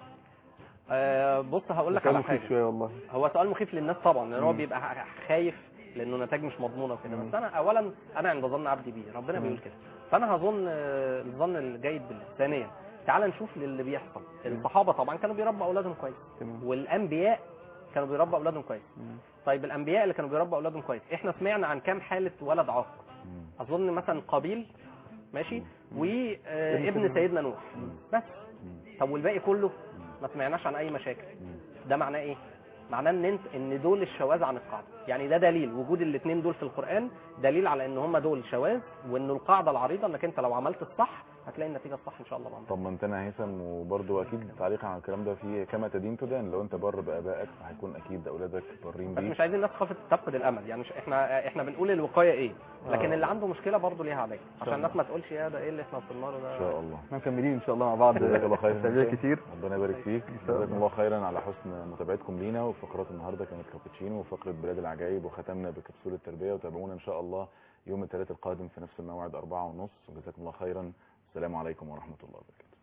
آه، بص هقول لك سؤال على مخيف حاجه شويه والله هو سؤال مخيف للناس طبعا لان هو مم. بيبقى ح- خايف لانه نتائج مش مضمونه وكده مم. بس انا اولا انا عند ظن عبدي بيه ربنا مم. بيقول كده فانا هظن آه، الظن الجيد بالله ثانيا تعال نشوف للي بيحصل الصحابه طبعا كانوا بيربوا اولادهم كويس تمام والانبياء كانوا بيربوا اولادهم كويس مم. طيب الانبياء اللي كانوا بيربوا اولادهم كويس احنا سمعنا عن كام حاله ولد عاق مم. اظن مثلا قابيل ماشي وابن سيدنا سيدنا نوح بس مم. طب والباقي كله ما سمعناش عن اي مشاكل مم. ده معناه ايه معناه ان انت ان دول الشواذ عن القاعده يعني ده دليل وجود الاثنين دول في القران دليل على ان هم دول شواذ وان القاعده العريضه انك انت لو عملت الصح هتلاقي النتيجه الصح ان شاء الله بعمل. طمنتنا يا هيثم وبرضه اكيد تعليقا على الكلام ده في كما تدين تدان لو انت بر بابائك فهيكون اكيد اولادك برين بس بيك مش عايزين الناس تخاف تفقد الامل يعني مش احنا احنا بنقول الوقايه ايه لكن آه. اللي عنده مشكله برضه ليها علاج عشان الله. الناس ما تقولش يا ده ايه اللي احنا وصلنا له ان ده شاء الله احنا مكملين ان شاء الله مع بعض جزاك الله خير تربيه كتير ربنا يبارك فيك شاء جزاكم الله. الله خيرا على حسن متابعتكم لينا وفقرات النهارده كانت كابتشينو وفقره بلاد العجائب وختمنا بكبسوله التربيه وتابعونا ان شاء الله يوم الثلاث القادم في نفس الموعد أربعة ونص وجزاكم الله خيرا السلام عليكم ورحمه الله وبركاته